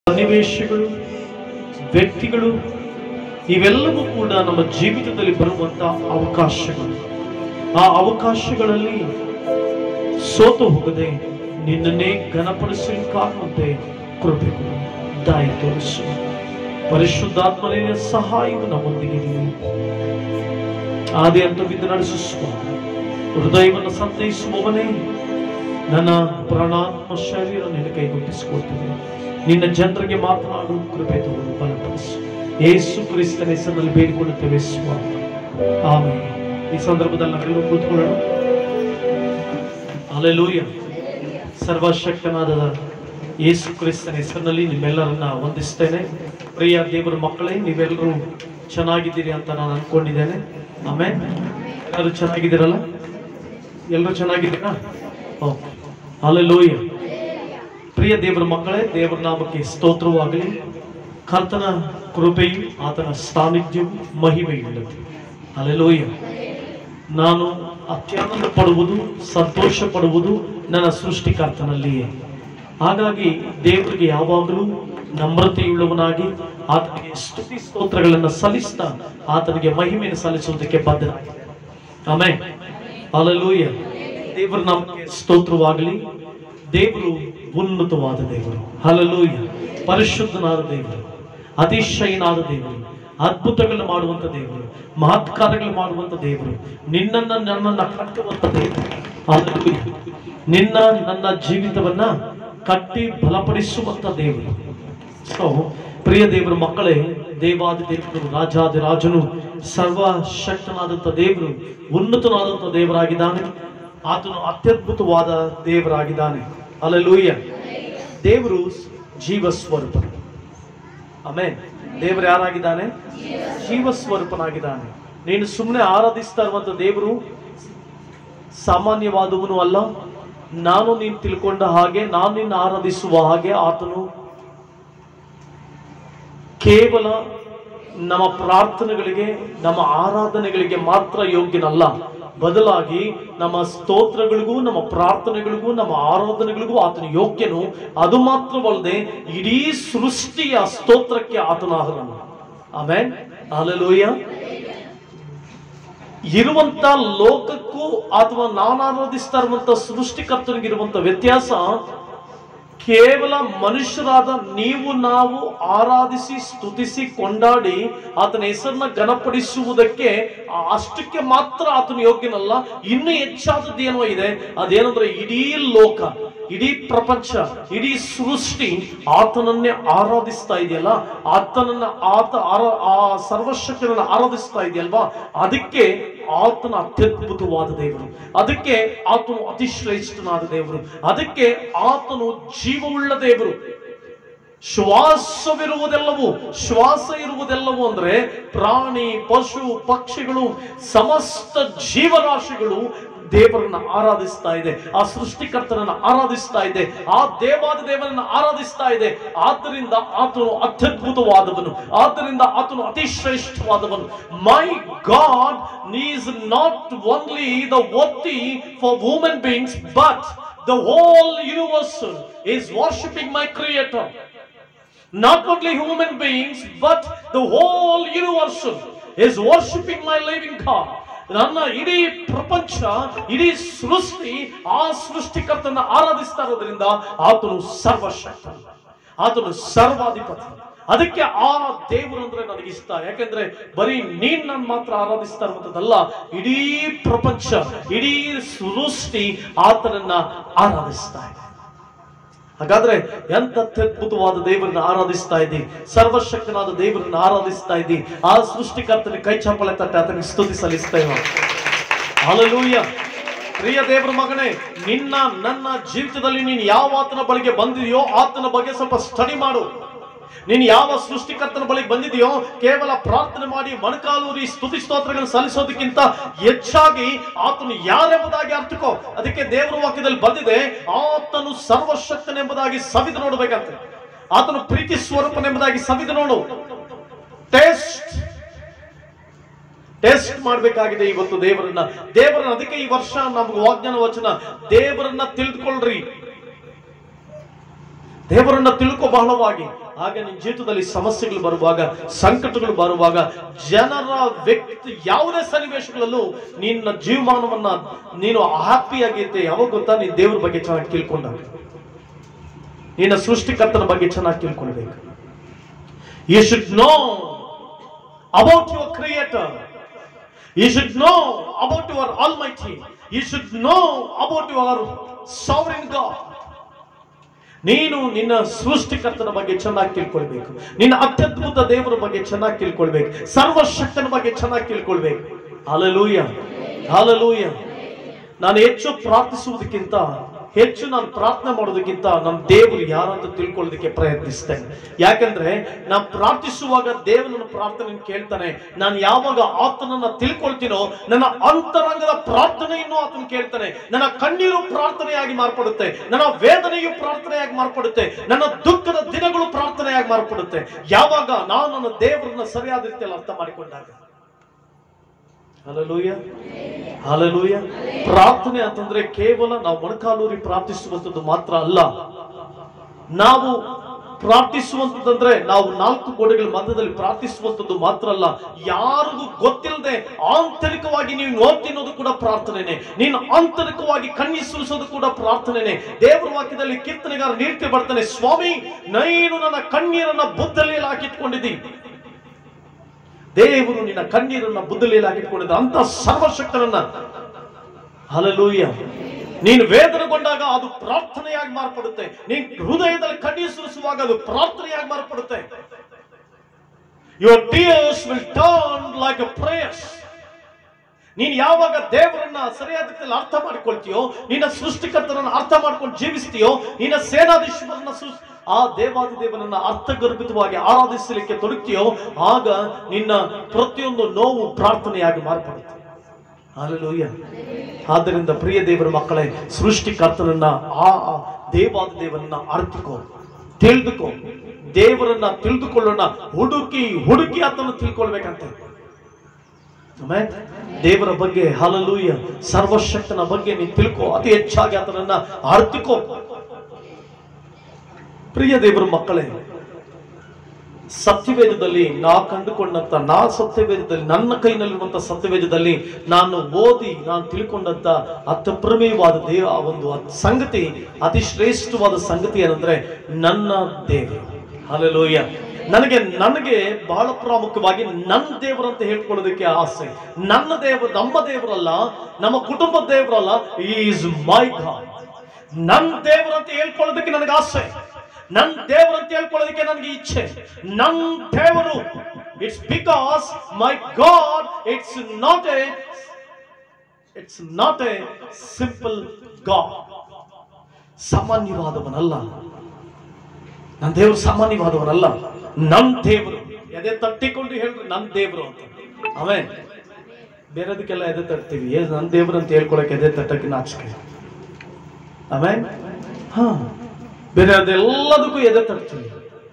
ಸನ್ನಿವೇಶಗಳು ವ್ಯಕ್ತಿಗಳು ಇವೆಲ್ಲವೂ ಕೂಡ ನಮ್ಮ ಜೀವಿತದಲ್ಲಿ ಬರುವಂತ ಅವಕಾಶಗಳು ಆ ಅವಕಾಶಗಳಲ್ಲಿ ಸೋತು ಹೋಗದೆ ನಿನ್ನನ್ನೇ ಘನಪಡಿಸಲಿಕ್ಕಾಗುವಂತೆ ಕೃಪೆ ಕೊಡು ದಾಯ ತೋರಿಸು ಪರಿಶುದ್ಧಾತ್ಮನಿನ ಸಹಾಯವು ನಮ್ಮೊಂದಿಗೆ ಇರಲಿ ಆದಿ ಅಂತ ಬಿದ್ದು ನಡೆಸುವ ಹೃದಯವನ್ನು ಸಂತೈಸುವವನೇ ನನ್ನ ಪ್ರಾಣಾತ್ಮ ಶರೀರ ನಿನ್ನ ಕೈಗೊಟ್ಟಿಸಿಕೊಳ್ತದೆ ನಿನ್ನ ಜನರಿಗೆ ಮಾತನಾಡು ಕೃಪೆ ತಗೊಂಡು ಬಲಪಡಿಸು ಏಸು ಕ್ರಿಸ್ತನ ಹೆಸರಿನಲ್ಲಿ ಬೇಡಿಕೊಳ್ಳುತ್ತೇವೆ ಸ್ವಾಮಿ ಆಮೇಲೆ ಈ ಸಂದರ್ಭದಲ್ಲಿ ನಾವೆಲ್ಲರೂ ಕೂತ್ಕೊಳ್ಳೋಣ ಅಲೆಲೂಯ ಸರ್ವಶಕ್ತನಾದ ಯೇಸು ಕ್ರಿಸ್ತನ ಹೆಸರಿನಲ್ಲಿ ನಿಮ್ಮೆಲ್ಲರನ್ನ ವಂದಿಸ್ತೇನೆ ಪ್ರಿಯ ದೇವರ ಮಕ್ಕಳೇ ನೀವೆಲ್ಲರೂ ಚೆನ್ನಾಗಿದ್ದೀರಿ ಅಂತ ನಾನು ಅನ್ಕೊಂಡಿದ್ದೇನೆ ಆಮೇಲೆ ಎಲ್ಲರೂ ಚೆನ್ನಾಗಿದ್ದೀರಲ್ಲ ಎಲ್ಲರೂ ಚೆನ್ನಾಗಿದ್ದೀರಾ ಓಕೆ ಅಲೆಲೂಯ ಪ್ರಿಯ ದೇವರ ಮಕ್ಕಳೇ ದೇವರ ನಾಮಕ್ಕೆ ಸ್ತೋತ್ರವಾಗಲಿ ಕರ್ತನ ಕೃಪೆಯು ಆತನ ಸಾನ್ನಿಧ್ಯವು ಮಹಿಮೆಯುಳ್ಳದು ಅಲೆಲೂಯ ನಾನು ಅತ್ಯಾನಂದ ಪಡುವುದು ಸಂತೋಷ ಪಡುವುದು ನನ್ನ ಸೃಷ್ಟಿಕರ್ತನಲ್ಲಿಯೇ ಹಾಗಾಗಿ ದೇವರಿಗೆ ಯಾವಾಗಲೂ ನಮ್ರತೆಯುಳ್ಳವನಾಗಿ ಆತನಿಗೆ ಸ್ತುತಿ ಸ್ತೋತ್ರಗಳನ್ನು ಸಲ್ಲಿಸ್ತಾ ಆತನಿಗೆ ಮಹಿಮೆಯನ್ನು ಸಲ್ಲಿಸುವುದಕ್ಕೆ ಬದ್ಧ ಆಮೇಲೆ ಅಲಲೂಯ ದೇವರ ನಮಗೆ ಸ್ತೋತ್ರವಾಗಲಿ ದೇವರು ಉನ್ನತವಾದ ದೇವರು ಹಲಲೂಯ ಪರಿಶುದ್ಧನಾದ ದೇವರು ಅತಿಶಯನಾದ ದೇವರು ಅದ್ಭುತಗಳನ್ನು ಮಾಡುವಂತ ದೇವರು ಮಹತ್ಕಾರಗಳು ಮಾಡುವಂತ ದೇವರು ನಿನ್ನನ್ನ ನನ್ನನ್ನ ಕಟ್ಟುವಂತ ದೇವರು ಹಲ್ಲೆಲೂಯ. ನಿನ್ನ ನನ್ನ ಜೀವಿತವನ್ನ ಕಟ್ಟಿ ಬಲಪಡಿಸುವಂತ ದೇವರು ಸೊ ಪ್ರಿಯ ದೇವರ ಮಕ್ಕಳೇ ದೇವಾದಿ ದೇವರು ರಾಜಾದಿ ರಾಜನು ಸರ್ವಶಕ್ತನಾದಂಥ ದೇವರು ಉನ್ನತನಾದಂಥ ದೇವರಾಗಿದ್ದಾನೆ ಆತನು ಅತ್ಯದ್ಭುತವಾದ ದೇವರಾಗಿದ್ದಾನೆ ಅಲ್ಲೂಯ್ಯ ದೇವರು ಜೀವ ಸ್ವರೂಪ ಆಮೇಲೆ ದೇವರು ಯಾರಾಗಿದ್ದಾನೆ ಜೀವ ಸ್ವರೂಪನಾಗಿದ್ದಾನೆ ನೀನು ಸುಮ್ಮನೆ ಆರಾಧಿಸ್ತಾ ಇರುವಂತ ದೇವರು ಸಾಮಾನ್ಯವಾದವನು ಅಲ್ಲ ನಾನು ನೀನು ತಿಳ್ಕೊಂಡ ಹಾಗೆ ನಾನು ನಿನ್ನ ಆರಾಧಿಸುವ ಹಾಗೆ ಆತನು ಕೇವಲ ನಮ್ಮ ಪ್ರಾರ್ಥನೆಗಳಿಗೆ ನಮ್ಮ ಆರಾಧನೆಗಳಿಗೆ ಮಾತ್ರ ಯೋಗ್ಯನಲ್ಲ ಬದಲಾಗಿ ನಮ್ಮ ಸ್ತೋತ್ರಗಳಿಗೂ ನಮ್ಮ ಪ್ರಾರ್ಥನೆಗಳಿಗೂ ನಮ್ಮ ಆರಾಧನೆಗಳಿಗೂ ಆತನ ಯೋಗ್ಯನು ಅದು ಮಾತ್ರವಲ್ಲದೆ ಇಡೀ ಸೃಷ್ಟಿಯ ಸ್ತೋತ್ರಕ್ಕೆ ಆತನ ಅರ್ಹನು ಆಮೇಲೆ ಅಲ್ಲಲೂಯ್ಯ ಇರುವಂತ ಲೋಕಕ್ಕೂ ಅಥವಾ ನಾನು ಆರಾಧಿಸ್ತಾ ಇರುವಂತ ಸೃಷ್ಟಿಕರ್ತನಿಗಿರುವಂತ ವ್ಯತ್ಯಾಸ ಕೇವಲ ಮನುಷ್ಯರಾದ ನೀವು ನಾವು ಆರಾಧಿಸಿ ಸ್ತುತಿಸಿ ಕೊಂಡಾಡಿ ಆತನ ಹೆಸರನ್ನ ಘನಪಡಿಸುವುದಕ್ಕೆ ಆ- ಅಷ್ಟಕ್ಕೆ ಮಾತ್ರ ಆತನ ಯೋಗ್ಯನಲ್ಲ ಇನ್ನು ಹೆಚ್ಚಾದದ್ದು ಏನೋ ಇದೆ ಅದೇನಂದ್ರೆ ಇಡೀ ಲೋಕ ಇಡೀ ಪ್ರಪಂಚ ಇಡೀ ಸೃಷ್ಟಿ ಆತನನ್ನೇ ಆರಾಧಿಸ್ತಾ ಇದೆಯಲ್ಲ ಆತನನ್ನ ಆತ ಆರ ಆ ಸರ್ವಶಕ್ತನನ್ನ ಆರಾಧಿಸ್ತಾ ಇದೆಯಲ್ವಾ ಅದಕ್ಕೆ ಆತನ ಅತ್ಯದ್ಭುತವಾದ ದೇವರು ಅದಕ್ಕೆ ಆತನು ಅತಿಶ್ರೇಷ್ಠನಾದ ದೇವರು ಅದಕ್ಕೆ ಆತನು ಜೀವವುಳ್ಳ ದೇವರು ಶ್ವಾಸವಿರುವುದೆಲ್ಲವೂ ಶ್ವಾಸ ಇರುವುದೆಲ್ಲವೂ ಅಂದ್ರೆ ಪ್ರಾಣಿ ಪಶು ಪಕ್ಷಿಗಳು ಸಮಸ್ತ ಜೀವರಾಶಿಗಳು ದೇವರನ್ನ ಆರಾಧಿಸ್ತಾ ಇದೆ ಆ ಸೃಷ್ಟಿಕರ್ತನನ್ನ ಆರಾಧಿಸ್ತಾ ಇದೆ ಆ ದೇವಾದ ದೇವರನ್ನ ಆರಾಧಿಸ್ತಾ ಇದೆ ಆದ್ದರಿಂದ ಆತನು ಅತ್ಯದ್ಭುತವಾದವನು ಆದ್ದರಿಂದ ಆತನು ಅತಿ ಶ್ರೇಷ್ಠವಾದವನು my God is not only the worthy for women beings but the whole universe is worshipping my creator not only human beings, but the whole universe is worshipping my living God. ನನ್ನ ಇಡೀ ಪ್ರಪಂಚ ಇಡೀ ಸೃಷ್ಟಿ ಆ ಸೃಷ್ಟಿಕರ್ತನ ಆರಾಧಿಸ್ತಾ ಇರೋದ್ರಿಂದ ಆತನು ಸರ್ವಶಕ್ತ ಆತನು ಸರ್ವಾಧಿಪತಿ ಅದಕ್ಕೆ ಆ ದೇವರು ಅಂದ್ರೆ ನನಗೆ ಇಷ್ಟ ಯಾಕಂದ್ರೆ ಬರೀ ನೀನ್ ನಾನು ಮಾತ್ರ ಆರಾಧಿಸ್ತಾ ಇರುವಂತದ್ದಲ್ಲ ಇಡೀ ಪ್ರಪಂಚ ಇಡೀ ಸೃಷ್ಟಿ ಆತನನ್ನ ಆರಾಧಿಸ್ತಾ ಇದೆ ಹಾಗಾದ್ರೆ ಎಂತ ಅತ್ಯದ್ಭುತವಾದ ದೇವರನ್ನ ಆರಾಧಿಸ್ತಾ ಇದ್ದಿ ಸರ್ವಶಕ್ತನಾದ ದೇವರನ್ನ ಆರಾಧಿಸ್ತಾ ಇದ್ದಿ ಆ ಸೃಷ್ಟಿಕರ್ತನ ಕೈ ಚಪ್ಪಲೆ ತಟ್ಟೆ ಆತನಿಗೆ ಸ್ತುತಿ ಸಲ್ಲಿಸ್ತೇವೆ ಹಾಲೆಲೂಯ ಪ್ರಿಯ ದೇವರ ಮಗನೇ ನಿನ್ನ ನನ್ನ ಜೀವಿತದಲ್ಲಿ ನೀನು ಯಾವ ಆತನ ಬಳಿಗೆ ಬಂದಿದೆಯೋ ಆತನ ಬಗ್ಗೆ ಸ್ವಲ್ಪ ಸ್ಟಡಿ ಮಾಡು ನೀನು ಯಾವ ಸೃಷ್ಟಿಕರ್ತನ ಬಳಿಗೆ ಬಂದಿದೆಯೋ ಕೇವಲ ಪ್ರಾರ್ಥನೆ ಮಾಡಿ ಮೊಣಕಾಲೂರಿ ಸ್ತುತಿ ಸ್ತೋತ್ರಗಳನ್ನು ಸಲ್ಲಿಸೋದಕ್ಕಿಂತ ಹೆಚ್ಚಾಗಿ ಆತನು ಯಾರೆಂಬುದಾಗಿ ಅರ್ಥಕೋ ಅದಕ್ಕೆ ದೇವರ ವಾಕ್ಯದಲ್ಲಿ ಬಂದಿದೆ ಆತನು ಸರ್ವಶಕ್ತನೆಂಬುದಾಗಿ ಸವಿದು ನೋಡ್ಬೇಕಂತೆ ಆತನು ಪ್ರೀತಿ ಸ್ವರೂಪನೆಂಬುದಾಗಿ ಸವಿದು ನೋಡು ಟೆಸ್ಟ್ ಟೆಸ್ಟ್ ಮಾಡಬೇಕಾಗಿದೆ ಇವತ್ತು ದೇವರನ್ನ ದೇವರನ್ನ ಅದಕ್ಕೆ ಈ ವರ್ಷ ನಮ್ಗೆ ವಾಗ್ದಾನ ವಚನ ದೇವರನ್ನ ತಿಳಿದುಕೊಳ್ಳ್ರಿ ದೇವರನ್ನ ತಿಳ್ಕೊ ಬಹಳವಾಗಿ ಆಗ ನಿನ್ನ ಜೀವಿತದಲ್ಲಿ ಸಮಸ್ಯೆಗಳು ಬರುವಾಗ ಸಂಕಟಗಳು ಬರುವಾಗ ಜನರ ವ್ಯಕ್ತಿ ಯಾವುದೇ ಸನ್ನಿವೇಶಗಳಲ್ಲೂ ನಿನ್ನ ಜೀವಮಾನವನ್ನ ನೀನು ಹ್ಯಾಪಿಯಾಗಿದ್ದೆ ಯಾವಾಗ ಗೊತ್ತಾ ನೀನು ದೇವ್ರ ಬಗ್ಗೆ ಚೆನ್ನಾಗಿ ತಿಳ್ಕೊಂಡಾಗ ನಿನ್ನ ಸೃಷ್ಟಿಕರ್ತನ ಬಗ್ಗೆ ಚೆನ್ನಾಗಿ ತಿಳ್ಕೊಳ್ಬೇಕು you should know about your creator you should know about your almighty you should know about your sovereign God ನೀನು ನಿನ್ನ ಸೃಷ್ಟಿಕರ್ತನ ಬಗ್ಗೆ ಚೆನ್ನಾಗಿ ತಿಳ್ಕೊಳ್ಬೇಕು ನಿನ್ನ ಅತ್ಯದ್ಭುತ ದೇವರ ಬಗ್ಗೆ ಚೆನ್ನಾಗಿ ತಿಳ್ಕೊಳ್ಬೇಕು ಸರ್ವಶಕ್ತನ ಬಗ್ಗೆ ಚೆನ್ನಾಗಿ ತಿಳ್ಕೊಳ್ಬೇಕು ಹಾಲಲೂಯ ಹಾಲಲೂಯ ನಾನು ಹೆಚ್ಚು ಪ್ರಾರ್ಥಿಸುವುದಕ್ಕಿಂತ ಹೆಚ್ಚು ನಾನು ಪ್ರಾರ್ಥನೆ ಮಾಡೋದಕ್ಕಿಂತ ನಮ್ಮ ದೇವರು ಯಾರಂತ ತಿಳ್ಕೊಳ್ಳೋದಕ್ಕೆ ಪ್ರಯತ್ನಿಸ್ತೇನೆ ಯಾಕಂದ್ರೆ ನಾನು ಪ್ರಾರ್ಥಿಸುವಾಗ ದೇವರನ್ನ ಪ್ರಾರ್ಥನೆ ಕೇಳ್ತಾನೆ ನಾನು ಯಾವಾಗ ಆತನನ್ನ ತಿಳ್ಕೊಳ್ತೀನೋ ನನ್ನ ಅಂತರಂಗದ ಪ್ರಾರ್ಥನೆಯನ್ನು ಆತನ ಕೇಳ್ತಾನೆ ನನ್ನ ಕಣ್ಣೀರು ಪ್ರಾರ್ಥನೆಯಾಗಿ ಮಾರ್ಪಡುತ್ತೆ ನನ್ನ ವೇದನೆಯು ಪ್ರಾರ್ಥನೆಯಾಗಿ ಮಾರ್ಪಡುತ್ತೆ ನನ್ನ ದುಃಖದ ದಿನಗಳು ಪ್ರಾರ್ಥನೆಯಾಗಿ ಮಾರ್ಪಡುತ್ತೆ ಯಾವಾಗ ನಾನು ನನ್ನ ದೇವರನ್ನ ಸರಿಯಾದ ರೀತಿಯಲ್ಲಿ ಅರ್ಥ ಮಾಡಿಕೊಂಡಾಗ ಹಲಲೂಯ ಹಲಲೂಯ ಪ್ರಾರ್ಥನೆ ಅಂತಂದ್ರೆ ಕೇವಲ ನಾವು ಮೊಣಕಾಲೂರಿ ಪ್ರಾರ್ಥಿಸುವಂಥದ್ದು ಮಾತ್ರ ಅಲ್ಲ ನಾವು ಪ್ರಾರ್ಥಿಸುವಂತದಂದ್ರೆ ನಾವು ನಾಲ್ಕು ಗೋಡೆಗಳ ಮಧ್ಯದಲ್ಲಿ ಪ್ರಾರ್ಥಿಸುವಂತದ್ದು ಮಾತ್ರ ಅಲ್ಲ ಯಾರಿಗೂ ಗೊತ್ತಿಲ್ಲದೆ ಆಂತರಿಕವಾಗಿ ನೀವು ನೋಡ್ತಿನ್ನೋದು ಕೂಡ ಪ್ರಾರ್ಥನೆನೆ ನೀನು ಆಂತರಿಕವಾಗಿ ಕಣ್ಣಿ ಸುರಿಸೋದು ಕೂಡ ಪ್ರಾರ್ಥನೆನೆ ದೇವರ ವಾಕ್ಯದಲ್ಲಿ ಕೀರ್ತನೆಗಾರ ನೀಡ್ತಿ ಬರ್ತಾನೆ ಸ್ವಾಮಿ ನೀನು ನನ್ನ ಕಣ್ಣೀರನ್ನ ಬುದ್ಧಲ್ಲಿ ಹಾಕಿಟ್ಕೊಂಡಿದ್ದೀನಿ ದೇವರು ನಿನ್ನ ಕಣ್ಣೀರನ್ನ ಬುದ್ದಲಿಯಲ್ಲಿ ಹಾಕಿಟ್ಕೊಂಡಿದ್ದ ಅಂತ ಸರ್ವಶಕ್ತನನ್ನ ಹಲಲೂಯ ನೀನು ವೇದನೆಗೊಂಡಾಗ ಅದು ಪ್ರಾರ್ಥನೆಯಾಗಿ ಮಾರ್ಪಡುತ್ತೆ ನೀನ್ ಹೃದಯದಲ್ಲಿ ಕಣ್ಣೀರು ಸುರಿಸುವಾಗ ಅದು ಪ್ರಾರ್ಥನೆಯಾಗಿ ಮಾರ್ಪಡುತ್ತೆ your tears will turn like a prayers ನೀನು ಯಾವಾಗ ದೇವರನ್ನ ಸರಿಯಾದ ರೀತಿಯಲ್ಲಿ ಅರ್ಥ ಮಾಡ್ಕೊಳ್ತೀಯೋ ನಿನ್ನ ಸೃಷ್ಟಿಕರ್ತನನ್ನ ಅರ್ಥ ಮಾಡ್ಕೊಂಡು ಜೀವಿಸ್ತೀಯೋ ನಿನ್ನ ಸೇನಾಧೀಶ್ವರನ್ನ ಸೃಷ್ಟಿ ಆ ದೇವಾದಿ ದೇವನನ್ನ ಅರ್ಥಗರ್ಭಿತವಾಗಿ ಆರಾಧಿಸಲಿಕ್ಕೆ ತೊಡಗ್ತೀಯೋ ಆಗ ನಿನ್ನ ಪ್ರತಿಯೊಂದು ನೋವು ಪ್ರಾರ್ಥನೆಯಾಗಿ ಮಾರ್ಪಡುತ್ತೆ ಹಾಲೆಲೂಯ ಆದ್ದರಿಂದ ಪ್ರಿಯ ದೇವರ ಮಕ್ಕಳೇ ಸೃಷ್ಟಿಕರ್ತನನ್ನ ಆ ಆ ದೇವಾದಿ ದೇವನನ್ನ ಅರ್ಥಕೋ ತಿಳಿದುಕೋ ದೇವರನ್ನ ತಿಳಿದುಕೊಳ್ಳೋಣ ಹುಡುಕಿ ಹುಡುಕಿ ಆತನ ತಿಳ್ಕೊಳ್ಬೇಕಂತೆ ಆಮೇಲೆ ದೇವರ ಬಗ್ಗೆ ಹಾಲಲೂಯ ಸರ್ವಶಕ್ತನ ಬಗ್ಗೆ ನೀನು ತಿಳ್ಕೋ ಅತಿ ಹೆಚ್ಚಾಗಿ ಆತನನ್ನ ಅರ್ಥಕೋ ಪ್ರಿಯ ದೇವರ ಮಕ್ಕಳೇ ಸತ್ಯವೇದದಲ್ಲಿ ನಾ ಕಂಡುಕೊಂಡಂತ ನಾ ಸತ್ಯವೇದದಲ್ಲಿ ನನ್ನ ಕೈನಲ್ಲಿರುವಂತ ಸತ್ಯವೇದದಲ್ಲಿ ನಾನು ಓದಿ ನಾನು ತಿಳ್ಕೊಂಡಂತ ಅತ್ಯಪ್ರಮೇಯವಾದ ದೇವ ಆ ಒಂದು ಅತ್- ಸಂಗತಿ ಅತಿ ಶ್ರೇಷ್ಠವಾದ ಸಂಗತಿ ಏನಂದ್ರೆ ನನ್ನ ದೇವರು ಹಲಲೋಯ ನನಗೆ ನನಗೆ ಬಹಳ ಪ್ರಾಮುಖ್ಯವಾಗಿ ನನ್ನ ದೇವರು ಅಂತ ಹೇಳ್ಕೊಳ್ಳೋದಕ್ಕೆ ಆಸೆ ನನ್ನ ದೇವರು ನಮ್ಮ ದೇವರಲ್ಲ ನಮ್ಮ ಕುಟುಂಬದ ದೇವರಲ್ಲ ಈಸ್ ಮೈ ಗಾಡ್ ನನ್ನ ದೇವರು ಅಂತ ಹೇಳ್ಕೊಳ್ಳೋದಕ್ಕೆ ನನಗೆ ಆಸೆ ನನ್ನ ದೇವರು ಅಂತ ಹೇಳ್ಕೊಳ್ಳೋದಕ್ಕೆ ನನಗೆ ಇಚ್ಛೆ ನನ್ನ ದೇವರು it's because my God it's not a it's not a simple God ಸಾಮಾನ್ಯವಾದವನಲ್ಲ ನನ್ನ ದೇವರು ಸಾಮಾನ್ಯವಾದವನಲ್ಲ ನನ್ನ ದೇವರು ಎದೆ ತಟ್ಟಿಕೊಂಡು ಹೇಳ್ರಿ ನನ್ನ ದೇವರು ಅಂತ ಆಮೇಲೆ ಬೇರೆದಕ್ಕೆಲ್ಲ ಎದೆ ತಟ್ತೀವಿ ಏ ನನ್ನ ದೇವರು ಅಂತ ಹೇಳ್ಕೊಳಕ್ಕೆ ಎದೆ ತಟ್ಟಕ್ಕೆ ನಾಚಿಕೆ ಆಮೇಲೆ ಹಾ ಬೇರೆ ಅದೆಲ್ಲದಕ್ಕೂ ಎದೆ ತಟ್ತೀವಿ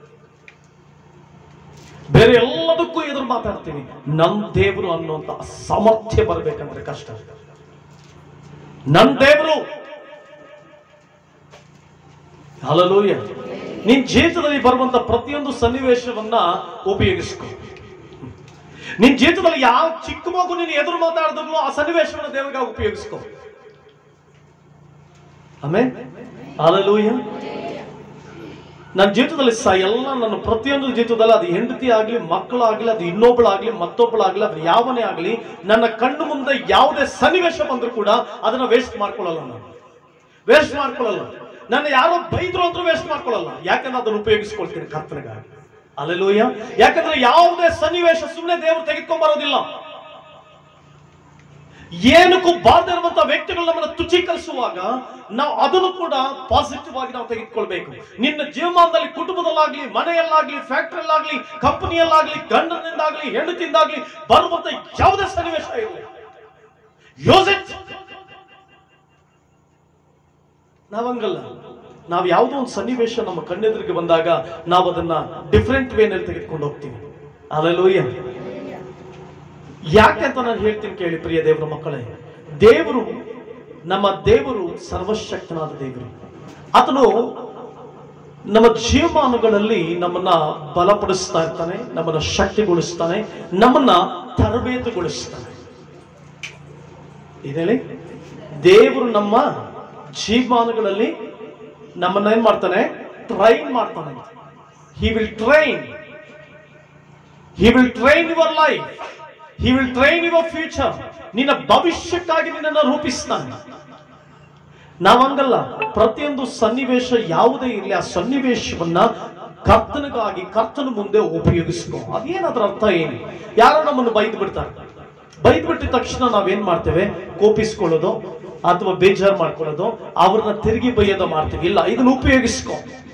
ಬೇರೆ ಎಲ್ಲದಕ್ಕೂ ಎದುರು ಮಾತಾಡ್ತೀವಿ ನಮ್ ದೇವರು ಅನ್ನುವಂತ ಸಾಮರ್ಥ್ಯ ಬರ್ಬೇಕಂದ್ರೆ ಕಷ್ಟ ನನ್ ದೇವರು ಹಲಲೂಯ ನಿನ್ ಜೀವಿತದಲ್ಲಿ ಬರುವಂತ ಪ್ರತಿಯೊಂದು ಸನ್ನಿವೇಶವನ್ನ ಉಪಯೋಗಿಸ್ಕೊ ನಿನ್ ಜೀವಿತದಲ್ಲಿ ಯಾವ ಚಿಕ್ಕ ಮಗು ನೀನು ಎದುರು ಮಾತಾಡಿದ್ರು ಆ ಸನ್ನಿವೇಶವನ್ನ ದೇವರಿಗೆ ಉಪಯೋಗಿಸ್ಕೊ ಆಮೇಲೆ ಹಲಲೂಯ ನನ್ನ ಜೀವಿತದಲ್ಲಿ ಸಹ ಎಲ್ಲ ನನ್ನ ಪ್ರತಿಯೊಂದು ಜೀವಿತದಲ್ಲಿ ಅದು ಹೆಂಡತಿ ಆಗ್ಲಿ ಮಕ್ಕಳಾಗ್ಲಿ ಅದು ಇನ್ನೊಬ್ಬಳಾಗ್ಲಿ ಮತ್ತೊಬ್ಬಳಾಗ್ಲಿ ಅದು ಯಾವನೇ ಆಗ್ಲಿ ನನ್ನ ಕಣ್ಣು ಮುಂದೆ ಯಾವುದೇ ಸನ್ನಿವೇಶ ಬಂದ್ರು ಕೂಡ ಅದನ್ನ ವೇಸ್ಟ್ ಮಾಡ್ಕೊಳ್ಳಲ್ಲ ನಾನು ವೇಸ್ಟ್ ಮಾಡ್ಕೊಳ್ಳಲ್ಲ ನನ್ನ ಯಾರೋ ಬೈದ್ರು ಅಂದ್ರೂ ವೇಸ್ಟ್ ಮಾಡ್ಕೊಳ್ಳಲ್ಲ ಯಾಕಂದ್ರೆ ಅದನ್ನು ಉಪಯೋಗಿಸ್ಕೊಳ್ತೀನಿ ಕರ್ತನಿಗಾಗಿ ಅಲ್ಲೆಲ್ಲೂಯ್ಯ ಯಾಕಂದ್ರೆ ಯಾವುದೇ ಸನ್ನಿವೇಶ ಸುಮ್ಮನೆ ದೇವರು ತೆಗೆದುಕೊಂಡ್ ಬರೋದಿಲ್ಲ ಏನಕ್ಕೂ ಬಾರದೇ ಇರುವಂತಹ ವ್ಯಕ್ತಿಗಳು ನಮ್ಮನ್ನು ತುಚೀಕರಿಸುವಾಗ ನಾವು ಅದನ್ನು ಕೂಡ ಪಾಸಿಟಿವ್ ಆಗಿ ನಾವು ತೆಗೆದುಕೊಳ್ಬೇಕು ನಿನ್ನ ಜೀವಮಾನದಲ್ಲಿ ಕುಟುಂಬದಲ್ಲಾಗ್ಲಿ ಮನೆಯಲ್ಲಾಗ್ಲಿ ಫ್ಯಾಕ್ಟರಿಯಲ್ಲಾಗ್ಲಿ ಕಂಪನಿಯಲ್ಲಾಗ್ಲಿ ಗಂಡನಿಂದಾಗ್ಲಿ ಹೆಂಡತಿಯಿಂದಾಗ್ಲಿ ಬರುವಂತ ಯಾವುದೇ ಸನ್ನಿವೇಶ ಇರಲಿ ಯೂಸ್ ಇಟ್ ನಾವಂಗಲ್ಲ ನಾವು ಯಾವುದೋ ಒಂದು ಸನ್ನಿವೇಶ ನಮ್ಮ ಕಣ್ಣೆದುರಿಗೆ ಬಂದಾಗ ನಾವು ಅದನ್ನ ಡಿಫ್ರೆಂಟ್ ವೇನಲ್ಲಿ ತೆಗೆದುಕೊಂಡು ಹೋಗ್ತೀವಿ ಅಲ್ಲೆಲ್ಲೂಯ್ಯ ಯಾಕೆ ಅಂತ ನಾನು ಹೇಳ್ತೀನಿ ಕೇಳಿ ಪ್ರಿಯ ದೇವರ ಮಕ್ಕಳೇ ದೇವರು ನಮ್ಮ ದೇವರು ಸರ್ವಶಕ್ತನಾದ ದೇವರು ಆತನು ನಮ್ಮ ಜೀವಮಾನಗಳಲ್ಲಿ ನಮ್ಮನ್ನ ಬಲಪಡಿಸ್ತಾ ಇರ್ತಾನೆ ನಮ್ಮನ್ನ ಶಕ್ತಿಗೊಳಿಸ್ತಾನೆ ನಮ್ಮನ್ನ ತರಬೇತುಗೊಳಿಸ್ತಾನೆ ಇದೇಳಿ ದೇವರು ನಮ್ಮ ಜೀವಮಾನಗಳಲ್ಲಿ ನಮ್ಮನ್ನ ಏನ್ ಮಾಡ್ತಾನೆ ಟ್ರೈನ್ ಮಾಡ್ತಾನೆ he will train he will train your life he will train your future ನಿನ್ನ ಭವಿಷ್ಯಕ್ಕಾಗಿ ನಿನ್ನನ್ನು ರೂಪಿಸ್ತಾನೆ ನಾವಂಗಲ್ಲ ಪ್ರತಿಯೊಂದು ಸನ್ನಿವೇಶ ಯಾವುದೇ ಇರಲಿ ಆ ಸನ್ನಿವೇಶವನ್ನ ಕರ್ತನಿಗಾಗಿ ಕರ್ತನ ಮುಂದೆ ಉಪಯೋಗಿಸ್ಕೋ ಅದೇನದ್ರ ಅರ್ಥ ಏನು ಯಾರೋ ನಮ್ಮನ್ನು ಬೈದು ಬಿಡ್ತಾರೆ ಬೈದು ಬಿಟ್ಟಿದ ತಕ್ಷಣ ನಾವೇನ್ ಮಾಡ್ತೇವೆ ಕೋಪಿಸ್ಕೊಳ್ಳೋದು ಅಥವಾ ಬೇಜಾರು ಮಾಡ್ಕೊಳ್ಳೋದು ಅವ್ರನ್ನ ತಿರುಗಿ ಬೈಯೋದು ಮಾಡ್ತೀವಿ ಇಲ್ಲ ಇದನ್ನ ಉಪಯೋಗಿಸ್ಕೋ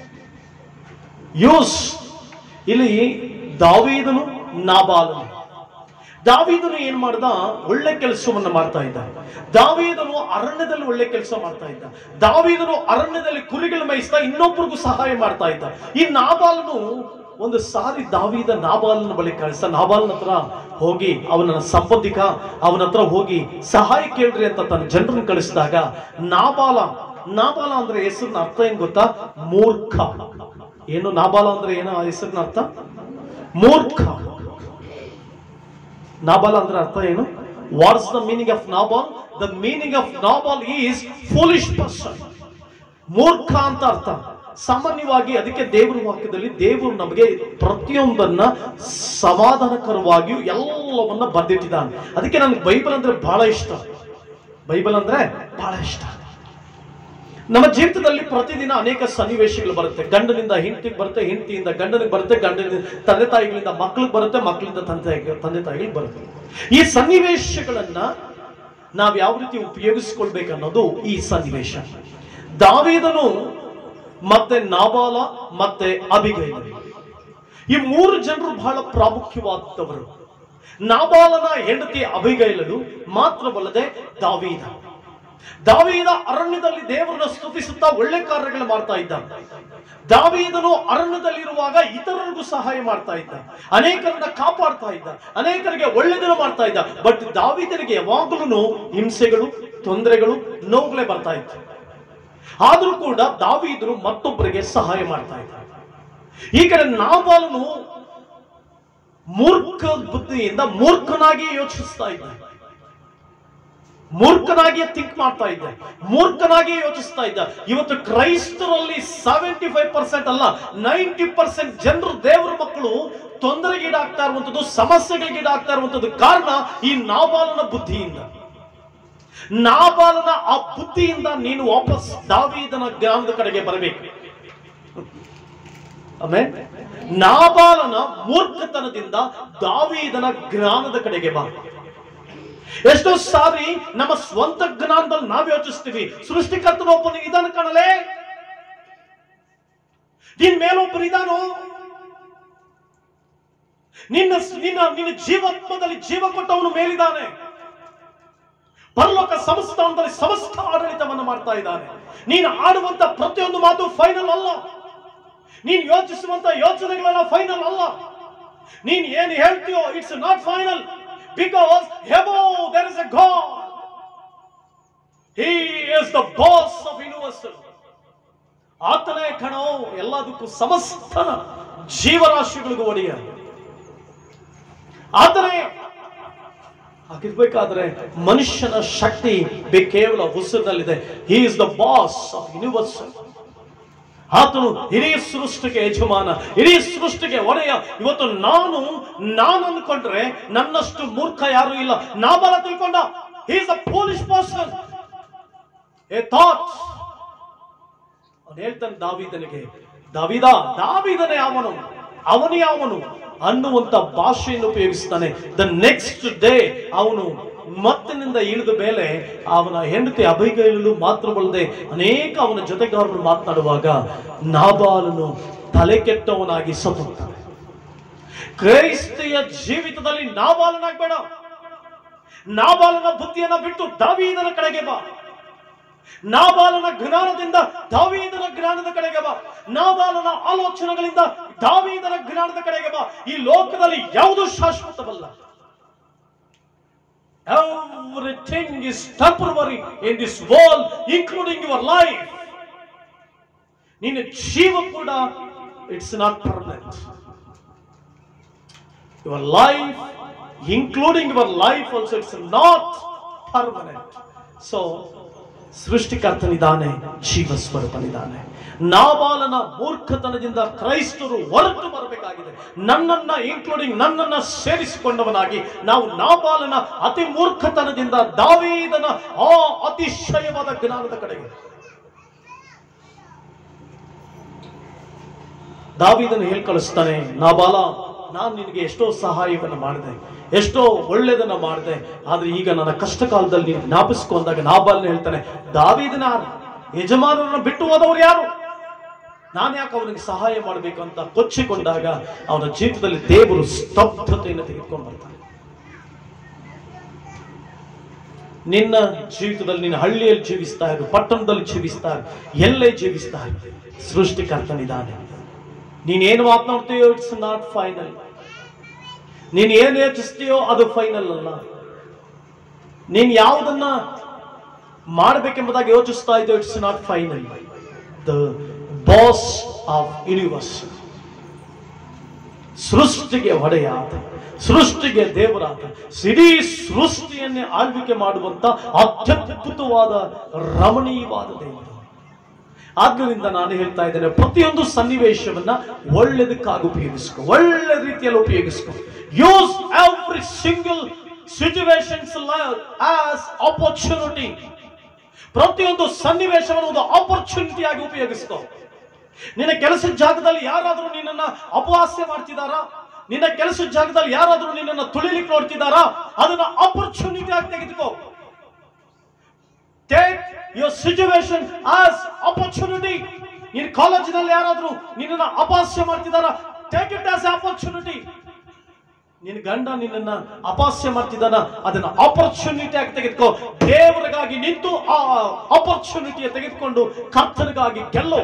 ಯೂಸ್ ಇಲ್ಲಿ ದಾವೀದನು ನಾಬಾಲನು ದಾವೀದನು ಏನ್ ಮಾಡ್ದ ಒಳ್ಳೆ ಕೆಲಸವನ್ನ ಮಾಡ್ತಾ ಇದ್ದ ದಾವೀದನು ಅರಣ್ಯದಲ್ಲಿ ಒಳ್ಳೆ ಕೆಲಸ ಮಾಡ್ತಾ ಇದ್ದ ದಾವೀದನು ಅರಣ್ಯದಲ್ಲಿ ಕುರಿಗಳು ಮೇಯಿಸ್ತಾ ಇನ್ನೊಬ್ಬರಿಗೂ ಸಹಾಯ ಮಾಡ್ತಾ ಇದ್ದ ಈ ನಾಬಾಲನು ಒಂದು ಸಾರಿ ದಾವೀದ ನಾಬಾಲನ ಬಳಿ ಕಳಿಸ್ತಾ ನಾಬಾಲನ ಹತ್ರ ಹೋಗಿ ಅವನ ಸಂಬಂಧಿಕ ಅವನ ಹತ್ರ ಹೋಗಿ ಸಹಾಯ ಕೇಳ್ರಿ ಅಂತ ತನ್ನ ಜನರನ್ನು ಕಳಿಸಿದಾಗ ನಾಬಾಲ ನಾಬಾಲ ಅಂದ್ರೆ ಹೆಸರಿನ ಅರ್ಥ ಏನ್ ಗೊತ್ತಾ ಮೂರ್ಖ ಏನು ನಾಬಾಲ ಅಂದ್ರೆ ಏನು ಆ ಹೆಸರಿನ ಅರ್ಥ ಮೂರ್ಖ ನಾಬಾಲ್ ಅಂದ್ರೆ ಅರ್ಥ ಏನು what's the meaning of Nabal the meaning of Nabal is foolish person ಮೂರ್ಖ ಅಂತ ಅರ್ಥ ಸಾಮಾನ್ಯವಾಗಿ ಅದಕ್ಕೆ ದೇವರ ವಾಕ್ಯದಲ್ಲಿ ದೇವರು ನಮಗೆ ಪ್ರತಿಯೊಂದನ್ನ ಸಮಾಧಾನಕರವಾಗಿಯೂ ಎಲ್ಲವನ್ನ ಬರೆದಿಟ್ಟಿದ್ದಾನೆ ಅದಕ್ಕೆ ನನಗೆ ಬೈಬಲ್ ಅಂದ್ರೆ ಬಹಳ ಇಷ್ಟ ಬೈಬಲ್ ಅಂದ್ರೆ ಬಹಳ ಇಷ್ಟ ನಮ್ಮ ಜೀವಿತದಲ್ಲಿ ಪ್ರತಿದಿನ ಅನೇಕ ಸನ್ನಿವೇಶಗಳು ಬರುತ್ತೆ ಗಂಡನಿಂದ ಹೆಂಡತಿಗೆ ಬರುತ್ತೆ ಹೆಂಡತಿಯಿಂದ ಗಂಡನಿಗೆ ಬರುತ್ತೆ ಗಂಡನಿಂದ ತಂದೆ ತಾಯಿಗಳಿಂದ ಮಕ್ಕಳಿಗೆ ಬರುತ್ತೆ ಮಕ್ಕಳಿಂದ ತಂದೆ ತಂದೆ ತಾಯಿಗಳಿಗೆ ಬರುತ್ತೆ ಈ ಸನ್ನಿವೇಶಗಳನ್ನ ನಾವು ಯಾವ ರೀತಿ ಉಪಯೋಗಿಸ್ಕೊಳ್ಬೇಕನ್ನೋದು ಈ ಸನ್ನಿವೇಶ ದಾವೀದನು ಮತ್ತೆ ನಾಬಾಲ ಮತ್ತೆ ಅಬಿಗೈಲ ಈ ಮೂರು ಜನರು ಬಹಳ ಪ್ರಾಮುಖ್ಯವಾದವರು ನಾಬಾಲನ ಹೆಂಡತಿ ಅಬಿಗೈಲಲು ಮಾತ್ರವಲ್ಲದೆ ದಾವೀದ ದಾವೀದ ಅರಣ್ಯದಲ್ಲಿ ದೇವರನ್ನ ಸ್ತುತಿಸುತ್ತಾ ಒಳ್ಳೆ ಕಾರ್ಯಗಳು ಮಾಡ್ತಾ ಇದ್ದ ದಾವೀದನು ಅರಣ್ಯದಲ್ಲಿರುವಾಗ ಇತರರಿಗೂ ಸಹಾಯ ಮಾಡ್ತಾ ಇದ್ದ ಅನೇಕರನ್ನ ಕಾಪಾಡ್ತಾ ಇದ್ದ ಅನೇಕರಿಗೆ ಒಳ್ಳೆದನ್ನು ಮಾಡ್ತಾ ಇದ್ದ ಬಟ್ ದಾವೀದನಿಗೆ ಯಾವಾಗಲೂ ಹಿಂಸೆಗಳು ತೊಂದರೆಗಳು ನೋವುಗಳೇ ಬರ್ತಾ ಇತ್ತು ಆದ್ರೂ ಕೂಡ ದಾವೀದನು ಮತ್ತೊಬ್ಬರಿಗೆ ಸಹಾಯ ಮಾಡ್ತಾ ಇದ್ದ ಈ ಕಡೆ ನಾಬಾಲನು ಮೂರ್ಖ ಬುದ್ಧಿಯಿಂದ ಮೂರ್ಖನಾಗಿ ಯೋಚಿಸ್ತಾ ಇದ್ದ ಮೂರ್ಖನಾಗಿ ಥಿಂಕ್ ಮಾಡ್ತಾ ಇದ್ದ ಮೂರ್ಖನಾಗಿ ಯೋಚಿಸ್ತಾ ಇದ್ದ ಇವತ್ತು ಕ್ರೈಸ್ತರಲ್ಲಿ ಸೆವೆಂಟಿ ಫೈವ್ ಪರ್ಸೆಂಟ್ ಅಲ್ಲ ನೈಂಟಿ ಪರ್ಸೆಂಟ್ ಜನರು ದೇವರ ಮಕ್ಕಳು ತೊಂದರೆಗೀಡಾಗ್ತಾ ಇರುವಂತದ್ದು ಸಮಸ್ಯೆಗಳಿಗೀಡಾಗ್ತಾ ಇರುವಂತದ್ದು ಕಾರಣ ಈ ನಾಬಾಲನ ಬುದ್ಧಿಯಿಂದ ನಾಬಾಲನ ಆ ಬುದ್ಧಿಯಿಂದ ನೀನು ವಾಪಸ್ ದಾವೀದನ ಜ್ಞಾನದ ಕಡೆಗೆ ಬರಬೇಕು ಆಮೇಲೆ ನಾಬಾಲನ ಮೂರ್ಖತನದಿಂದ ದಾವೀದನ ಜ್ಞಾನದ ಕಡೆಗೆ ಬಾ ಎಷ್ಟೋ ಸಾರಿ ನಮ್ಮ ಸ್ವಂತ ಜ್ಞಾನದಲ್ಲಿ ನಾವು ಯೋಚಿಸ್ತೀವಿ ಸೃಷ್ಟಿಕರ್ತನ ಒಬ್ಬನು ಇದಾನ ಕಾಣಲೇ ನಿನ್ ಮೇಲೊಬ್ಬರು ಇದಾನು ನಿನ್ನ ನಿನ್ನ ನಿನ್ನ ಜೀವಾತ್ಮದಲ್ಲಿ ಜೀವ ಕೊಟ್ಟವನು ಮೇಲಿದ್ದಾನೆ ಪರಲೋಕ ಸಂಸ್ಥಾನದಲ್ಲಿ ಸಮಸ್ತ ಆಡಳಿತವನ್ನು ಮಾಡ್ತಾ ಇದ್ದಾನೆ ನೀನು ಆಡುವಂತ ಪ್ರತಿಯೊಂದು ಮಾತು ಫೈನಲ್ ಅಲ್ಲ ನೀನು ಯೋಚಿಸುವಂತ ಯೋಚನೆಗಳೆಲ್ಲ ಫೈನಲ್ ಅಲ್ಲ ನೀನ್ ಏನ್ ಹೇಳ್ತೀಯೋ ಇಟ್ಸ್ ನಾಟ್ ಫೈನಲ್ ಬಿಕಾಸ್ ಹೆಬೋ there is a God he is the boss of universal ಆತನೇ ಕಣೋ ಎಲ್ಲದಕ್ಕೂ ಸಮಸ್ತನ ಜೀವರಾಶಿಗಳಿಗೂ ಒಡೆಯ ಆದರೆ ಹಾಗಿರ್ಬೇಕಾದ್ರೆ ಮನುಷ್ಯನ ಶಕ್ತಿ ಬೇ- ಕೇವಲ ಉಸಿರಿನಲ್ಲಿದೆ he is the boss of universal ಆತನು ಇಡೀ ಸೃಷ್ಟಿಗೆ ಯಜಮಾನ ಇಡೀ ಸೃಷ್ಟಿಗೆ ಒಡೆಯ ಇವತ್ತು ನಾನು ನಾನು ಅನ್ಕೊಂಡ್ರೆ ನನ್ನಷ್ಟು ಮೂರ್ಖ ಯಾರು ಇಲ್ಲ ನಾಬಲ ತಿಳ್ಕೊಂಡ is a polish person a thought ಅವನು ಹೇಳ್ತಾನೆ ದಾವಿದನಿಗೆ ದಾವಿದ ದಾವಿದನೇ ಅವನು ಅವನೇ ಅವನು ಅನ್ನುವಂತ ಭಾಷೆಯನ್ನು ಉಪಯೋಗಿಸ್ತಾನೆ ದ ನೆಕ್ಸ್ಟ್ ಡೇ ಅವನು ಮತ್ತಿನಿಂದ ಇಳಿದ ಮೇಲೆ ಅವನ ಹೆಂಡತಿ ಅಭೈಗೈಲಲು ಮಾತ್ರವಲ್ಲದೆ ಅನೇಕ ಅವನ ಜೊತೆಗಾರರು ಮಾತನಾಡುವಾಗ ನಾಬಾಲನು ತಲೆ ಕೆಟ್ಟವನಾಗಿ ಸತ್ತುತ್ತಾನೆ ಕ್ರೈಸ್ತಿಯ ಜೀವಿತದಲ್ಲಿ ನಾಬಾಲನಾಗ್ಬೇಡ ನಾಬಾಲನ ಬುದ್ಧಿಯನ್ನ ಬಿಟ್ಟು ದಾವೀದನ ಕಡೆಗೆ ಬಾ ನಾಬಾಲನ ಜ್ಞಾನದಿಂದ ದಾವೀದನ ಜ್ಞಾನದ ಕಡೆಗೆ ಬಾ ನಾಬಾಲನ ಆಲೋಚನೆಗಳಿಂದ ದಾವೀದನ ಜ್ಞಾನದ ಕಡೆಗೆ ಬಾ ಈ ಲೋಕದಲ್ಲಿ ಯಾವುದು ಶಾಶ್ವತವಲ್ಲ Everything is temporary in this world, including your life. ನಿನ್ನ ಜೀವ ಕೂಡ it's not permanent your life including your life also it's not permanent so ಸೃಷ್ಟಿಕರ್ತನಿದ್ದಾನೆ ಜೀವ ಸ್ವರೂಪನಿದ್ದಾನೆ ನಾಬಾಲನ ಮೂರ್ಖತನದಿಂದ ಕ್ರೈಸ್ತರು ಹೊರಟು ಬರಬೇಕಾಗಿದೆ ನನ್ನನ್ನ ಇನ್ಕ್ಲೂಡಿಂಗ್ ನನ್ನನ್ನ ಸೇರಿಸಿಕೊಂಡವನಾಗಿ ನಾವು ನಾಬಾಲನ ಅತಿ ಮೂರ್ಖತನದಿಂದ ದಾವೀದನ ಆ ಅತಿಶಯವಾದ ಜ್ಞಾನದ ಕಡೆಗೆ ದಾವಿದನು ಹೇಳಿ ಕಳಿಸ್ತಾನೆ ನಾಬಾಲ ನಾನು ನಿನಗೆ ಎಷ್ಟೋ ಸಹಾಯವನ್ನು ಮಾಡಿದೆ ಎಷ್ಟೋ ಒಳ್ಳೆಯದನ್ನ ಮಾಡಿದೆ ಆದ್ರೆ ಈಗ ನನ್ನ ಕಷ್ಟ ಕಾಲದಲ್ಲಿ ನೀನು ಜ್ಞಾಪಿಸ್ಕೊಂಡಾಗ ನಾಬಾಲ್ನ ಹೇಳ್ತಾನೆ ದಾವಿದನ ಯಾರು ಯಜಮಾನರನ್ನ ಬಿಟ್ಟು ಹೋದವರು ಯಾರು ನಾನು ಯಾಕೆ ಅವನಿಗೆ ಸಹಾಯ ಮಾಡಬೇಕು ಅಂತ ಕೊಚ್ಚಿಕೊಂಡಾಗ ಅವನ ಜೀವಿತದಲ್ಲಿ ದೇವರು ಸ್ತಬ್ಧತೆಯನ್ನು ತೆಗೆದುಕೊಂಡು ಬರ್ತಾನೆ ನಿನ್ನ ಜೀವಿತದಲ್ಲಿ ನಿನ್ನ ಹಳ್ಳಿಯಲ್ಲಿ ಜೀವಿಸ್ತಾ ಇರು ಪಟ್ಟಣದಲ್ಲಿ ಜೀವಿಸ್ತಾ ಇರು ಎಲ್ಲೇ ಜೀವಿಸ್ತಾ ಇರು ಸೃಷ್ಟಿಕರ್ತನಿದ್ದಾನೆ ನೀನೇನು ಮಾತನಾಡ್ತೀಯೋ ಇಟ್ಸ್ ನಾಟ್ ಫೈನಲ್ ನೀನ್ ಏನು ಯೋಚಿಸ್ತೀಯೋ ಅದು ಫೈನಲ್ ಅಲ್ಲ ನೀನ್ ಯಾವುದನ್ನ ಮಾಡಬೇಕೆಂಬುದಾಗಿ ಯೋಚಿಸ್ತಾ ಇದೆಯೋ it's not final the boss of universe ಸೃಷ್ಟಿಗೆ ಒಡೆಯಾದ ಸೃಷ್ಟಿಗೆ ದೇವರಾದ ಇಡೀ ಸೃಷ್ಟಿಯನ್ನೇ ಆಳ್ವಿಕೆ ಮಾಡುವಂತ ಅತ್ಯದ್ಭುತವಾದ ರಮಣೀಯವಾದ ದೇವರು ಆದ್ದರಿಂದ ನಾನು ಹೇಳ್ತಾ ಇದ್ದೇನೆ ಪ್ರತಿಯೊಂದು ಸನ್ನಿವೇಶವನ್ನ ಒಳ್ಳೆದಕ್ಕಾಗಿ ಉಪಯೋಗಿಸ್ಕೊ ಒಳ್ಳೆ ರೀತಿಯಲ್ಲಿ ಉಪಯೋಗಿಸ್ಕೊ use every single situations as opportunity ಪ್ರತಿಯೊಂದು ಸನ್ನಿವೇಶವನ್ನು ಒಂದು ಆಪರ್ಚುನಿಟಿ ಆಗಿ ಉಪಯೋಗಿಸ್ಕೊ ನಿನ್ನ ಕೆಲಸದ ಜಾಗದಲ್ಲಿ ಯಾರಾದರೂ ನಿನ್ನನ್ನ ಅಪಹಾಸ್ಯ ಮಾಡ್ತಿದಾರಾ ನಿನ್ನ ಕೆಲಸದ ಜಾಗದಲ್ಲಿ ಯಾರಾದರೂ ನಿನ್ನನ್ನ ತುಳಿಲಿಕ್ಕೆ ನೋಡ್ತಿದಾರಾ ಅದನ್ನ ಆಪರ್ಚುನಿಟಿ ಆಗಿ ತೆಗೆದುಕೋ take your situation as opportunity ನಿನ್ನ ಕಾಲೇಜಿನಲ್ಲಿ ಯಾರಾದರೂ ನಿನ್ನನ್ನ ಅಪಹಾಸ್ಯ ಮಾಡ್ತಿದಾರ ಟೇಕ್ ಇಟ್ ಆಸ್ ಆಪರ್ಚುನಿಟಿ ನಿನ್ನ ಗಂಡ ನಿನ್ನನ್ನ ಅಪಹಾಸ್ಯ ಮಾಡ್ತಿದ್ದಾನ ಅದನ್ನ ಆಪರ್ಚುನಿಟಿ ಆಗಿ ತೆಗೆದುಕೋ ದೇವರಿಗಾಗಿ ನಿಂತು ಆ ಆಪರ್ಚುನಿಟಿಯ ತೆಗೆದುಕೊಂಡು ಕರ್ತನಿಗಾಗಿ ಗೆಲ್ಲೋ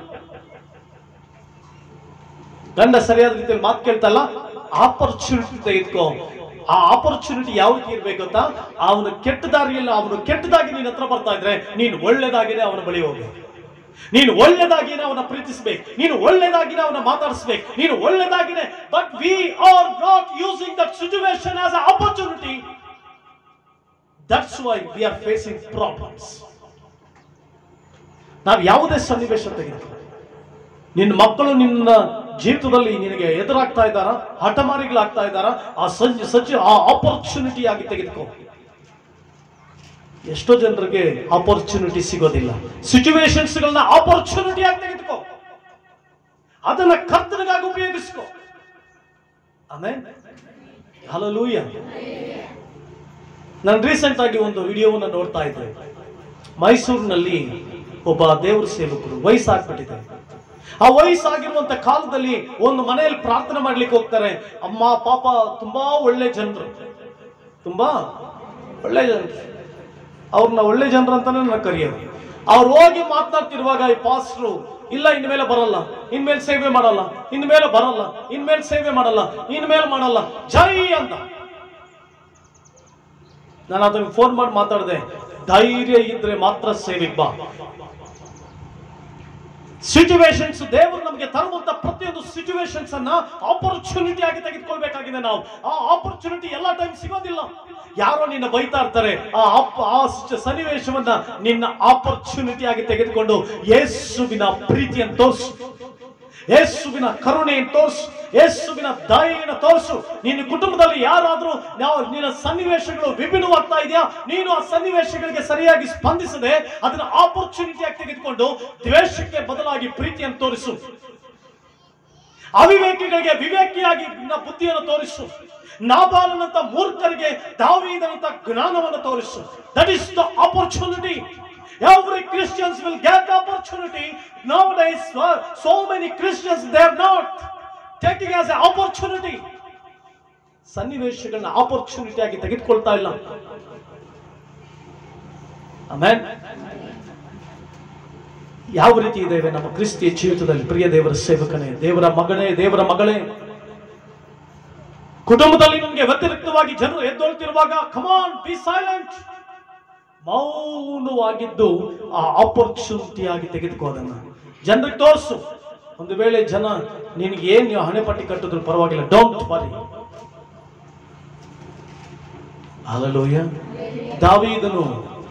ಗಂಡ ಸರಿಯಾದ ರೀತಿಯಲ್ಲಿ ಮಾತು ಕೇಳ್ತಲ್ಲ ಆಪರ್ಚುನಿಟಿ ತೆಗೆದುಕೋ ಆ ಆಪರ್ಚುನಿಟಿ ಯಾವ ರೀತಿ ಇರ್ಬೇಕು ಅಂತ ಅವನು ಕೆಟ್ಟ ದಾರಿಯಲ್ಲಿ ಅವನು ಕೆಟ್ಟದಾಗಿ ನಿನ್ನ ಹತ್ರ ಬರ್ತಾ ಇದ್ರೆ ನೀನು ಒಳ್ಳೆದಾಗಿನೇ ಅವನ ಬಳಿ ಹೋಗಿ ನೀನು ಒಳ್ಳೆದಾಗಿನೇ ಅವನ ಪ್ರೀತಿಸ್ಬೇಕು ನೀನು ಒಳ್ಳೆದಾಗಿನೇ ಅವನ ಮಾತಾಡಿಸ್ಬೇಕು ನೀನು ಒಳ್ಳೆದಾಗಿನೇ but we are not using that situation as a opportunity that's why we are facing problems ನಾವು ಯಾವುದೇ ಸನ್ನಿವೇಶ ತೆಗೆದುಕೋ ನಿನ್ನ ಮಕ್ಕಳು ನಿನ್ನ ಜೀವಿತದಲ್ಲಿ ನಿನಗೆ ಎದುರಾಗ್ತಾ ಇದ್ದಾರಾ ಹಠಮಾರಿಗಳಾಗ್ತಾ ಇದ್ದಾರಾ ಆ ಸಂಜೆ ಸಜ್ಜೆ ಆ ಆಪರ್ಚುನಿಟಿ ಆಗಿ ತೆಗೆದುಕೋ ಎಷ್ಟೋ ಜನರಿಗೆ ಆಪರ್ಚುನಿಟಿ ಸಿಗೋದಿಲ್ಲ ಸಿಚುವೇಶನ್ಸ್ಗಳನ್ನ ಆಪರ್ಚುನಿಟಿ ಆಗಿ ತೆಗೆದುಕೋ ಅದನ್ನ ಕರ್ತನಿಗಾಗಿ ಉಪಯೋಗಿಸ್ಕೋ ಆಮೇಲೆ ಹಲಲೂಯ ನಾನು ರೀಸೆಂಟ್ ಆಗಿ ಒಂದು ವಿಡಿಯೋವನ್ನು ನೋಡ್ತಾ ಇದ್ದೆ ಮೈಸೂರಿನಲ್ಲಿ ಒಬ್ಬ ದೇವ್ರ ಸೇವಕರು ವಯಸ್ಸಾಗ್ಬಿಟ್ಟಿದೆ ಆ ವಯಸ್ಸಾಗಿರುವಂತ ಕಾಲದಲ್ಲಿ ಒಂದು ಮನೆಯಲ್ಲಿ ಪ್ರಾರ್ಥನೆ ಮಾಡ್ಲಿಕ್ಕೆ ಹೋಗ್ತಾರೆ ಅಮ್ಮ ಪಾಪ ತುಂಬಾ ಒಳ್ಳೆ ಜನರು ತುಂಬಾ ಒಳ್ಳೆ ಜನರು ಅವ್ರನ್ನ ಒಳ್ಳೆ ಜನರು ಅಂತಾನೆ ನನ್ನ ಕರೆಯೋದು ಅವ್ರು ಹೋಗಿ ಮಾತನಾಡ್ತಿರುವಾಗ ಈ ಪಾಸ್ಟ್ರು ಇಲ್ಲ ಇನ್ಮೇಲೆ ಬರಲ್ಲ ಇನ್ಮೇಲೆ ಸೇವೆ ಮಾಡಲ್ಲ ಇನ್ಮೇಲೆ ಬರಲ್ಲ ಇನ್ಮೇಲೆ ಸೇವೆ ಮಾಡಲ್ಲ ಇನ್ಮೇಲೆ ಮಾಡಲ್ಲ ಜೈ ಅಂತ ನಾನು ಅದಕ್ಕೆ ಫೋನ್ ಮಾಡಿ ಮಾತಾಡಿದೆ ಧೈರ್ಯ ಇದ್ರೆ ಮಾತ್ರ ಸೇವೆಗೆ ಬಾ ಸಿಚುವೇಶನ್ಸ್ ದೇವರು ನಮಗೆ ತರುವಂತ ಪ್ರತಿಯೊಂದು ಸಿಚುವೇಶನ್ಸ್ ಅನ್ನ ಆಪರ್ಚುನಿಟಿ ಆಗಿ ತೆಗೆದುಕೊಳ್ಬೇಕಾಗಿದೆ ನಾವು ಆ ಆಪರ್ಚುನಿಟಿ ಎಲ್ಲ ಟೈಮ್ ಸಿಗೋದಿಲ್ಲ ಯಾರೋ ನಿನ್ನ ಬೈತಾ ಇರ್ತಾರೆ ಆ ಅಪ್- ಆ ಸಿಚ- ಸನ್ನಿವೇಶವನ್ನ ನಿನ್ನ ಆಪರ್ಚುನಿಟಿ ಆಗಿ ತೆಗೆದುಕೊಂಡು ಯೇಸುವಿನ ಪ್ರೀತಿಯನ್ನು ತೋರಿಸು ಯೇಸುವಿನ ಕರುಣೆಯನ್ನು ತೋರಿಸು ಯೇಸುವಿನ ದಯೆಯನ್ನು ತೋರಿಸು ನಿನ್ನ ಕುಟುಂಬದಲ್ಲಿ ಯಾರಾದ್ರೂ ನಾವು ನಿನ್ನ ಸನ್ನಿವೇಶಗಳು ವಿಭಿನ್ನವಾಗ್ತಾ ಇದೆಯಾ ನೀನು ಆ ಸನ್ನಿವೇಶಗಳಿಗೆ ಸರಿಯಾಗಿ ಸ್ಪಂದಿಸದೆ ಅದನ್ನ ಆಪರ್ಚುನಿಟಿ ಆಗಿ ತೆಗೆದುಕೊಂಡು ದ್ವೇಷಕ್ಕೆ ಬದಲಾಗಿ ಪ್ರೀತಿಯನ್ನು ತೋರಿಸು ಅವಿವೇಕಿಗಳಿಗೆ ವಿವೇಕಿಯಾಗಿ ನಿನ್ನ ಬುದ್ಧಿಯನ್ನು ತೋರಿಸು ನಾಬಾಲನಂತ ಮೂರ್ಖರಿಗೆ ದಾವೀದನಂತ ಜ್ಞಾನವನ್ನು ತೋರಿಸು that is the opportunity Every Christians will get the opportunity. Nowadays, so, so many Christians, they are not taking as an opportunity. ಸನ್ನಿವೇಶಗಳನ್ನ ಆಪರ್ಚುನಿಟಿ ಆಗಿ ತೆಗೆದುಕೊಳ್ತಾ ಇಲ್ಲ ಆಮೇಲೆ ಯಾವ ರೀತಿ ಇದ್ದೇವೆ ನಮ್ಮ ಕ್ರಿಸ್ತಿಯ ಜೀವಿತದಲ್ಲಿ ಪ್ರಿಯ ದೇವರ ಸೇವಕನೇ ದೇವರ ಮಗನೇ ದೇವರ ಮಗಳೇ ಕುಟುಂಬದಲ್ಲಿ ನಮಗೆ ವ್ಯತಿರಿಕ್ತವಾಗಿ ಜನರು ಎದ್ದೊಳ್ತಿರುವಾಗ ಕಮಾನ್ ಬಿ ಸೈಲೆಂಟ್ ಮೌನವಾಗಿದ್ದು ಆ ಆಪರ್ಚುನಿಟಿ ಆಗಿ ತೆಗೆದುಕೋ ಅದನ್ನ ಜನರಿಗೆ ತೋರಿಸು ಒಂದು ವೇಳೆ ಜನ ನಿನಗೆ ಏನ್ ನೀವು ಹಣೆ ಪಟ್ಟಿ ಕಟ್ಟಿದ್ರು ಪರವಾಗಿಲ್ಲ ಡೋಂಟ್ ವರಿ ಹಾಲಲೋಯ ದಾವೀದನು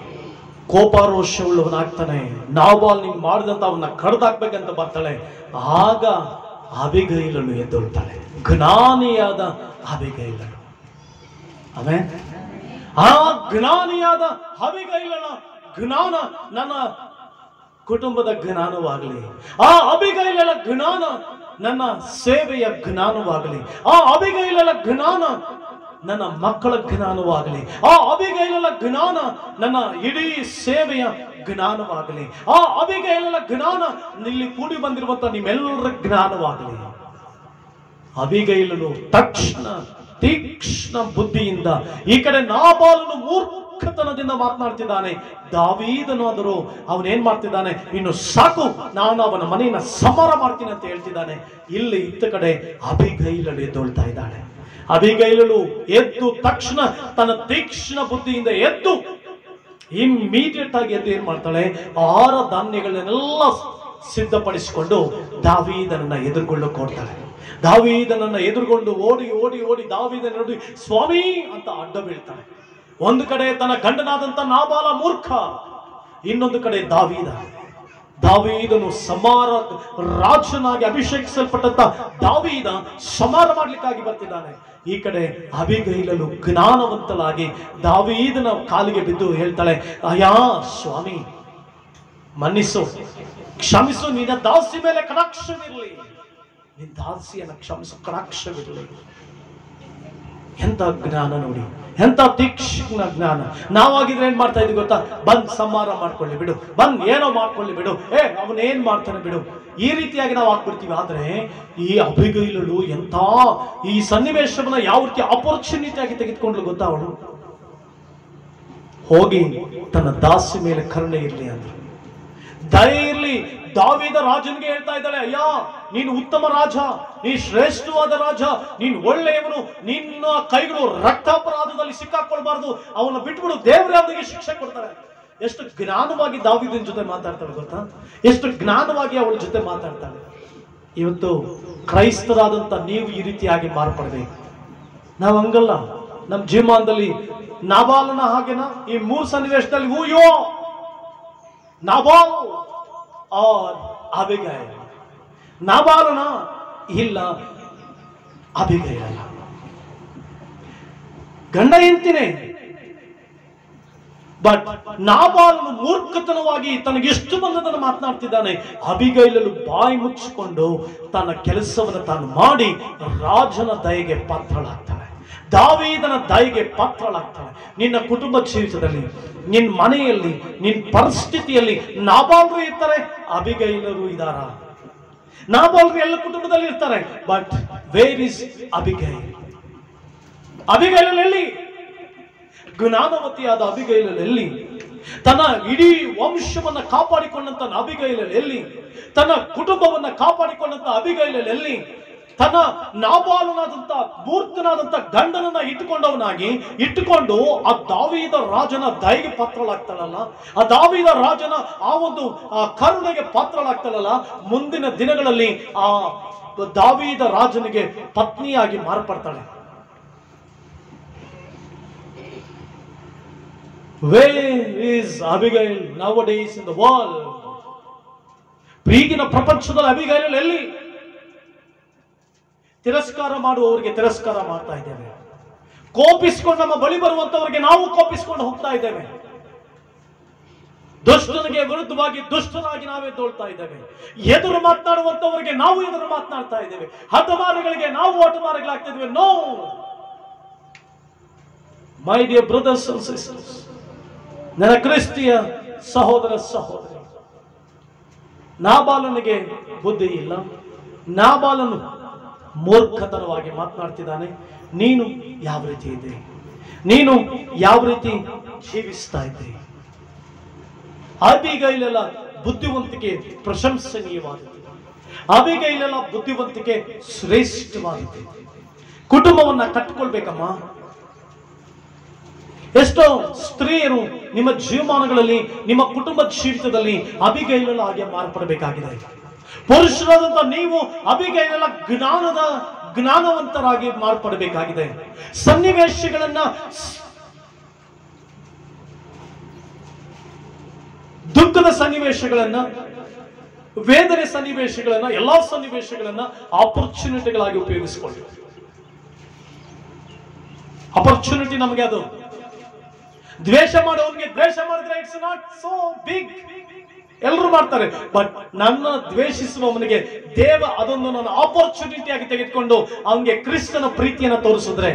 ಕೋಪಾರೋಷವುಳ್ಳವನಾಗ್ತಾನೆ ನಾವಾಲ್ ನಿಂಗೆ ಮಾಡಿದಂತ ಅವನ್ನ ಕಡ್ದಾಕ್ಬೇಕಂತ ಬರ್ತಾಳೆ ಆಗ ಅಬಿಗೈಲಳು ಎದ್ದೊಳ್ತಾಳೆ ಜ್ಞಾನಿಯಾದ ಅಬಿಗೈಲಳು ಆಮೇಲೆ ಆ ಜ್ಞಾನಿಯಾದ ಅಬಿಗೈಲನ ಜ್ಞಾನ ನನ್ನ ಕುಟುಂಬದ ಜ್ಞಾನವಾಗಲಿ ಆ ಅಬಿಗೈಲಳ ಜ್ಞಾನ ನನ್ನ ಸೇವೆಯ ಜ್ಞಾನವಾಗಲಿ ಆ ಅಬಿಗೈಲಳ ಜ್ಞಾನ ನನ್ನ ಮಕ್ಕಳ ಜ್ಞಾನವಾಗಲಿ ಆ ಅಬಿಗೈಲಳ ಜ್ಞಾನ ನನ್ನ ಇಡೀ ಸೇವೆಯ ಜ್ಞಾನವಾಗಲಿ ಆ ಅಬಿಗೈಲಳ ಜ್ಞಾನ ಇಲ್ಲಿ ಕೂಡಿ ಬಂದಿರುವಂತ ನಿಮ್ಮೆಲ್ಲರ ಜ್ಞಾನವಾಗಲಿ ಅಬಿಗೈಲನು ತಕ್ಷಣ ತೀಕ್ಷ್ಣ ಬುದ್ಧಿಯಿಂದ ಈ ಕಡೆ ನಾಬಾಲನು ಮೂರ್ಖತನದಿಂದ ಮಾತನಾಡ್ತಿದ್ದಾನೆ ದಾವೀದನು ಆದರೂ ಅವನೇನ್ ಮಾಡ್ತಿದ್ದಾನೆ ಇನ್ನು ಸಾಕು ನಾನು ಅವನ ಮನೆಯನ್ನ ಸಮರ ಮಾಡ್ತೀನಿ ಅಂತ ಹೇಳ್ತಿದ್ದಾನೆ ಇಲ್ಲಿ ಇತ್ತ ಕಡೆ ಅಬಿಗೈಲಳು ಎದ್ದೊಳ್ತಾ ಇದ್ದಾಳೆ ಅಬಿಗೈಲಳು ಎದ್ದು ತಕ್ಷಣ ತನ್ನ ತೀಕ್ಷ್ಣ ಬುದ್ಧಿಯಿಂದ ಎದ್ದು ಇಮ್ಮಿಡಿಯೇಟ್ ಆಗಿ ಎದ್ದು ಏನ್ ಮಾಡ್ತಾಳೆ ಆಹಾರ ಧಾನ್ಯಗಳನ್ನೆಲ್ಲ ಸಿದ್ಧಪಡಿಸಿಕೊಂಡು ದಾವೀದನನ್ನ ಎದುರುಗೊಳ್ಳೋಕೆ ಕೊಡ್ತಾಳೆ ದಾವೀದನನ್ನ ಎದುರುಗೊಂಡು ಓಡಿ ಓಡಿ ಓಡಿ ದಾವೀದನ ನೋಡಿ ಸ್ವಾಮಿ ಅಂತ ಅಡ್ಡ ಬೀಳ್ತಾಳೆ ಒಂದು ಕಡೆ ತನ್ನ ಗಂಡನಾದಂತ ನಾಬಾಲ ಮೂರ್ಖ ಇನ್ನೊಂದು ಕಡೆ ದಾವೀದ ದಾವೀದನು ಸಮಾರ ರಾಜನಾಗಿ ಅಭಿಷೇಕಿಸಲ್ಪಟ್ಟಂತ ದಾವೀದ ಸಮಾರ ಮಾಡ್ಲಿಕ್ಕಾಗಿ ಬರ್ತಿದ್ದಾನೆ ಈ ಕಡೆ ಅಭಿಗೈಲಲು ಜ್ಞಾನವಂತಲಾಗಿ ದಾವೀದನ ಕಾಲಿಗೆ ಬಿದ್ದು ಹೇಳ್ತಾಳೆ ಅಯ್ಯಾ ಸ್ವಾಮಿ ಮನ್ನಿಸು ಕ್ಷಮಿಸು ನಿನ್ನ ದಾಸಿ ಮೇಲೆ ಕಟಾಕ್ಷವಿರಲಿ ನಿನ್ನ ದಾಸಿಯನ್ನ ಕ್ಷಮಿಸು ಕಟಾಕ್ಷವಿರಲಿ ಎಂತ ಜ್ಞಾನ ನೋಡಿ ಎಂತ ತೀಕ್ಷ್ಣ ಜ್ಞಾನ ನಾವಾಗಿದ್ರೆ ಏನ್ ಮಾಡ್ತಾ ಇದ್ವಿ ಗೊತ್ತಾ ಬಂದ್ ಸಂಹಾರ ಮಾಡ್ಕೊಳ್ಳಿ ಬಿಡು ಬಂದ್ ಏನೋ ಮಾಡ್ಕೊಳ್ಳಿ ಬಿಡು ಏ ಅವನ್ ಏನ್ ಮಾಡ್ತಾನೆ ಬಿಡು ಈ ರೀತಿಯಾಗಿ ನಾವು ಆಗ್ಬಿಡ್ತೀವಿ ಆದ್ರೆ ಈ ಅಭಿಗೈಲಳು ಎಂತ ಈ ಸನ್ನಿವೇಶವನ್ನ ಯಾವ ರೀತಿ ಅಪರ್ಚುನಿಟಿ ಆಗಿ ತೆಗೆದುಕೊಂಡ್ಲು ಗೊತ್ತಾ ಅವಳು ಹೋಗಿ ತನ್ನ ದಾಸಿ ಮೇಲೆ ಕರುಣೆ ಇರಲಿ ಅಂದ್ರು ದಯ ಇರ್ಲಿ ದಾವಿದ ರಾಜನಿಗೆ ಹೇಳ್ತಾ ಇದ್ದಾಳೆ ಅಯ್ಯ ನೀನು ಉತ್ತಮ ರಾಜ ನೀ ಶ್ರೇಷ್ಠವಾದ ರಾಜ ನೀನು ಒಳ್ಳೆಯವನು ನಿನ್ನ ಕೈಗಳು ರಕ್ತಾಪರಾಧದಲ್ಲಿ ಸಿಕ್ಕಾಕೊಳ್ಬಾರ್ದು ಅವನ್ನ ಬಿಟ್ಬಿಡು ದೇವರೇ ಅವನಿಗೆ ಶಿಕ್ಷೆ ಕೊಡ್ತಾರೆ ಎಷ್ಟು ಜ್ಞಾನವಾಗಿ ದಾವಿದನ ಜೊತೆ ಮಾತಾಡ್ತಾಳೆ ಗೊತ್ತಾ ಎಷ್ಟು ಜ್ಞಾನವಾಗಿ ಅವಳ ಜೊತೆ ಮಾತಾಡ್ತಾಳೆ ಇವತ್ತು ಕ್ರೈಸ್ತರಾದಂತ ನೀವು ಈ ರೀತಿಯಾಗಿ ಮಾರ್ಪಡ್ಬೇಕು ನಾವು ಹಂಗಲ್ಲ ನಮ್ಮ ಜೀವಮಾನದಲ್ಲಿ ನಾಬಾಲನ ಹಾಗೆನಾ ಈ ಮೂರು ಸನ್ನಿವೇಶದಲ್ಲಿ ಹೂಯೋ ನಾಬಾಲ್ ಆರ್ ಅಬಿಗೈಲ್ ನಾಬಾಲನ ಇಲ್ಲ ಅಬಿಗೈಲಲ್ಲ ಗಂಡ ಹೆಂಡ್ತಿನೇ ಬಟ್ ನಾಬಾಲನು ಮೂರ್ಖತನವಾಗಿ ತನಗೆಷ್ಟು ಬಂದದನ್ನು ಮಾತನಾಡ್ತಿದ್ದಾನೆ ಅಬಿಗೈಲಲು ಬಾಯಿ ಮುಚ್ಚಿಕೊಂಡು ತನ್ನ ಕೆಲಸವನ್ನು ತಾನು ಮಾಡಿ ರಾಜನ ದಯೆಗೆ ಪಾತ್ರಳಾಗ್ತಾಳೆ ದಾವೀದನ ದಯೆಗೆ ಪಾತ್ರಳಾಗ್ತಾಳೆ ನಿನ್ನ ಕುಟುಂಬ ಜೀವಿತದಲ್ಲಿ ನಿನ್ನ ಮನೆಯಲ್ಲಿ ನಿನ್ನ ಪರಿಸ್ಥಿತಿಯಲ್ಲಿ ನಾಬಾಲರು ಇರ್ತಾರೆ ಅಬಿಗೈಲರು ಇದಾರ ನಾಬಾಲರು ಎಲ್ಲ ಕುಟುಂಬದಲ್ಲಿ ಇರ್ತಾರೆ ಬಟ್ ವೇರ್ ಇಸ್ ಅಬಿಗೈಲ್ ಅಬಿಗೈಲಲ್ಲಿ ಜ್ಞಾನವತಿಯಾದ ಅಬಿಗೈಲಲ್ಲಿ ತನ್ನ ಇಡೀ ವಂಶವನ್ನ ಕಾಪಾಡಿಕೊಂಡಂತ ಅಬಿಗೈಲಲ್ಲಿ ತನ್ನ ಕುಟುಂಬವನ್ನ ಕಾಪಾಡಿಕೊಂಡಂತ ಅಬಿಗೈಲಲ್ಲಿ ತನ್ನ ನಾಬಾಲನಾದಂತ ಮೂರ್ಖನಾದಂತ ಗಂಡನನ್ನ ಇಟ್ಟುಕೊಂಡವನಾಗಿ ಇಟ್ಟುಕೊಂಡು ಆ ದಾವೀದ ರಾಜನ ದಯಗೆ ಪಾತ್ರಳಾಗ್ತಾಳಲ್ಲ ಆ ದಾವೀದ ರಾಜನ ಆ ಒಂದು ಆ ಕರುಣೆಗೆ ಪಾತ್ರಳಾಗ್ತಾಳಲ್ಲ ಮುಂದಿನ ದಿನಗಳಲ್ಲಿ ಆ ದಾವೀದ ರಾಜನಿಗೆ ಪತ್ನಿಯಾಗಿ ಮಾರ್ಪಡ್ತಾಳೆ Where is Abigail nowadays in the world? ಈಗಿನ ಪ್ರಪಂಚದಲ್ಲಿ ಅಬಿಗೈಲ್ ಎಲ್ಲಿ ತಿರಸ್ಕಾರ ಮಾಡುವವರಿಗೆ ತಿರಸ್ಕಾರ ಮಾಡ್ತಾ ಇದ್ದೇವೆ ಕೋಪಿಸ್ಕೊಂಡು ನಮ್ಮ ಬಳಿ ಬರುವಂತವರಿಗೆ ನಾವು ಕೋಪಿಸ್ಕೊಂಡು ಹೋಗ್ತಾ ಇದ್ದೇವೆ ದುಷ್ಟನಿಗೆ ವಿರುದ್ಧವಾಗಿ ದುಷ್ಟನಾಗಿ ನಾವೇ ತೋಳ್ತಾ ಇದ್ದೇವೆ ಎದುರು ಮಾತನಾಡುವಂತವರಿಗೆ ನಾವು ಎದುರು ಮಾತನಾಡ್ತಾ ಇದ್ದೇವೆ ಹಠಮಾರಿಗಳಿಗೆ ನಾವು ಹಠಮಾರಿಗಳಾಗ್ತಾ ಇದ್ದೇವೆ no my dear brothers and sisters ನನ್ನ ಕ್ರಿಸ್ತಿಯ ಸಹೋದರ ಸಹೋದರಿ ನಾಬಾಲನಿಗೆ ಬುದ್ಧಿ ಇಲ್ಲ ನಾಬಾಲನು ಮೂರ್ಖತನವಾಗಿ ಮಾತನಾಡ್ತಿದ್ದಾನೆ ನೀನು ಯಾವ ರೀತಿ ಇದೆ ನೀನು ಯಾವ ರೀತಿ ಜೀವಿಸ್ತಾ ಇದ್ದೆ ಅಬಿಗೈಲೆಲ್ಲ ಬುದ್ಧಿವಂತಿಕೆ ಪ್ರಶಂಸನೀಯವಾದದ್ದು ಅಬಿಗೈಲೆಲ್ಲ ಬುದ್ಧಿವಂತಿಕೆ ಶ್ರೇಷ್ಠವಾದದ್ದು ಕುಟುಂಬವನ್ನ ಕಟ್ಟಿಕೊಳ್ಬೇಕಮ್ಮ ಎಷ್ಟೋ ಸ್ತ್ರೀಯರು ನಿಮ್ಮ ಜೀವಮಾನಗಳಲ್ಲಿ ನಿಮ್ಮ ಕುಟುಂಬ ಜೀವಿತದಲ್ಲಿ ಅಬಿಗೈಲಲ್ಲ ಹಾಗೆ ಮಾರ್ಪಡಬೇಕಾಗಿದೆ ಪುರುಷರಾದಂತ ನೀವು ಅಭಿಗೈಲೆಲ್ಲ ಜ್ಞಾನದ ಜ್ಞಾನವಂತರಾಗಿ ಮಾರ್ಪಡಬೇಕಾಗಿದೆ ಸನ್ನಿವೇಶಗಳನ್ನ ಸ್- ದುಃಖದ ಸನ್ನಿವೇಶಗಳನ್ನ ವೇದನೆ ಸನ್ನಿವೇಶಗಳನ್ನ ಎಲ್ಲಾ ಸನ್ನಿವೇಶಗಳನ್ನ ಆಪರ್ಚುನಿಟಿಗಳಾಗಿ ಉಪಯೋಗಿಸಿಕೊಳ್ಳಿ ಅಪರ್ಚುನಿಟಿ ನಮಗೆ ಅದು ದ್ವೇಷ ಮಾಡೋನಿಗೆ ದ್ವೇಷ ಮಾಡಿದ್ರೆ ಇಟ್ಸ್ ನಾಟ್ ಸೋ ಬಿಗ್ ಎಲ್ಲರೂ ಮಾಡ್ತಾರೆ ಬಟ್ ನನ್ನ ದ್ವೇಷಿಸುವವನಿಗೆ ದೇವ ಅದೊಂದು ನನ್ನ ಆಪರ್ಚುನಿಟಿ ಆಗಿ ತೆಗೆದುಕೊಂಡು ಅವನಿಗೆ ಕ್ರಿಸ್ತನ ಪ್ರೀತಿಯನ್ನ ತೋರಿಸಿದ್ರೆ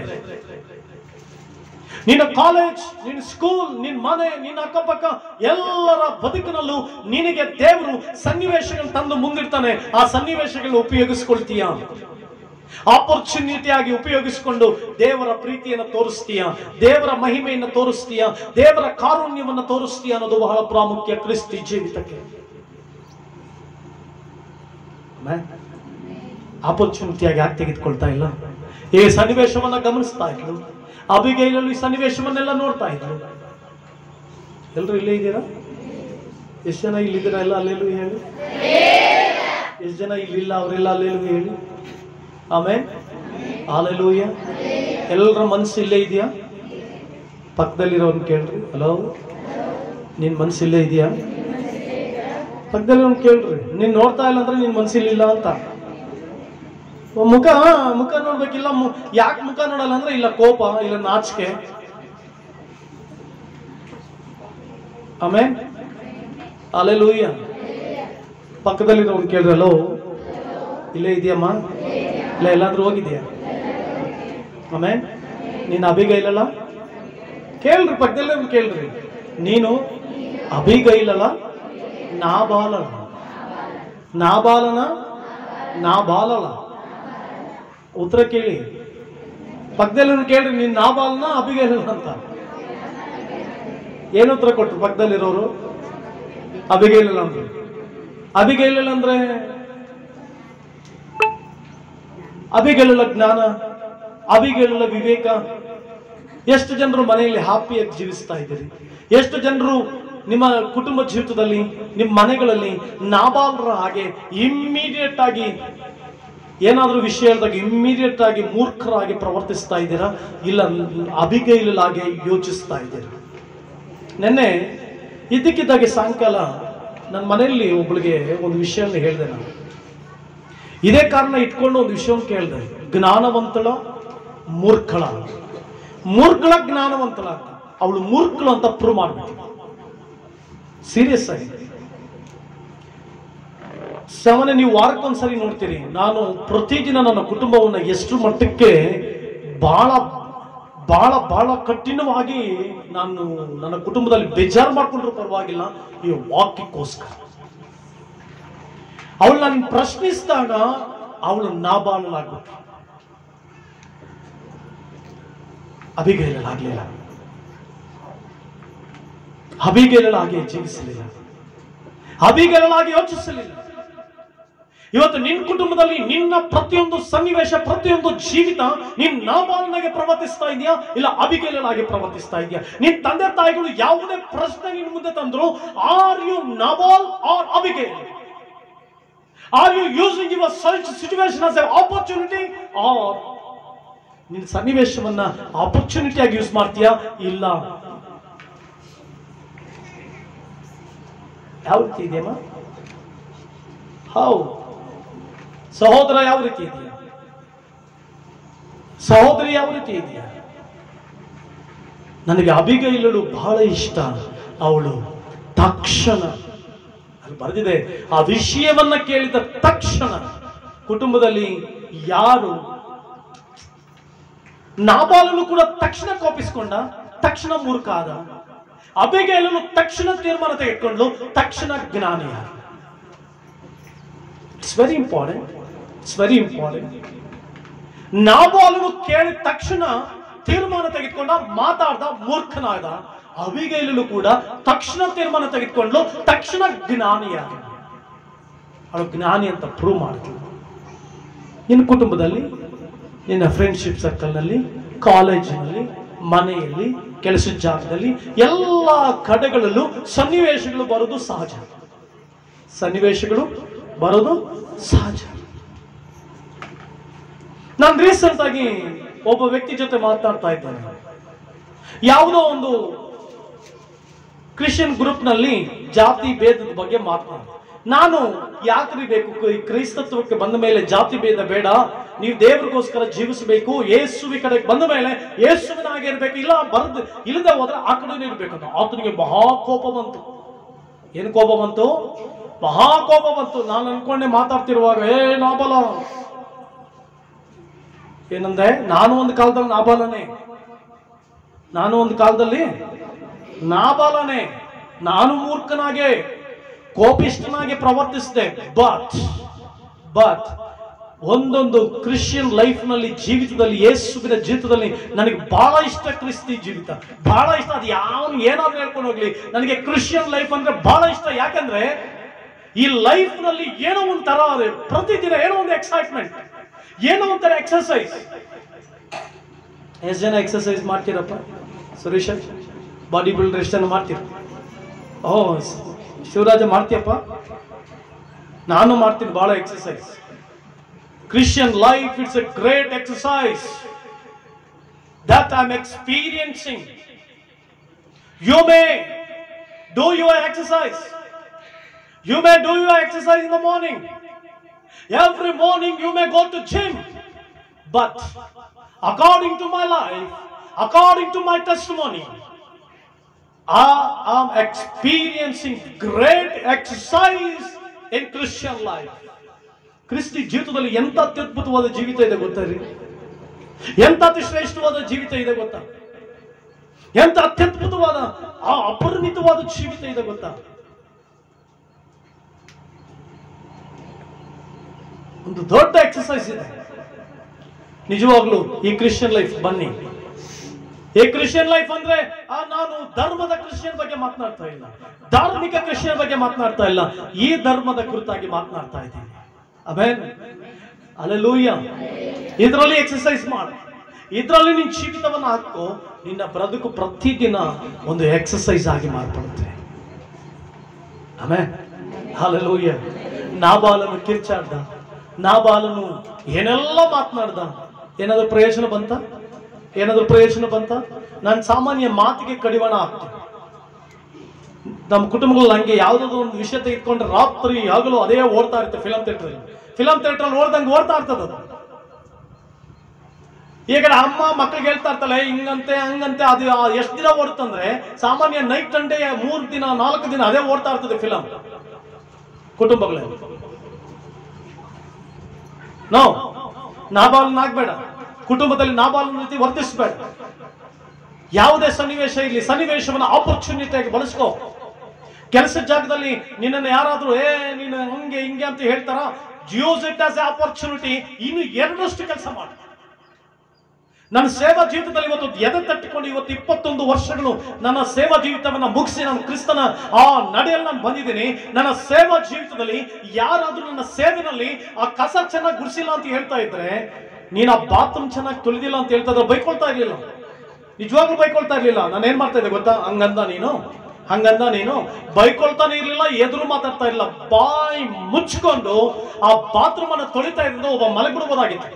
ನಿನ್ನ ಕಾಲೇಜ್ ನಿನ್ನ ಸ್ಕೂಲ್ ನಿನ್ನ ಮನೆ ನಿನ್ನ ಅಕ್ಕಪಕ್ಕ ಎಲ್ಲರ ಬದುಕಿನಲ್ಲೂ ನಿನಗೆ ದೇವರು ಸನ್ನಿವೇಶಗಳು ತಂದು ಮುಂದಿಡ್ತಾನೆ ಆ ಸನ್ನಿವೇಶಗಳನ್ನ ಉಪಯೋಗಿಸ್ಕೊಳ್ತೀಯ ಆಪರ್ಚುನಿಟಿ ಆಗಿ ಉಪಯೋಗಿಸಿಕೊಂಡು ದೇವರ ಪ್ರೀತಿಯನ್ನು ತೋರಿಸ್ತೀಯ ದೇವರ ಮಹಿಮೆಯನ್ನು ತೋರಿಸ್ತೀಯ ದೇವರ ಕಾರುಣ್ಯವನ್ನು ತೋರಿಸ್ತೀಯ ಅನ್ನೋದು ಬಹಳ ಪ್ರಾಮುಖ್ಯ ಕ್ರಿಸ್ತಿ ಜೀವಿತಕ್ಕೆ ಆಪರ್ಚುನಿಟಿಯಾಗಿ ಯಾಕೆ ತೆಗೆದುಕೊಳ್ತಾ ಇಲ್ಲ ಈ ಸನ್ನಿವೇಶವನ್ನ ಗಮನಿಸ್ತಾ ಇದ್ಲು ಅಬಿಗೈಲಲ್ಲಿ ಈ ಸನ್ನಿವೇಶವನ್ನೆಲ್ಲ ನೋಡ್ತಾ ಇದ್ಲು ಎಲ್ರು ಇಲ್ಲೇ ಇದ್ದೀರಾ ಎಷ್ಟು ಜನ ಇಲ್ಲಿದ್ದೀರಾ ಎಲ್ಲ ಅಲ್ಲೆಲ್ಲೂ ಹೇಳಿ ಎಷ್ಟು ಜನ ಇಲ್ಲಿಲ್ಲ ಅವರೆಲ್ಲ ಅಲ್ಲೆಲ್ಲೂ ಹೇಳಿ ಆಮೇಲೆ ಹಾಲೆಲೂಯ ಎಲ್ಲರ ಮನಸ್ಸು ಇಲ್ಲೇ ಇದೆಯಾ ಪಕ್ಕದಲ್ಲಿರೋನ್ ಕೇಳ್ರಿ ಹಲೋ ನಿನ್ ಮನಸ್ಸು ಇಲ್ಲೇ ಇದೆಯಾ ಪಕ್ಕದಲ್ಲಿ ಕೇಳ್ರಿ ನೀನ್ ನೋಡ್ತಾ ಇಲ್ಲ ಅಂದ್ರೆ ನಿನ್ ಮನಸ್ಸಿಲ್ಲ ಅಂತ ಓ, ಮುಖ ಹಾ, ಮುಖ ನೋಡ್ಬೇಕಿಲ್ಲ ಯಾಕೆ ಮುಖ ನೋಡಲ್ಲ ಅಂದ್ರೆ ಇಲ್ಲ ಕೋಪ ಇಲ್ಲ ನಾಚಿಕೆ ಆಮೇಲೆ ಅಲ್ಲೆಲ್ಲೂಯ್ಯ ಪಕ್ಕದಲ್ಲಿರೋನ್ ಕೇಳ್ರಿ ಹಲೋ ಇಲ್ಲೇ ಇದೆಯಮ್ಮ ಇಲ್ಲ ಎಲ್ಲಾದ್ರೂ ಹೋಗಿದ್ಯಾ ಆಮೇಲೆ ನೀನು ಅಭಿಗೈಲಲ್ಲ ಕೇಳ್ರಿ ಪಕ್ಕದಲ್ಲೇ ಕೇಳ್ರಿ ನೀನು ಅಭಿಗೈಲಲ್ಲ ನಾಬಾಲನ ನಾಬಾಲನ ನಾಬಾಲಲ್ಲ ಉತ್ತರ ಕೇಳಿ ಪಕ್ಕದಲ್ಲಿ ಕೇಳ್ರಿ ನೀನ್ ನಾಬಾಲನ ಅಭಿಗೈಲಲ್ಲ ಅಂತ ಏನು ಉತ್ತರ ಕೊಟ್ರು ಪಕ್ಕದಲ್ಲಿರೋರು ಅಭಿಗೈಲಲ್ಲ ಅಂದ್ರೆ ಅಭಿಗೈಲಲ್ಲ ಅಂದ್ರೆ ಅಭಿಗೆಲ್ಲ ಜ್ಞಾನ ಅಭಿಗೆಲ್ಲ ವಿವೇಕ ಎಷ್ಟು ಜನರು ಮನೆಯಲ್ಲಿ ಹ್ಯಾಪಿಯಾಗಿ ಜೀವಿಸ್ತಾ ಇದ್ದೀರಿ ಎಷ್ಟು ಜನರು ನಿಮ್ಮ ಕುಟುಂಬ ಜೀವಿತದಲ್ಲಿ ನಿಮ್ಮ ಮನೆಗಳಲ್ಲಿ ನಾಬಾಲರ ಹಾಗೆ ಇಮ್ಮಿಡಿಯೇಟ್ ಆಗಿ ಏನಾದ್ರೂ ವಿಷಯ ಹೇಳಿದಾಗ ಇಮ್ಮಿಡಿಯೇಟ್ ಆಗಿ ಮೂರ್ಖರಾಗಿ ಪ್ರವರ್ತಿಸ್ತಾ ಇದ್ದೀರಾ ಇಲ್ಲ ಅಭಿಗೈಲಾಗೆ ಯೋಚಿಸ್ತಾ ಇದ್ದೀರಾ ನೆನ್ನೆ ಇದ್ದಕ್ಕಿದ್ದಾಗೆ ಸಾಯಂಕಾಲ ನನ್ನ ಮನೆಯಲ್ಲಿ ಒಬ್ಳಿಗೆ ಒಂದು ವಿಷಯನ ಹೇಳಿದೆ ನಾನು ಇದೇ ಕಾರಣ ಇಟ್ಕೊಂಡು ಒಂದು ವಿಷಯವನ್ನು ಕೇಳಿದೆ ಜ್ಞಾನವಂತಳ ಮೂರ್ಖಳ ಮೂರ್ಖಳ ಜ್ಞಾನವಂತಳ ಅಂತ ಅವಳು ಮೂರ್ಖಳು ಅಂತ ಪ್ರೂವ್ ಮಾಡ್ಬೇಕು ಸೀರಿಯಸ್ ಆಗಿ ಸಾಮಾನ್ಯ ನೀವು ವಾರಕ್ಕೊಂದ್ಸರಿ ನೋಡ್ತೀರಿ ನಾನು ಪ್ರತಿದಿನ ನನ್ನ ಕುಟುಂಬವನ್ನ ಎಷ್ಟು ಮಟ್ಟಕ್ಕೆ ಬಹಳ ಬಹಳ ಬಹಳ ಕಠಿಣವಾಗಿ ನಾನು ನನ್ನ ಕುಟುಂಬದಲ್ಲಿ ಬೇಜಾರು ಮಾಡ್ಕೊಂಡ್ರು ಪರವಾಗಿಲ್ಲ ಈ ವಾಕ್ಯಕ್ಕೋಸ್ಕರ ಅವಳು ನಾನು ಪ್ರಶ್ನಿಸಿದಾಗ ಅವಳು ನಾಬಾಲನಾಗ್ಬೇಕು ಅಭಿಗೈಲಾಗ್ಲಿಲ್ಲ ಅಭಿಗೈಲಾಗಿ ಜೀವಿಸಲಿಲ್ಲ ಅಭಿಗೈಲಾಗಿ ಯೋಚಿಸಲಿಲ್ಲ ಇವತ್ತು ನಿನ್ನ ಕುಟುಂಬದಲ್ಲಿ ನಿನ್ನ ಪ್ರತಿಯೊಂದು ಸನ್ನಿವೇಶ ಪ್ರತಿಯೊಂದು ಜೀವಿತ ನೀನ್ ನಾಬಾಲನಾಗೆ ಪ್ರವರ್ತಿಸ್ತಾ ಇದೆಯಾ ಇಲ್ಲ ಅಭಿಗೇಲಾಗಿ ಪ್ರವರ್ತಿಸ್ತಾ ಇದೆಯಾ ನಿನ್ ತಂದೆ ತಾಯಿಗಳು ಯಾವುದೇ ಪ್ರಶ್ನೆ ನಿನ್ ಮುಂದೆ ತಂದ್ರು are you Nabal are Abigail are you using your search situation as a opportunity are ನಿನ್ನ ಸನ್ನಿವೇಶವನ್ನ ಆಪರ್ಚುನಿಟಿ ಆಗಿ ಯೂಸ್ ಮಾಡ್ತೀಯಾ ಇಲ್ಲ ಯಾವ ರೀತಿ ಇದೆಯಮ್ಮ ಹೌ ಸಹೋದರ ಯಾವ ರೀತಿ ಇದೆಯಾ ಸಹೋದರಿ ಯಾವ ರೀತಿ ಇದೆಯಾ ನನಗೆ ಅಭಿಗೈಲಳು ಬಹಳ ಇಷ್ಟ ಅವಳು ತಕ್ಷಣ ಅಲ್ಲಿ ಬರೆದಿದೆ ಆ ವಿಷಯವನ್ನ ಕೇಳಿದ ತಕ್ಷಣ ಕುಟುಂಬದಲ್ಲಿ ಯಾರು ನಾಬಾಲನು ಕೂಡ ತಕ್ಷಣ ಕೋಪಿಸ್ಕೊಂಡ ತಕ್ಷಣ ಮೂರ್ಖ ಆದ ಅಭಿಗೈಲನು ತಕ್ಷಣ ತೀರ್ಮಾನ ತೆಗೆದುಕೊಂಡು ತಕ್ಷಣ ಜ್ಞಾನಿ ಆದ it's very important it's very important ನಾಬಾಲನು ಕೇಳಿದ ತಕ್ಷಣ ತೀರ್ಮಾನ ತೆಗೆದುಕೊಂಡ ಮಾತಾಡ್ದ ಮೂರ್ಖನಾದ ಅವಿಗೈಲಲು ಕೂಡ ತಕ್ಷಣ ತೀರ್ಮಾನ ತೆಗೆದುಕೊಂಡು ತಕ್ಷಣ ಜ್ಞಾನಿಯಾದ ಅವಳು ಜ್ಞಾನಿ ಅಂತ ಪ್ರೂವ್ ಮಾಡಿದ್ಲು ನಿನ್ನ ಕುಟುಂಬದಲ್ಲಿ ನಿನ್ನ ಫ್ರೆಂಡ್ಶಿಪ್ ಸರ್ಕಲ್ನಲ್ಲಿ ಕಾಲೇಜಿನಲ್ಲಿ ಮನೆಯಲ್ಲಿ ಕೆಲಸದ ಜಾಗದಲ್ಲಿ ಎಲ್ಲ ಕಡೆಗಳಲ್ಲೂ ಸನ್ನಿವೇಶಗಳು ಬರೋದು ಸಹಜ ಸನ್ನಿವೇಶಗಳು ಬರೋದು ಸಹಜ ನಾನು ರೀಸೆಂಟ್ ಆಗಿ ಒಬ್ಬ ವ್ಯಕ್ತಿ ಜೊತೆ ಮಾತನಾಡ್ತಾ ಇದ್ದೇನೆ ಯಾವುದೋ ಒಂದು ಕ್ರಿಶ್ಚಿಯನ್ ಗ್ರೂಪ್ನಲ್ಲಿ ಜಾತಿ ಭೇದದ ಬಗ್ಗೆ ಮಾತನಾಡ ನಾನು ಯಾಕ್ರಿ ಬೇಕು ಈ ಕ್ರೈಸ್ತತ್ವಕ್ಕೆ ಬಂದ ಮೇಲೆ ಜಾತಿ ಭೇದ ಬೇಡ ನೀವು ದೇವರಿಗೋಸ್ಕರ ಜೀವಿಸಬೇಕು ಯೇಸುವಿ ಕಡೆಗೆ ಬಂದ ಮೇಲೆ ಯೇಸುವಿನ ಹಾಗೆ ಇರ್ಬೇಕು ಇಲ್ಲ ಬರದ್ ಇಲ್ಲದೆ ಹೋದ್ರೆ ಆ ಕಡೆ ಇರ್ಬೇಕು ಅಂತ ಆತನಿಗೆ ಮಹಾ ಕೋಪ ಬಂತು ಏನು ಕೋಪ ಬಂತು ಮಹಾ ಕೋಪ ಬಂತು ನಾನು ಅನ್ಕೊಂಡೆ ಮಾತಾಡ್ತಿರುವಾಗ ಏ ನಾಬಲ ಏನಂದೆ ನಾನು ಒಂದು ಕಾಲದಲ್ಲಿ ನಾಬಾಲನೇ ನಾನು ಒಂದು ಕಾಲದಲ್ಲಿ ನಾಬಾಲನೇ ನಾನು ಮೂರ್ಖನಾಗೆ ಕೋಪಿಷ್ಠನಾಗಿ ಪ್ರವರ್ತಿಸಿದೆ ಬಟ್ ಬಟ್ ಒಂದೊಂದು ಕ್ರಿಶ್ಚಿಯನ್ ಲೈಫ್ ನಲ್ಲಿ ಜೀವಿತದಲ್ಲಿ ಯೇಸುವಿನ ಜೀವಿತದಲ್ಲಿ ನನಗೆ ಬಹಳ ಇಷ್ಟ ಕ್ರಿಸ್ತಿ ಜೀವಿತ ಬಹಳ ಇಷ್ಟ ಅದು ಯಾವನು ಏನಾದ್ರೂ ಹೇಳ್ಕೊಂಡು ಹೋಗ್ಲಿ ನನಗೆ ಕ್ರಿಶ್ಚಿಯನ್ ಲೈಫ್ ಅಂದ್ರೆ ಬಹಳ ಇಷ್ಟ ಯಾಕಂದ್ರೆ ಈ ಲೈಫ್ ನಲ್ಲಿ ಏನೋ ಒಂಥರ ಅದು ಪ್ರತಿದಿನ ಏನೋ ಒಂದು ಎಕ್ಸೈಟ್ಮೆಂಟ್ ಏನೋ ಒಂಥರ ಎಕ್ಸರ್ಸೈಸ್ ಎಷ್ಟು ಜನ ಎಕ್ಸರ್ಸೈಸ್ ಮಾಡ್ತೀರಪ್ಪ ಸುರೇಶ ಬಾಡಿ ಬಿಲ್ಡರ್ ಎಷ್ಟು ಜನ ಮಾಡ್ತೀರ ಓ ಶಿವರಾಜ ಮಾಡ್ತೀಯಪ್ಪ ನಾನು ಮಾಡ್ತೀನಿ ಬಹಳ exercise Christian life it's a great exercise that I am experiencing you may do your exercise you may do your exercise in the morning Every morning you may go to gym. But according to my life, according to my testimony, I am experiencing great exercise in Christian life. ಕ್ರಿಸ್ತಿ ಜೀವಿತದಲ್ಲಿ ಎಂತ ಅತ್ಯದ್ಭುತವಾದ ಜೀವಿತ ಇದೆ ಗೊತ್ತಾ ರೀ ಎಂತ ಅತಿ ಶ್ರೇಷ್ಠವಾದ ಜೀವಿತ ಇದೆ ಗೊತ್ತಾ ಎಂತ ಅತ್ಯದ್ಭುತವಾದ ಆ ಅಪರಿಮಿತವಾದ ಜೀವಿತ ಇದೆ ಗೊತ್ತಾ ಒಂದು ದೊಡ್ಡ ಎಕ್ಸರ್ಸೈಸ್ ಇದೆ ನಿಜವಾಗ್ಲೂ ಈ ಕ್ರಿಶ್ಚಿಯನ್ ಲೈಫ್ ಬನ್ನಿ ಈ ಕ್ರಿಶ್ಚಿಯನ್ ಲೈಫ್ ಅಂದ್ರೆ ಆ, ನಾನು ಧರ್ಮದ ಕ್ರಿಶ್ಚಿಯನ್ ಬಗ್ಗೆ ಮಾತನಾಡ್ತಾ ಇಲ್ಲ ಧಾರ್ಮಿಕ ಕ್ರಿಶ್ಚಿಯನ್ ಬಗ್ಗೆ ಮಾತನಾಡ್ತಾ ಇಲ್ಲ ಈ ಧರ್ಮದ ಕುರಿತಾಗಿ ಮಾತನಾಡ್ತಾ ಇದ್ದೀನಿ ಅಮೇನ್ ಅಲ್ಲೆಲೂಯ್ಯ ಇದರಲ್ಲಿ ಎಕ್ಸರ್ಸೈಸ್ ಮಾಡು ಇದರಲ್ಲಿ ನಿನ್ನ ಜೀವಿತವನ್ನು ಹಾಕೋ ನಿನ್ನ ಬದುಕು ಪ್ರತಿದಿನ ಒಂದು ಎಕ್ಸರ್ಸೈಸ್ ಆಗಿ ಮಾರ್ಪಡುತ್ತೆ ಆಮೇಲೆ ಹಾಲೆಲೂಯ್ಯ ನಾಬಾಲನು ಕಿರ್ಚಾಡ್ದ ನಾಬಾಲನು ಏನೆಲ್ಲ ಮಾತನಾಡ್ದ ಏನಾದ್ರು ಪ್ರಯೋಜನ ಬಂತ ಏನಾದ್ರು ಪ್ರಯೋಜನ ಬಂತ ನಾನು ಸಾಮಾನ್ಯ ಮಾತಿಗೆ ಕಡಿವಾಣ ಆಗ್ತೀನಿ ನಮ್ಮ ಕುಟುಂಬಗಳಲ್ಲಿ ಹಂಗೆ ಯಾವ್ದಾದ್ರು ಒಂದು ವಿಷಯ ತೆಗೆದುಕೊಂಡ್ರೆ ರಾತ್ರಿ ಹಗಲು ಅದೇ ಓಡ್ತಾ ಇರುತ್ತೆ ಫಿಲಂ ಥಿಯೇಟರ್ ಫಿಲಂ ಥಿಯೇಟರ್ ಓಡ್ದಂಗೆ ಓಡ್ತಾ ಇರ್ತದ ಅದು ಈಗ ಅಮ್ಮ ಮಕ್ಳಿಗೆ ಹೇಳ್ತಾ ಇರ್ತಾಳೆ ಹಿಂಗಂತೆ ಹಂಗಂತೆ ಅದು ಎಷ್ಟು ದಿನ ಓಡುತ್ತಂದ್ರೆ ಸಾಮಾನ್ಯ ನೈಟ್ ಅಂಡ್ ಡೇ ಮೂರು ದಿನ ನಾಲ್ಕು ದಿನ ಅದೇ ಓಡ್ತಾ ಇರ್ತದೆ ಫಿಲಂ ಕುಟುಂಬಗಳಲ್ಲಿ ನೋ ನಾಬಾಲನ್ ಆಗ್ಬೇಡ ಕುಟುಂಬದಲ್ಲಿ ನಾಬಾಲನ ರೀತಿ ವರ್ತಿಸಬೇಡ ಯಾವುದೇ ಸನ್ನಿವೇಶ ಇರಲಿ ಸನ್ನಿವೇಶವನ್ನು ಆಪರ್ಚುನಿಟಿಯಾಗಿ ಬಳಸ್ಕೋ ಕೆಲಸದ ಜಾಗದಲ್ಲಿ ನಿನ್ನನ್ನು ಯಾರಾದ್ರೂ ಏ ನೀನು ಹಂಗೆ ಹಿಂಗೆ ಅಂತ ಹೇಳ್ತಾರ use it as a opportunity ಇನ್ನು ಎರಡಷ್ಟು ಕೆಲಸ ಮಾಡು ನನ್ನ ಸೇವಾ ಜೀವಿತದಲ್ಲಿ ಇವತ್ತು ಎದೆ ತಟ್ಟಿಕೊಂಡು ಇವತ್ತು ಇಪ್ಪತ್ತೊಂದು ವರ್ಷಗಳು ನನ್ನ ಸೇವಾ ಜೀವಿತವನ್ನ ಮುಗಿಸಿ ನಾನು ಕ್ರಿಸ್ತನ ಆ ನಡೆಯಲ್ಲಿ ನಾನು ಬಂದಿದ್ದೀನಿ ನನ್ನ ಸೇವಾ ಜೀವಿತದಲ್ಲಿ ಯಾರಾದ್ರೂ ನನ್ನ ಸೇವೆನಲ್ಲಿ ಆ ಕಸ ಚೆನ್ನಾಗಿ ಗುಡಿಸಿಲ್ಲ ಅಂತ ಹೇಳ್ತಾ ಇದ್ರೆ ನೀನು ಆ ಬಾತ್ರೂಮ್ ಚೆನ್ನಾಗಿ ತುಳಿದಿಲ್ಲ ಅಂತ ಹೇಳ್ತಾ ಇದ್ರೆ ಬೈಕೊಳ್ತಾ ಇರ್ಲಿಲ್ಲ ನಿಜವಾಗ್ಲೂ ಬೈಕೊಳ್ತಾ ಇರ್ಲಿಲ್ಲ ನಾನು ಏನ್ ಮಾಡ್ತಾ ಇದ್ದೆ ಗೊತ್ತಾ ಹಂಗಂದ ನೀನು ಹಂಗಂದ ನೀನು ಬೈಕೊಳ್ತಾನೆ ಇರ್ಲಿಲ್ಲ ಎದುರು ಮಾತಾಡ್ತಾ ಇರಲಿಲ್ಲ ಬಾಯಿ ಮುಚ್ಕೊಂಡು ಆ ಬಾತ್ರೂಮ್ ಅನ್ನ ತೊಳಿತಾ ಇದ್ದ ಒಬ್ಬ ಮಲಗ್ಬಿಡ್ಬೋದಾಗಿತ್ತು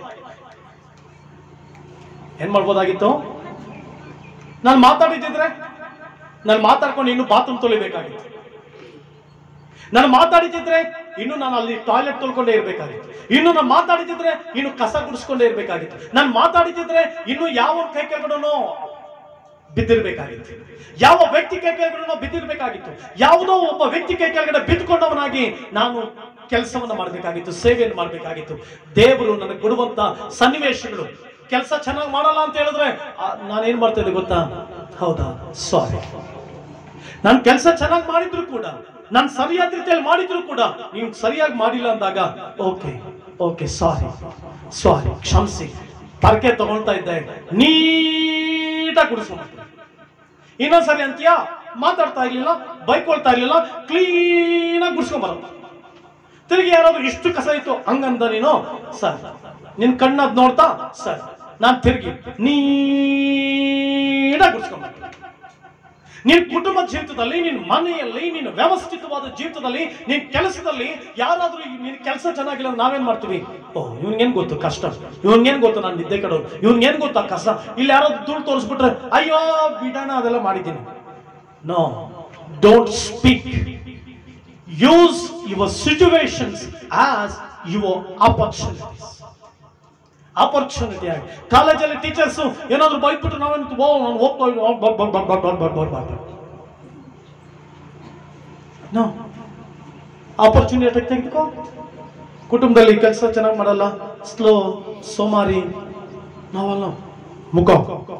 ಏನ್ ಮಾಡ್ಬೋದಾಗಿತ್ತು ನಾನು ಮಾತಾಡಿದ್ದಿದ್ರೆ ನಾನು ಮಾತಾಡ್ಕೊಂಡು ಇನ್ನು ಬಾತ್ರೂಮ್ ತೊಳಿಬೇಕಾಗಿತ್ತು ನಾನು ಮಾತಾಡಿದ್ದಿದ್ರೆ ಇನ್ನು ನಾನು ಅಲ್ಲಿ ಟಾಯ್ಲೆಟ್ ತೊಳ್ಕೊಂಡೇ ಇರ್ಬೇಕಾಗಿತ್ತು ಇನ್ನು ನಾನು ಮಾತಾಡಿದ್ದಿದ್ರೆ ಇನ್ನು ಕಸ ಗುಡಿಸ್ಕೊಂಡೇ ಇರ್ಬೇಕಾಗಿತ್ತು ನಾನು ಮಾತಾಡಿದ್ದಿದ್ರೆ ಇನ್ನು ಯಾವ ಕೈ ಕೆಳಗಡೆನೋ ಬಿದ್ದಿರ್ಬೇಕಾಗಿತ್ತು ಯಾವ ವ್ಯಕ್ತಿ ಕೈ ಕೆಳಗಡೆ ಬಿದ್ದಿರ್ಬೇಕಾಗಿತ್ತು ಯಾವುದೋ ಒಬ್ಬ ವ್ಯಕ್ತಿ ಕೈ ಕೆಳಗಡೆ ಬಿದ್ದುಕೊಂಡವನಾಗಿ ನಾನು ಕೆಲಸವನ್ನ ಮಾಡಬೇಕಾಗಿತ್ತು ಸೇವೆಯನ್ನು ಮಾಡಬೇಕಾಗಿತ್ತು ದೇವರು ನನಗೆ ಕೊಡುವಂತ ಸನ್ನಿವೇಶಗಳು ಕೆಲಸ ಚೆನ್ನಾಗಿ ಮಾಡಲ್ಲ ಅಂತ ಹೇಳಿದ್ರೆ ಆ, ನಾನೇನ್ ಮಾಡ್ತಾ ಇದ್ದೆ ಗೊತ್ತಾ ಹೌದಾ ಸಾರಿ ನಾನು ಕೆಲಸ ಚೆನ್ನಾಗಿ ಮಾಡಿದ್ರು ಕೂಡ ನಾನು ಸರಿಯಾದ ರೀತಿಯಲ್ಲಿ ಮಾಡಿದ್ರು ಕೂಡ ನೀವು ಸರಿಯಾಗಿ ಮಾಡಿಲ್ಲ ಅಂದಾಗ ಓಕೆ ಓಕೆ ಸಾರಿ ಸಾರಿ ಕ್ಷಮಿಸಿ ಪರ್ಕೆ ತಗೊಳ್ತಾ ಇದ್ದೆ ನೀಟಾಗಿ ಗುಡಿಸ್ಕೊಂಡು ಇನ್ನೊಂದ್ಸರಿ ಅಂತೀಯಾ ಮಾತಾಡ್ತಾ ಇರ್ಲಿಲ್ಲ ಬೈಕೊಳ್ತಾ ಇರ್ಲಿಲ್ಲ ಕ್ಲೀನಾಗಿ ಗುಡಿಸ್ಕೊಂಡ್ ಬರೋದು ತಿರುಗಿ ಯಾರಾದ್ರೂ ಇಷ್ಟು ಕಸ ಇತ್ತು ಹಂಗಂದ ನೀನು ಸರ್ ನಿನ್ ಕಣ್ಣದ್ ನೋಡ್ತಾ ಸರ್ ನಾನ್ ತಿರುಗಿ ನೀಟಾಗಿ ಗುಡಿಸ್ಕೊಂಡ್ ನಿನ್ನ ಕುಟುಂಬ ಜೀವಿತದಲ್ಲಿ ನಿನ್ನ ಮನೆಯಲ್ಲಿ ನಿನ್ನ ವ್ಯವಸ್ಥಿತವಾದ ಜೀವಿತದಲ್ಲಿ ನಿನ್ನ ಕೆಲಸದಲ್ಲಿ ಯಾರಾದ್ರೂ ಈ- ನಿನ್ನ ಕೆಲಸ ಚೆನ್ನಾಗಿಲ್ಲ ಅಂದ್ರೆ ನಾವೇನ್ ಮಾಡ್ತೀವಿ ಓ ಇವ್ನಿಗೇನ್ ಗೊತ್ತು ಕಷ್ಟ ಇವ್ನಿಗೇನ್ ಗೊತ್ತು ನಾನು ನಿದ್ದೆ ಕಡೋದು ಇವ್ನಿಗೇನ್ ಗೊತ್ತಾ ಕಷ್ಟ ಇಲ್ಲಿ ಯಾರಾದ್ರೂ ಧೂಳು ತೋರಿಸ್ಬಿಟ್ರೆ ಅಯ್ಯೋ ಬಿಡೋಣ ಅದೆಲ್ಲ ಮಾಡಿದ್ದೀನಿ no don't speak use your situations as your opportunities opportunity ಆಗಿ ಕಾಲೇಜಲ್ಲಿ ಟೀಚರ್ಸ್ ಏನಾದ್ರು ಬೈದ್ಬಿಟ್ರೆ ನಾವೇನು ಓ ನಾನು ಹೋಗ್ತಾ ಇದ್ದೀನಿ, ಓ, ಬ- ಬ- ಬ- ಬ- ಬ- ಬ- ಬ- ಬ- ನೋ ಆಪರ್ಚುನಿಟಿ ತೆಗೆದುಕೋ ಕುಟುಂಬದಲ್ಲಿ ಕೆಲಸ ಚೆನ್ನಾಗಿ ಮಾಡಲ್ಲ ಸ್ಲೋ ಸೋಮಾರಿ ನಾವಲ್ಲ ಮುಖ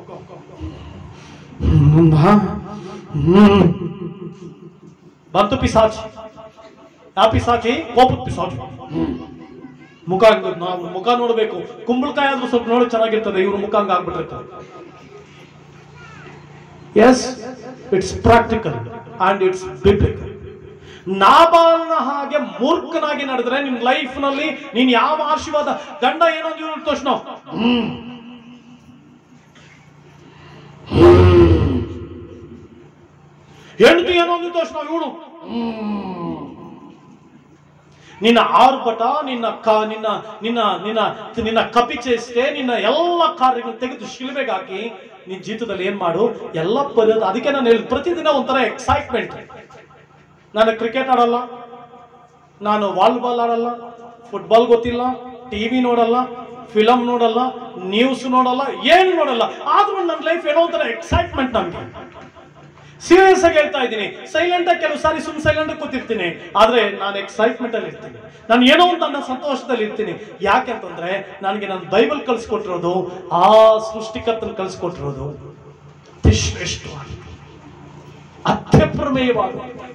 ಹ್ಮ್, ಹಾ, ಹ್ಮ್. ಬಂತು ಪಿಸಾಚಿ ಆ ಪಿಸಾಚಿ ಕೋಪದ ಪಿಸಾಚಿ ಮುಖ ಹಂಗ್ ನಾವು ಮುಖ ನೋಡ್ಬೇಕು ಕುಂಬಳಕಾಯಿ ಆದ್ರೂ ಸ್ವಲ್ಪ ನೋಡಿ ಚೆನ್ನಾಗಿರ್ತದೆ ಇವ್ರ ಮುಖ ಹಂಗ ಆಗ್ಬಿಟ್ಟಿರ್ತದೆ yes it's practical and it's biblical ನಾಬಾಲನ ಹಾಗೆ ಮೂರ್ಖನಾಗಿ ನಡೆದ್ರೆ ನಿನ್ ಲೈಫ್ ನಲ್ಲಿ ನೀನ್ ಯಾವ ಆಶೀರ್ವಾದ ಗಂಡ ಏನೋ ಒಂದು ಇವ್ರ ತಕ್ಷಣ ಹ್ಮ್ ಹೆಂಡತಿ ಏನೋ ಒಂದು ತಕ್ಷಣ ಇವಳು ನಿನ್ನ ಆರ್ಭಟ ನಿನ್ನ ಕ ನಿನ್ನ ನಿನ್ನ ನಿನ್ನ ನಿನ್ನ ಕಪಿಚೇಷ್ಟೆ ನಿನ್ನ ಎಲ್ಲ ಕಾರ್ಯಗಳು ತೆಗೆದು ಶಿಲ್ಬೆಗೆ ಹಾಕಿ ನಿನ್ನ ಜೀವಿತದಲ್ಲಿ ಏನ್ ಮಾಡು ಎಲ್ಲ ಪರಿ ಅದಕ್ಕೆ ನಾನು ಹೇಳಿ ಪ್ರತಿದಿನ ಒಂಥರ ಎಕ್ಸೈಟ್ಮೆಂಟ್ ನಾನು ಕ್ರಿಕೆಟ್ ಆಡಲ್ಲ ನಾನು ವಾಲಿಬಾಲ್ ಆಡಲ್ಲ ಫುಟ್ಬಾಲ್ ಗೊತ್ತಿಲ್ಲ ಟಿವಿ ನೋಡಲ್ಲ ಫಿಲಮ್ ನೋಡಲ್ಲ ನ್ಯೂಸ್ ನೋಡಲ್ಲ ಏನು ನೋಡಲ್ಲ ಆದ್ರೂ ನನ್ನ ಲೈಫ್ ಏನೋ ಒಂಥರ ಎಕ್ಸೈಟ್ಮೆಂಟ್ ನಮ್ಗೆ ಸೀರಿಯಸ್ ಆಗಿ ಹೇಳ್ತಾ ಇದ್ದೀನಿ ಸೈಲೆಂಟ್ ಆಗಿ ಕೆಲವು ಸಾರಿ ಸುಮ್ ಸೈಲೆಂಟ್ ಕೂತಿರ್ತೀನಿ ಆದ್ರೆ ನಾನು ಎಕ್ಸೈಟ್ಮೆಂಟ್ ಅಲ್ಲಿ ಇರ್ತೀನಿ ನಾನು ಏನೋ ಒಂದು ನನ್ನ ಸಂತೋಷದಲ್ಲಿ ಇರ್ತೀನಿ ಯಾಕೆಂತಂದ್ರೆ ನನಗೆ ನಾನು ಬೈಬಲ್ ಕಲಿಸ್ಕೊಟ್ಟಿರೋದು ಆ ಸೃಷ್ಟಿಕರ್ತನ ಕಲಿಸ್ಕೊಟ್ಟಿರೋದು ಅತಿ ಶ್ರೇಷ್ಠವಾದ ಅತ್ಯಪ್ರಮೇಯವಾದ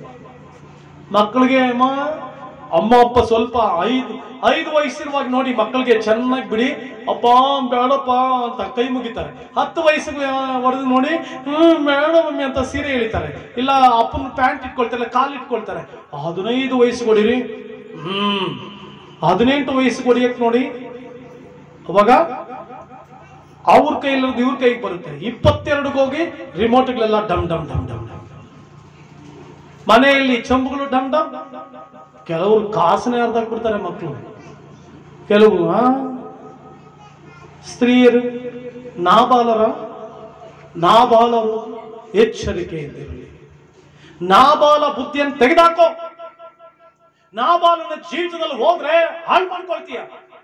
ಮಕ್ಕಳಿಗೆ ಅಮ್ಮ ಅಮ್ಮ ಅಪ್ಪ ಸ್ವಲ್ಪ ಐದು ಐದು ವಯಸ್ಸಿರುವಾಗ ನೋಡಿ ಮಕ್ಕಳಿಗೆ ಚೆನ್ನಾಗಿ ಬಿಡಿ ಅಪ್ಪ ಬೇಡಪ್ಪ ಅಂತ ಕೈ ಮುಗಿತಾರೆ ಹತ್ತು ವಯಸ್ಸಿಗೆ ಹೊಡೆದು ನೋಡಿ ಹ್ಮ್ ಬೇಡ ಮಮ್ಮಿ ಅಂತ ಸೀರೆ ಎಳಿತಾರೆ ಇಲ್ಲ ಅಪ್ಪನ ಪ್ಯಾಂಟ್ ಇಟ್ಕೊಳ್ತಾರೆ ಕಾಲು ಇಟ್ಕೊಳ್ತಾರೆ ಹದಿನೈದು ವಯಸ್ಸಿಗೆ ಹೊಡಿರಿ ಹ್ಮ್ ಹದಿನೆಂಟು ವಯಸ್ಸಿಗೆ ಹೊಡಿಯಕ್ ನೋಡಿ ಅವಾಗ ಅವ್ರ ಕೈಲಿರೋದು ಇವ್ರ ಕೈಗೆ ಬರುತ್ತೆ ಇಪ್ಪತ್ತೆರಡಿಗೆ ಹೋಗಿ ರಿಮೋಟ್ಗಳೆಲ್ಲ ಡಮ್ ಡಮ್ ಡಮ್ ಡಮ್ ಡಮ್ ಮನೆಯಲ್ಲಿ ಚಂಬುಗಳು ಡಮ್ ಡಮ್ ಕೆಲವರು ಕಾಸನೆ ಅರ್ಧಾಕ್ಬಿಡ್ತಾರೆ ಮಕ್ಕಳು ಕೆಲವು ಆ, ಸ್ತ್ರೀಯರು ನಾಬಾಲರ ನಾಬಾಲರು ಎಚ್ಚರಿಕೆಯಿಂದಿರಲಿ ನಾಬಾಲ ಬುದ್ಧಿಯನ್ನು ತೆಗೆದಾಕೋ ನಾಬಾಲನ ಜೀವಿತದಲ್ಲಿ ಹೋದ್ರೆ ಹಾಳು ಮಾಡ್ಕೊಳ್ತೀಯ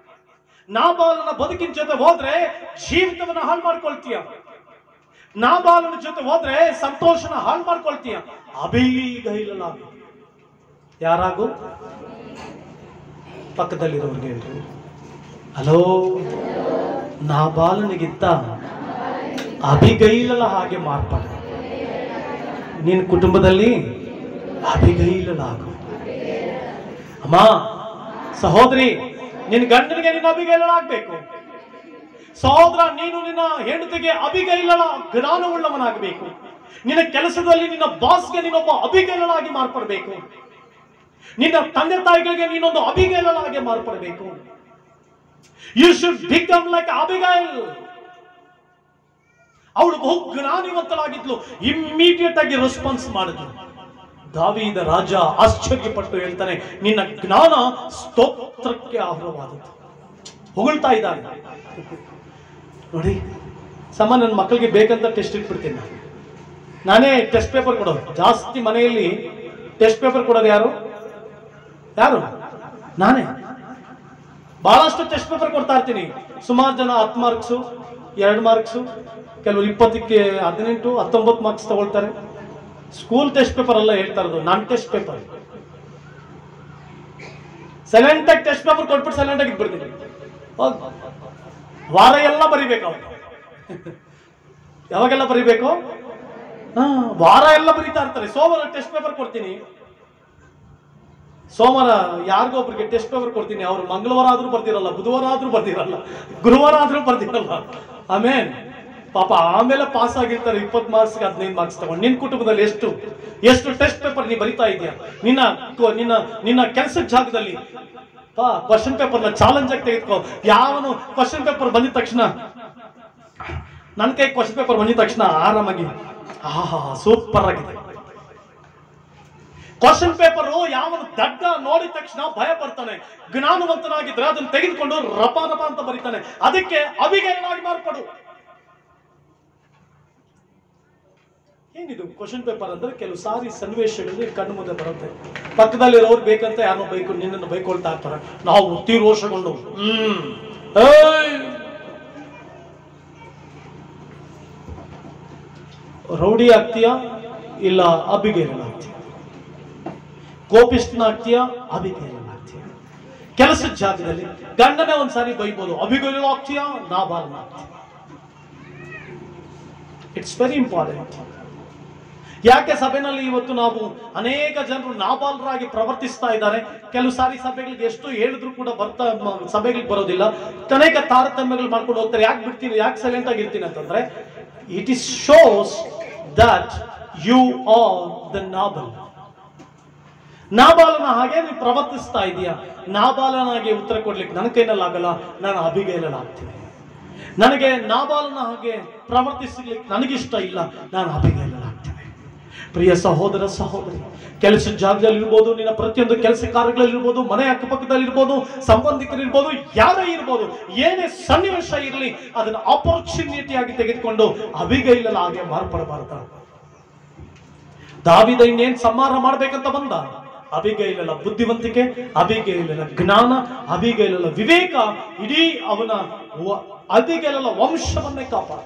ನಾಬಾಲನ ಬದುಕಿನ ಜೊತೆ ಹೋದ್ರೆ ಜೀವಿತವನ್ನ ಹಾಳು ಮಾಡ್ಕೊಳ್ತೀಯ ನಾಬಾಲನ ಜೊತೆ ಹೋದ್ರೆ ಸಂತೋಷನ ಹಾಳು ಮಾಡ್ಕೊಳ್ತೀಯ ಅಭಿಗೈಲಾಗ ಯಾರಾಗು ಪಕ್ಕದಲ್ಲಿರೋರ್ಗೆ ಹೇಳ್ರಿ ಹಲೋ ನಾಬಾಲನಿಗಿಂತ ಅಭಿಗೈಲಲ ಹಾಗೆ ಮಾರ್ಪಾಡ ನಿನ್ನ ಕುಟುಂಬದಲ್ಲಿ ಅಭಿಗೈಲಲಾಗು ಅಮ್ಮ ಸಹೋದರಿ ನಿನ್ನ ಗಂಡನಿಗೆ ನಿನ್ನ ಅಭಿಗೈಲಲಾಗಬೇಕು ಸಹೋದರ ನೀನು ನಿನ್ನ ಹೆಂಡತಿಗೆ ಅಭಿಗೈಲಳ ಜ್ಞಾನವುಳ್ಳವನಾಗಬೇಕು ನಿನ್ನ ಕೆಲಸದಲ್ಲಿ ನಿನ್ನ ಬಾಸ್ಗೆ ನೀನೊಬ್ಬ ಅಭಿಗೈಲಳಾಗಿ ಮಾರ್ಪಡಬೇಕು ನಿನ್ನ ತಂದೆ ತಾಯಿಗಳಿಗೆ ನೀನೊಂದು ಅಭಿಗೈಲಳಾಗಿ ಮಾರ್ಪಡಬೇಕು you should become like Abigail ಅವಳು ಬಹು ಜ್ಞಾನಿವಂತಳಾಗಿದ್ಲು ಇಮ್ಮಿಡಿಯೇಟ್ ಆಗಿ ರೆಸ್ಪಾನ್ಸ್ ಮಾಡಿದ್ಲು ದಾವೀದ ರಾಜ ಆಶ್ಚರ್ಯಪಟ್ಟು ಹೇಳ್ತಾನೆ ನಿನ್ನ ಜ್ಞಾನ ಸ್ತೋತ್ರಕ್ಕೆ ಆಹಾರವಾದದ್ದು ಹೊಗಳ್ತಾ ಇದ್ದಾನೆ ನೋಡಿ ಸಮ ನನ್ನ ಮಕ್ಕಳಿಗೆ ಬೇಕಂತ ಟೆಸ್ಟ್ ಇಟ್ಬಿಡ್ತೀನಿ ನಾನು ನಾನೇ ಟೆಸ್ಟ್ ಪೇಪರ್ ಕೊಡೋದು ಜಾಸ್ತಿ ಮನೆಯಲ್ಲಿ ಟೆಸ್ಟ್ ಪೇಪರ್ ಕೊಡೋದು ಯಾರು ಯಾರು ನಾನೇ ಬಹಳಷ್ಟು ಟೆಸ್ಟ್ ಪೇಪರ್ ಕೊಡ್ತಾ ಇರ್ತೀನಿ ಸುಮಾರು ಜನ ಹತ್ತು ಮಾರ್ಕ್ಸು ಎರಡು ಮಾರ್ಕ್ಸು ಕೆಲವರು ಇಪ್ಪತ್ತಕ್ಕೆ ಹದಿನೆಂಟು ಹತ್ತೊಂಬತ್ತು ಮಾರ್ಕ್ಸ್ ತಗೊಳ್ತಾರೆ ಸ್ಕೂಲ್ ಟೆಸ್ಟ್ ಪೇಪರ್ ಎಲ್ಲ ಹೇಳ್ತಾ ಇರೋದು ನಾನ್ ಟೆಸ್ಟ್ ಪೇಪರ್ ಸೈಲೆಂಟ್ ಆಗಿ ಟೆಸ್ಟ್ ಪೇಪರ್ ಕೊಟ್ಬಿಟ್ಟು ಸೈಲೆಂಟ್ ಆಗಿ ಇದ್ಬಿಡ್ತೀನಿ ಹೋಗ್. ವಾರ ಎಲ್ಲ ಬರಿಬೇಕು ಅವ್ರು ಯಾವಾಗೆಲ್ಲ ಬರಿಬೇಕು ಹಾ ವಾರ ಎಲ್ಲ ಬರೀತಾ ಇರ್ತಾರೆ ಸೋಮವಾರ ಟೆಸ್ಟ್ ಪೇಪರ್ ಕೊಡ್ತೀನಿ ಸೋಮವಾರ ಯಾರಿಗೋ ಒಬ್ರಿಗೆ ಟೆಸ್ಟ್ ಪೇಪರ್ ಕೊಡ್ತೀನಿ ಅವ್ರು ಮಂಗಳವಾರ ಆದ್ರೂ ಬರ್ದಿರಲ್ಲ ಬುಧವಾರ ಆದ್ರೂ ಬರ್ದಿರಲ್ಲ ಗುರುವಾರ ಆದ್ರೂ ಬರ್ದಿರಲ್ಲ ಆಮೇಲೆ ಪಾಪ ಆಮೇಲೆ ಪಾಸ್ ಆಗಿರ್ತಾರೆ ಇಪ್ಪತ್ ಮಾರ್ಕ್ಸ್ಗೆ ಹದಿನೈದು ಮಾರ್ಕ್ಸ್ ತಗೊಂಡು ನಿನ್ ಕುಟುಂಬದಲ್ಲಿ ಎಷ್ಟು ಎಷ್ಟು ಟೆಸ್ಟ್ ಪೇಪರ್ ನೀ ಬರಿತಾ ಇದೆಯಾ ನಿನ್ನ ಕ- ನಿನ್ನ ನಿನ್ನ ಕೆಲಸದ ಜಾಗದಲ್ಲಿ ಪಾ ಕ್ವಶನ್ ಪೇಪರ್ನ ಚಾಲೆಂಜ್ ಆಗಿ ತೆಗೆದುಕೋ ಯಾವನು ಕ್ವಶನ್ ಪೇಪರ್ ಬಂದಿದ ತಕ್ಷಣ ನನ್ನ ಕೈ ಕ್ವಶನ್ ಪೇಪರ್ ಬಂದಿದ ತಕ್ಷಣ ಆರಾಮಾಗಿ ಆಹಾ ಸೂಪರ್ ಆಗಿದೆ ಕ್ವಶನ್ ಪೇಪರ್ ಯಾವನು ದಡ್ಡ ನೋಡಿದ ತಕ್ಷಣ ಭಯ ಪಡ್ತಾನೆ ಜ್ಞಾನವಂತನಾಗಿದ್ರೆ ಅದನ್ನ ತೆಗೆದುಕೊಂಡು ರಪ ರಪ ಅಂತ ಬರೀತಾನೆ ಅದಕ್ಕೆ ಅಭಿಗೇನಾಗಿ ಮಾರ್ಪಡು ಏನಿದು ಕ್ವಶನ್ ಪೇಪರ್ ಅಂದ್ರೆ ಕೆಲವು ಸಾರಿ ಸನ್ನಿವೇಶಗಳಲ್ಲಿ ಕಣ್ಣು ಮುಂದೆ ಬರುತ್ತೆ ಪಕ್ಕದಲ್ಲಿರೋರು ಬೇಕಂತ ಯಾರನ್ನೋ ಬೈಕು ನಿನ್ನನ್ನು ಬೈಕೊಳ್ತಾ ಇರ್ತಾರೆ ನಾವು ತೀರೋಷಗೊಂಡು ಹ್ಮ್ ಏಯ್! ರೌಡಿ ಆಗ್ತೀಯಾ ಇಲ್ಲ ಅಬಿಗೇರನ್ ಆಗ್ತೀಯ ಕೋಪಿಸ್ಟನ್ ಆಗ್ತೀಯಾ ಅಬಿಗೇರನ್ ಆಗ್ತೀಯ ಕೆಲಸದ ಜಾಗದಲ್ಲಿ ಗಂಡನೇ ಒಂದ್ಸಾರಿ ಬೈಬೋದು ಅಬಿಗೇರನ್ ಆಗ್ತೀಯಾ ನಾಬಾಲನ ಆಗ್ತೀಯ ಇಟ್ಸ್ ವೆರಿ ಇಂಪಾರ್ಟೆಂಟ್ ಯಾಕೆ ಸಭೆನಲ್ಲಿ ಇವತ್ತು ನಾವು ಅನೇಕ ಜನರು ನಾಬಾಲರಾಗಿ ಪ್ರವರ್ತಿಸ್ತಾ ಇದ್ದಾರೆ ಕೆಲವು ಸಾರಿ ಸಭೆಗಳಿಗೆ ಎಷ್ಟು ಹೇಳಿದ್ರು ಕೂಡ ಬರ್ತಾ ಮ- ಸಭೆಗಳಿಗೆ ಬರೋದಿಲ್ಲ ಅನೇಕ ತಾರತಮ್ಯಗಳು ಮಾಡ್ಕೊಂಡು ಹೋಗ್ತಾರೆ ಯಾಕೆ ಬಿಡ್ತೀನಿ ಯಾಕೆ ಸೈಲೆಂಟ್ ಆಗಿರ್ತೀನಿ ಅಂತಂದ್ರೆ it is shows that you are the Nabal ನಾಬಾಲನ ಹಾಗೆ ನೀವು ಪ್ರವರ್ತಿಸ್ತಾ ಇದೀಯಾ ನಾಬಾಲನಾಗಿ ಉತ್ತರ ಕೊಡ್ಲಿಕ್ಕೆ ನನ್ನ ಕೈನಲ್ಲಿ ಆಗಲ್ಲ ನಾನು ಅಭಿಗೈಲಲ್ಲಿ ಆಗ್ತೀನಿ ನನಗೆ ನಾಬಾಲನ ಹಾಗೆ ಪ್ರವರ್ತಿಸಲಿಕ್ಕೆ ನನಗಿಷ್ಟ ಇಲ್ಲ ನಾನು ಅಭಿಗೈಲಲ್ಲಿ ಆಗ್ತೇನೆ ಪ್ರಿಯ ಸಹೋದರ ಸಹೋದರಿ ಕೆಲಸ ಜಾಗದಲ್ಲಿ ಇರ್ಬೋದು ನಿನ್ನ ಪ್ರತಿಯೊಂದು ಕೆಲಸ ಕಾರ್ಯಗಳಲ್ಲಿ ಇರ್ಬೋದು ಮನೆ ಅಕ್ಕಪಕ್ಕದಲ್ಲಿ ಇರ್ಬೋದು ಸಂಬಂಧಿಕರು ಇರ್ಬೋದು ಯಾರೇ ಇರ್ಬೋದು ಏನೇ ಸನ್ನಿವೇಶ ಇರಲಿ ಅದನ್ನ ಆಪರ್ಚುನಿಟಿ ಆಗಿ ತೆಗೆದುಕೊಂಡು ಅಭಿಗೈಲಲ್ಲ ಹಾಗೆ ಮಾರ್ಪಡಬಾರ್ದು ದಾವಿದ ಇನ್ನೇನ್ ಸಂಹಾರ ಮಾಡ್ಬೇಕಂತ ಬಂದ ಅಬಿಗೈಲಲ್ಲ ಬುದ್ಧಿವಂತಿಕೆ ಅಬಿಗೈಲಲ್ಲ ಜ್ಞಾನ ಅಬಿಗೈಲಲ್ಲ ವಿವೇಕ ಇಡೀ ಅವನ ವ- ಅಬಿಗೈಲಲ್ಲ ವಂಶವನ್ನೇ ಕಾಪಾಡ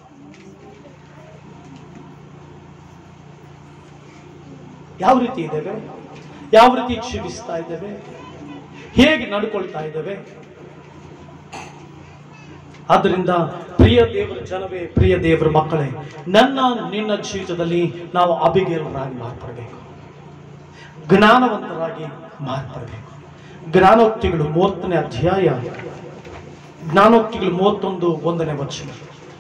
ಯಾವ ರೀತಿ ಇದ್ದೇವೆ ಯಾವ ರೀತಿ ಜೀವಿಸ್ತಾ ಇದ್ದೇವೆ ಹೇಗೆ ನಡ್ಕೊಳ್ತಾ ಇದ್ದೇವೆ ಆದ್ದರಿಂದ ಪ್ರಿಯ ದೇವರ ಜನವೇ ಪ್ರಿಯ ದೇವರ ಮಕ್ಕಳೇ ನನ್ನ ನಿನ್ನ ಜೀವಿತದಲ್ಲಿ ನಾವು ಅಭಿಗೇಲರಾಗಿ ಮಾರ್ಪಡಬೇಕು ಜ್ಞಾನವಂತರಾಗಿ ಮಾರ್ಪಡಬೇಕು ಜ್ಞಾನೋಕ್ತಿಗಳು ಮೂವತ್ತನೇ ಅಧ್ಯಾಯ ಜ್ಞಾನೋಕ್ತಿಗಳು ಮೂವತ್ತೊಂದು ಒಂದನೇ ವಚನ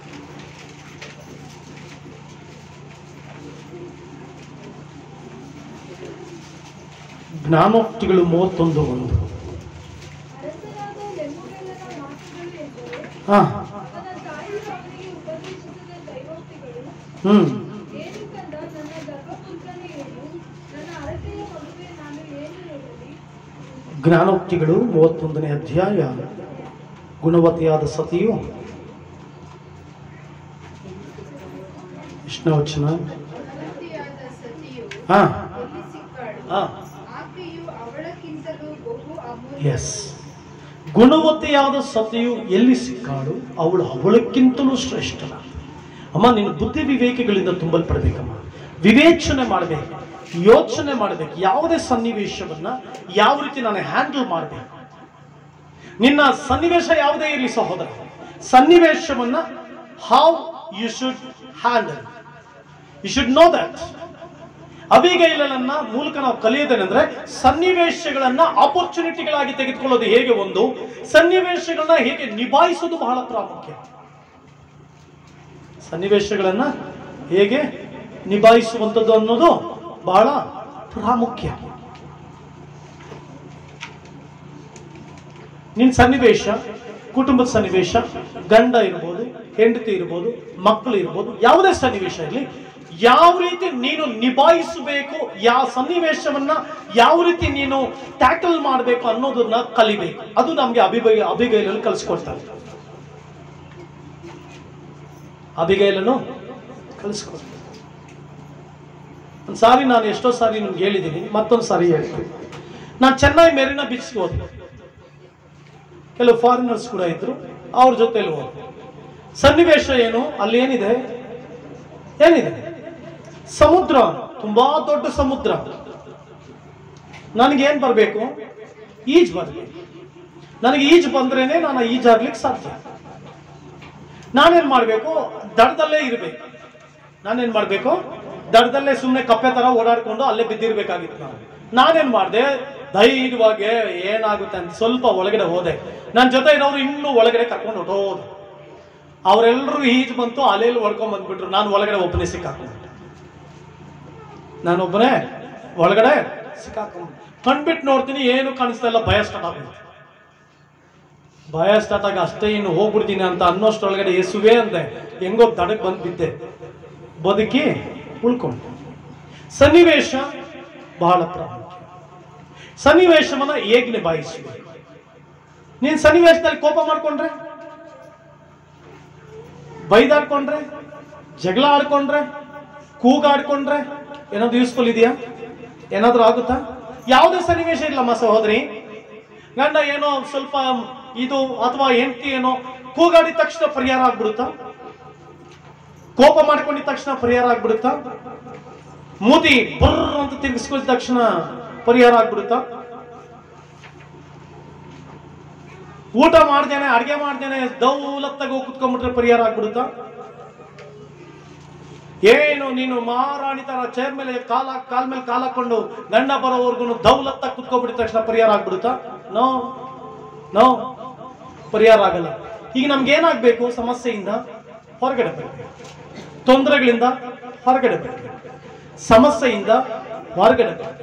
ಜ್ಞಾನೋಕ್ತಿಗಳು ಮೂವತ್ತೊಂದು ಒಂದು ಅರಸನಾದ ಲೆಮೂರನ ಮಾತುಗಳು ಎಂದರೆ ಹಾ ಅವನ ತಾಯಿಯು ಅವನಿಗೆ ಉಪದೇಶಿಸಿದ ದೈವೋಕ್ತಿಗಳು ಹ್ಮ್ ಏನು ಕಂದ ನನ್ನ ಗರ್ಭಪುತ್ರನೇ ಏನು ನನ್ನ ಅರಸೆಯ ಮಗುವೆ ನಾನು ಏನು ಹೇಳಲಿ ಜ್ಞಾನೋಕ್ತಿಗಳು ಮೂವತ್ತೊಂದನೇ ಅಧ್ಯಾಯ ಗುಣವತಿಯಾದ ಸತಿಯು ಎಷ್ಟನೇ ವಚನ ಗುಣವತಿಯಾದ ಸತಿಯು ಹಾ ಎಲ್ಲಿ ಸಿಕ್ಕಾಳು ಹಾ ಆಕೆಯು ಅವಳಕ್ಕಿಂತಲೂ ಬಹು ಅಮೂಲ್ಯ ಎಸ್ ಗುಣವತಿಯಾದ ಸತಿಯು ಎಲ್ಲಿ ಸಿಕ್ಕಾಳು ಅವಳು ಅವಳಕ್ಕಿಂತಲೂ ಶ್ರೇಷ್ಠನ ಅಮ್ಮ ನೀನು ಬುದ್ಧಿ ವಿವೇಕಗಳಿಂದ ತುಂಬಲ್ಪಡಬೇಕಮ್ಮ ವಿವೇಚನೆ ಮಾಡಬೇಕು ಯೋಚನೆ ಮಾಡಬೇಕು ಯಾವುದೇ ಸನ್ನಿವೇಶವನ್ನ ಯಾವ ರೀತಿ ನಾನು ಹ್ಯಾಂಡಲ್ ಮಾಡಬೇಕು ನಿನ್ನ ಸನ್ನಿವೇಶ ಯಾವುದೇ ಇರಲಿ ಸಹೋದರ ಸನ್ನಿವೇಶವನ್ನ how you should handle you should know that ಅವಿಗೈಲನ್ನ ಮೂಲಕ ನಾವು ಕಲಿಯೋದೇನೆಂದ್ರೆ ಸನ್ನಿವೇಶಗಳನ್ನ ಆಪರ್ಚುನಿಟಿಗಳಾಗಿ ತೆಗೆದುಕೊಳ್ಳೋದು ಹೇಗೆ ಒಂದು ಸನ್ನಿವೇಶಗಳನ್ನ ಹೇಗೆ ನಿಭಾಯಿಸೋದು ಬಹಳ ಪ್ರಾಮುಖ್ಯ ಸನ್ನಿವೇಶಗಳನ್ನ ಹೇಗೆ ನಿಭಾಯಿಸುವಂಥದ್ದು ಅನ್ನೋದು ಬಹಳ ಪ್ರಾಮುಖ್ಯ ನಿನ್ ಸನ್ನಿವೇಶ ಕುಟುಂಬದ ಸನ್ನಿವೇಶ ಗಂಡ ಇರ್ಬೋದು ಹೆಂಡತಿ ಇರ್ಬೋದು ಮಕ್ಕಳು ಇರ್ಬೋದು ಯಾವುದೇ ಸನ್ನಿವೇಶ ಇರಲಿ ಯಾವ ರೀತಿ ನೀನು ನಿಭಾಯಿಸಬೇಕು ಯಾವ ಸನ್ನಿವೇಶವನ್ನ ಯಾವ ರೀತಿ ನೀನು ಟ್ಯಾಕಲ್ ಮಾಡಬೇಕು ಅನ್ನೋದನ್ನ ಕಲಿಬೇಕು ಅದು ನಮ್ಗೆ ಅಭಿಬೈ ಅಭಿಗೈಲಲ್ಲಿ ಕಲಿಸ್ಕೊಡ್ತಾರೆ ಅಭಿಗೈಲನ್ನು ಕಲಿಸ್ಕೊಡ್ತಾರೆ ಒಂದು ಸಾರಿ ನಾನು ಎಷ್ಟೋ ಸಾರಿ ನಿಮ್ಗೆ ಹೇಳಿದ್ದೀನಿ ಮತ್ತೊಂದು ಸಾರಿ ಹೇಳ್ತೀನಿ ನಾನು ಚೆನ್ನೈ ಮೆರಿನಾ ಬೀಚ್ಗೆ ಹೋದೆ ಕೆಲವು ಫಾರಿನರ್ಸ್ ಕೂಡ ಇದ್ರು ಅವ್ರ ಜೊತೆಲಿ ಹೋದೆ ಸನ್ನಿವೇಶ ಏನು ಅಲ್ಲಿ ಏನಿದೆ ಏನಿದೆ ಸಮುದ್ರ ತುಂಬಾ ದೊಡ್ಡ ಸಮುದ್ರ ನನಗೇನ್ ಬರಬೇಕು ಈಜ್ ಬರಬೇಕು ನನಗೆ ಈಜ್ ಬಂದ್ರೇನೆ ನಾನು ಈಜಾಡ್ಲಿಕ್ಕೆ ಸಾಧ್ಯ ನಾನೇನ್ ಮಾಡ್ಬೇಕು ದಡದಲ್ಲೇ ಇರಬೇಕು ನಾನೇನ್ ಮಾಡ್ಬೇಕು ದಡದಲ್ಲೇ ಸುಮ್ಮನೆ ಕಪ್ಪೆ ತರ ಓಡಾಡ್ಕೊಂಡು ಅಲ್ಲೇ ಬಿದ್ದಿರ್ಬೇಕಾಗಿತ್ತು ನಾನು ನಾನೇನ್ ಮಾಡಿದೆ ಧೈರ್ಯವಾಗಿ ಏನಾಗುತ್ತೆ ಅಂತ ಸ್ವಲ್ಪ ಒಳಗಡೆ ಹೋದೆ ನನ್ನ ಜೊತೆ ಇರೋರು ಇನ್ನೂ ಒಳಗಡೆ ಕರ್ಕೊಂಡು ಹೊಟ್ಟೋದು ಅವರೆಲ್ಲರೂ ಈಜ್ ಬಂತು ಅಲೆಯಲ್ಲಿ ಹೊಡ್ಕೊಂಡ್ ಬಂದ್ಬಿಟ್ರು ನಾನು ಒಳಗಡೆ ಒಬ್ಬನೇ ಸಿಕ್ಕಾಕೊಂಡ್ಬಿಟ್ಟೆ ನಾನೊಬ್ಬನೇ ಒಳಗಡೆ ಸಿಕ್ಕಾಕೊಂಡ್ ಕಣ್ಬಿಟ್ಟು ನೋಡ್ತೀನಿ ಏನು ಕಾಣಿಸ್ತಾ ಇಲ್ಲ ಭಯ ಸ್ಟಾರ್ಟ್ ಆಗುತ್ತೆ ಭಯ ಸ್ಟಾರ್ಟ್ ಆಗಿ ಅಷ್ಟೇ ಇನ್ನು ಹೋಗ್ಬಿಡ್ತೀನಿ ಅಂತ ಅನ್ನೋಷ್ಟೊಳಗಡೆ ಯೇಸುವೆ ಅಂದೆ ಹೆಂಗೋ ದಡಕ್ಕೆ ಬಂದು ಬಿದ್ದೆ ಬದುಕಿ ಉಳ್ಕೊಂಡು ಸನ್ನಿವೇಶ ಬಹಳ ಪ್ರಾಮುಖ್ಯ ಸನ್ನಿವೇಶವನ್ನ ಹೇಗೆ ನಿಭಾಯಿಸಬೇಕು ನೀನ್ ಸನ್ನಿವೇಶದಲ್ಲಿ ಕೋಪ ಮಾಡ್ಕೊಂಡ್ರೆ ಬೈದಾಡ್ಕೊಂಡ್ರೆ ಜಗಳ ಆಡ್ಕೊಂಡ್ರೆ ಕೂಗಾಡ್ಕೊಂಡ್ರೆ ಏನಾದ್ರು ಯೂಸ್ಫುಲ್ ಇದೆಯಾ ಏನಾದ್ರೂ ಆಗುತ್ತಾ ಯಾವುದೇ ಸನ್ನಿವೇಶ ಇಲ್ಲಮ್ಮ ಸಹೋದರಿ ಗಂಡ ಏನೋ ಸ್ವಲ್ಪ ಇದು ಅಥವಾ ಹೆಂಡತಿ ಏನೋ ಕೂಗಾಡಿದ ತಕ್ಷಣ ಪರಿಹಾರ ಆಗ್ಬಿಡುತ್ತಾ ಕೋಪ ಮಾಡ್ಕೊಂಡಿದ ತಕ್ಷಣ ಪರಿಹಾರ ಆಗ್ಬಿಡುತ್ತಾ ಮೂತಿ ಬರ್ರ ಅಂತ ತಿರುಗಿಸ್ಕೊಂಡಿದ ತಕ್ಷಣ ಪರಿಹಾರ ಆಗ್ಬಿಡುತ್ತಾ ಊಟ ಮಾಡ್ದೇನೆ ಅಡ್ಗೆ ಮಾಡ್ದೇನೆ ದೌಲತ್ತಾಗ ಹೋಗಿ ಕುತ್ಕೊಂಡ್ಬಿಟ್ರೆ ಪರಿಹಾರ ಆಗ್ಬಿಡುತ್ತಾ ಏನು ನೀನು ಮಹಾರಾಣಿ ತರ ಚೇರ್ ಮೇಲೆ ಕಾಲ ಕಾಲ್ ಮೇಲೆ ಕಾಲ್ ಹಾಕೊಂಡು ಗಂಡ ಬರೋವರೆಗೂ ದೌಲತ್ತಾಗ ಕುತ್ಕೊಂಡ್ಬಿಟ್ಟಿದ ತಕ್ಷಣ ಪರಿಹಾರ ಆಗ್ಬಿಡುತ್ತಾ ನೋ ನೋ ಪರಿಹಾರ ಆಗಲ್ಲ ಈಗ ನಮ್ಗೆ ಏನಾಗ್ಬೇಕು ಸಮಸ್ಯೆಯಿಂದ ಹೊರಗಡೆ ಬರಬೇಕು ತೊಂದರೆಗಳಿಂದ ಹೊರಗಡೆ ಬರಬೇಕು ಸಮಸ್ಯೆಯಿಂದ ಹೊರಗಡೆ ಬರಬೇಕು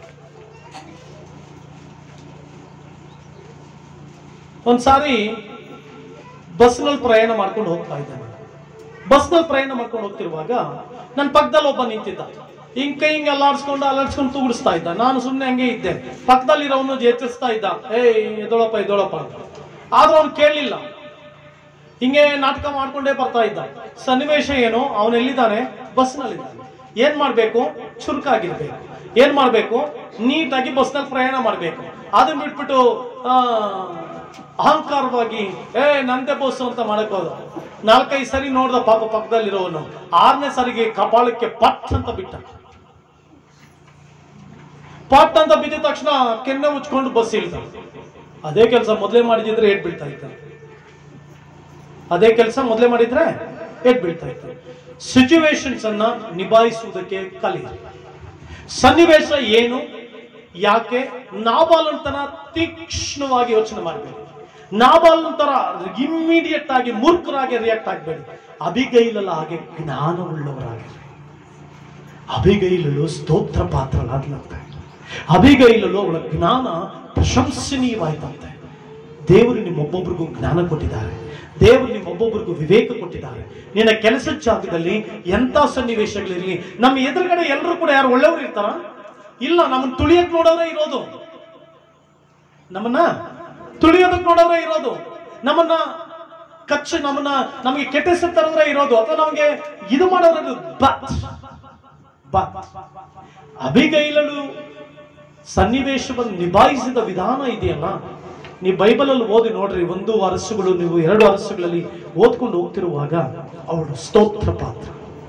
ಒಂದ್ಸಾರಿ ಬಸ್ನಲ್ಲಿ ಪ್ರಯಾಣ ಮಾಡ್ಕೊಂಡು ಹೋಗ್ತಾ ಇದ್ದೆ ನಾನು ಬಸ್ನಲ್ಲಿ ಪ್ರಯಾಣ ಮಾಡ್ಕೊಂಡು ಹೋಗ್ತಿರುವಾಗ ನನ್ನ ಪಕ್ಕದಲ್ಲಿ ಒಬ್ಬ ನಿಂತಿದ್ದ ಹಿಂಗ್ ಕೈ ಹಿಂಗೆ ಅಲ್ಲಾಡ್ಸ್ಕೊಂಡು ಅಲ್ಲಾಡ್ಸ್ಕೊಂಡು ತೂಗಿಡಿಸ್ತಾ ಇದ್ದ ನಾನು ಸುಮ್ಮನೆ ಹಂಗೆ ಇದ್ದೆ ಪಕ್ಕದಲ್ಲಿರೋನು ಎಚ್ಚರಿಸ್ತಾ ಇದ್ದ ಏಯ್ ಎದೊಳಪ್ಪ ಎದೊಳಪ್ಪ ಅಂತ ಆದ್ರೂ ಅವ್ನು ಕೇಳಲಿಲ್ಲ ಹಿಂಗೆ ನಾಟಕ ಮಾಡ್ಕೊಂಡೇ ಬರ್ತಾ ಇದ್ದ ಸನ್ನಿವೇಶ ಏನು ಅವನು ಎಲ್ಲಿದ್ದಾನೆ ಬಸ್ನಲ್ಲಿದ್ದಾನೆ ಏನ್ ಮಾಡ್ಬೇಕು ಚುರುಕಾಗಿರ್ಬೇಕು ಏನ್ ಮಾಡ್ಬೇಕು ನೀಟಾಗಿ ಬಸ್ನಲ್ಲಿ ಪ್ರಯಾಣ ಮಾಡ್ಬೇಕು ಅದನ್ನ ಬಿಟ್ಬಿಟ್ಟು ಆ, ಅಹಂಕಾರವಾಗಿ ಏ ನಂದೇ ಬಸ್ ಅಂತ ಮಾಡಕ್ ಹೋದ ನಾಲ್ಕೈದು ಸರಿ ನೋಡ್ದ ಪಾಪ ಪಕ್ಕದಲ್ಲಿರೋನು ಆರನೇ ಸರಿಗೆ ಕಪಾಳಕ್ಕೆ ಪಟ್ ಅಂತ ಬಿಟ್ಟ ಪಟ್ ಅಂತ ಬಿದ್ದ ತಕ್ಷಣ ಕೆನ್ನೆ ಮುಚ್ಕೊಂಡು ಬಸ್ ಇಳ್ದ ಅದೇ ಕೆಲಸ ಮೊದಲೇ ಮಾಡಿದ್ರೆ ಏಟ್ ಬೀಳ್ತಾ ಇದ್ದ ಅದೇ ಕೆಲಸ ಮೊದಲೇ ಮಾಡಿದ್ರೆ ಏಟ್ ಬೀಳ್ತಾ ಇತ್ತು ಸಿಚುವೇಶನ್ಸ್ ಅನ್ನ ನಿಭಾಯಿಸುವುದಕ್ಕೆ ಕಲಿ ಸನ್ನಿವೇಶ ಏನು ಯಾಕೆ ನಾಬಾಲಂತನ ತೀಕ್ಷ್ಣವಾಗಿ ಯೋಚನೆ ಮಾಡಬೇಕು ನಾಬಾಲಂತರ ಇಮ್ಮಿಡಿಯೇಟ್ ಆಗಿ ಮೂರ್ಖರಾಗಿ ರಿಯಾಕ್ಟ್ ಆಗಬೇಡಿ ಅಬಿಗೈಲಲ್ಲ ಹಾಗೆ ಜ್ಞಾನವುಳ್ಳವರಾಗಿ ಅಭಿಗೈಲಲು ಸ್ತೋತ್ರ ಪಾತ್ರಳಾದ್ಲಂತೆ ಅಭಿಗೈಲಲು ಅವಳ ಜ್ಞಾನ ಪ್ರಶಂಸನೀಯವಾಯ್ತಂತೆ ದೇವರು ನಿಮ್ಮೊಬ್ಬೊಬ್ರಿಗೂ ಜ್ಞಾನ ಕೊಟ್ಟಿದ್ದಾರೆ ದೇವರು ನಿಮ್ಮೊಬ್ಬೊಬ್ರಿಗೂ ವಿವೇಕ ಕೊಟ್ಟಿದ್ದಾರೆ ನಿನ್ನ ಕೆಲಸದ ಜಾಗದಲ್ಲಿ ಎಂಥ ಸನ್ನಿವೇಶಗಳಿರಲಿ ನಮ್ಮ ಎದುರುಗಡೆ ಎಲ್ಲರೂ ಕೂಡ ಯಾರು ಒಳ್ಳೆಯವರು ಇರ್ತಾರ ಇಲ್ಲ ನಮ್ಮನ್ನ ತುಳಿಯಕ್ ನೋಡೋರೇ ಇರೋದು ನಮ್ಮನ್ನ ತುಳಿಯೋದಕ್ಕೆ ನೋಡೋರೇ ಇರೋದು ನಮ್ಮನ್ನ ಕಚ್ಚ ನಮ್ಮನ್ನ ನಮಗೆ ಕೆಟ್ಟ ಹೆಸರು ತರೋದ್ರೆ ಇರೋದು ಅಥವಾ ನಮಗೆ ಇದು ಮಾಡೋರು ಇರೋದು. ಬಟ್ ಬಟ್ ಅಭಿಗೈಲಲು ಸನ್ನಿವೇಶವನ್ನು ನಿಭಾಯಿಸಿದ ವಿಧಾನ ಇದೆಯಲ್ಲ ನೀವು ಬೈಬಲಲ್ಲಿ ಓದಿ ನೋಡ್ರಿ ಒಂದು ಅರಸುಗಳು ನೀವು ಎರಡು ಅರಸುಗಳಲ್ಲಿ ಓದ್ಕೊಂಡು ಹೋಗ್ತಿರುವಾಗ ಅವಳು ಸ್ತೋತ್ರ ಪಾತ್ರ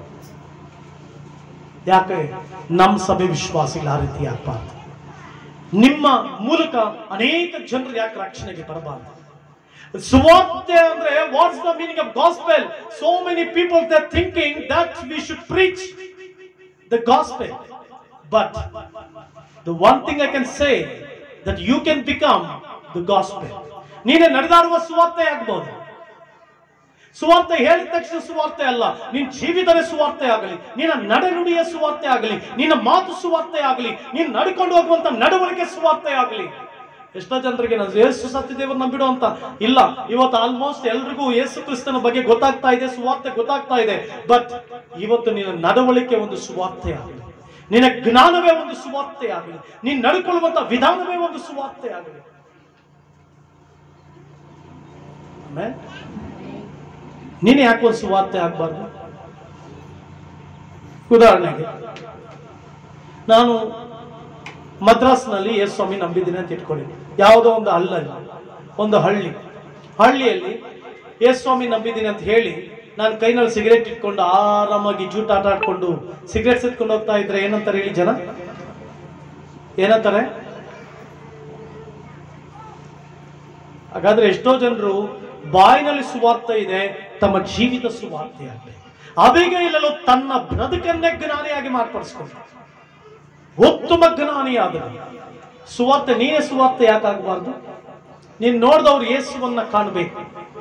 ಯಾಕೆ ನಮ್ಮ ಸಭೆ ವಿಶ್ವಾಸಿಗಳ ಆ ರೀತಿ ಆಗ್ಬಾರ್ದು ನಿಮ್ಮ ಮೂಲಕ ಅನೇಕ ಜನರು ಯಾಕೆ ರಕ್ಷಣೆಗೆ ಬರಬಾರ್ದು ಸುವಾರ್ತೆ ಅಂದ್ರೆ what's the meaning of gospel so many people they thinking that we should preach the gospel. But the one thing I can say that you can become the gospel. ನೀನೆ ನಡೆದಾಡುವ ಸುವಾರ್ತೆ ಆಗ್ಬಹುದು ಸುವಾರ್ತೆ ಹೇಳಿದ ತಕ್ಷಣ ಸುವಾರ್ತೆ ಅಲ್ಲ ನಿನ್ನ ಜೀವಿತವೇ ಸುವಾರ್ತೆ ಆಗಲಿ ನಿನ್ನ ನಡೆನುಡಿಯ ಸುವಾರ್ತೆ ಆಗಲಿ ನಿನ್ನ ಮಾತು ಸುವಾರ್ತೆ ಆಗಲಿ ನೀನು ನಡ್ಕೊಂಡು ಹೋಗುವಂತ ನಡವಳಿಕೆ ಸುವಾರ್ತೆ ಆಗಲಿ ಎಷ್ಟೋ ಜನರಿಗೆ ನಾನು ಯೇಸು ಸತ್ಯದೇವರು ನಂಬಿಡು ಅಂತ ಇಲ್ಲ ಇವತ್ತು ಆಲ್ಮೋಸ್ಟ್ ಎಲ್ರಿಗೂ ಯೇಸು ಕ್ರಿಸ್ತನ ಬಗ್ಗೆ ಗೊತ್ತಾಗ್ತಾ ಇದೆ ಸುವಾರ್ತೆ ಗೊತ್ತಾಗ್ತಾ ಇದೆ ಬಟ್ ಇವತ್ತು ನಿನ್ನ ನಡವಳಿಕೆ ಒಂದು ಸುವಾರ್ತೆ ಆಗಲಿ ನಿನ್ನ ಜ್ಞಾನವೇ ಒಂದು ಸುವಾರ್ತೆ ಆಗಲಿ ನೀನು ನಡ್ಕೊಳ್ಳುವಂತ ವಿಧಾನವೇ ಒಂದು ಸುವಾರ್ತೆ ಆಗಲಿ ಆಮೇಲೆ ನೀನು ಯಾಕೆ ಒಂದು ಸುವಾರ್ತೆ ಆಗಬಾರ್ದು ಉದಾಹರಣೆಗೆ ನಾನು ಮದ್ರಾಸ್ನಲ್ಲಿ ಯೇಸು ಸ್ವಾಮಿ ನಂಬಿದ್ದೀನಿ ಅಂತ ಇಟ್ಕೊಳ್ಳಿ ಯಾವುದೋ ಒಂದು ಹಳ್ಳಲ್ಲಿ ಒಂದು ಹಳ್ಳಿ ಹಳ್ಳಿಯಲ್ಲಿ ಯೇಸು ಸ್ವಾಮಿ ನಂಬಿದ್ದೀನಿ ಅಂತ ಹೇಳಿ ನಾನು ಕೈನಲ್ಲಿ ಸಿಗರೇಟ್ ಇಟ್ಕೊಂಡು ಆರಾಮಾಗಿ ಜೂಟ್ ಆಟ ಆಡ್ಕೊಂಡು ಸಿಗರೇಟ್ ಸಿತ್ಕೊಂಡು ಹೋಗ್ತಾ ಇದ್ರೆ ಏನಂತಾರೆ ಹೇಳಿ ಜನ ಏನಂತಾರೆ ಹಾಗಾದ್ರೆ ಎಷ್ಟೋ ಜನರು ಬಾಯಿನಲ್ಲಿ ಸುವಾರ್ತೆ ಇದೆ ತಮ್ಮ ಜೀವಿತ ಸುವಾರ್ತೆ ಆಗಿದೆ ಅಬೇಗ ಇಲ್ಲಲು ತನ್ನ ಬದುಕನ್ನೇ ಜ್ಞಾನಿಯಾಗಿ ಮಾರ್ಪಡಿಸ್ಕೊಂಡು ಉತ್ತಮ ಜ್ಞಾನಿಯಾದರು ಸುವಾರ್ತೆ ನೀನೇ ಸುವಾರ್ತೆ ಯಾಕಾಗಬಾರ್ದು ನೀನ್ ನೋಡಿದವ್ರು ಯೇಸುವನ್ನ ಕಾಣಬೇಕು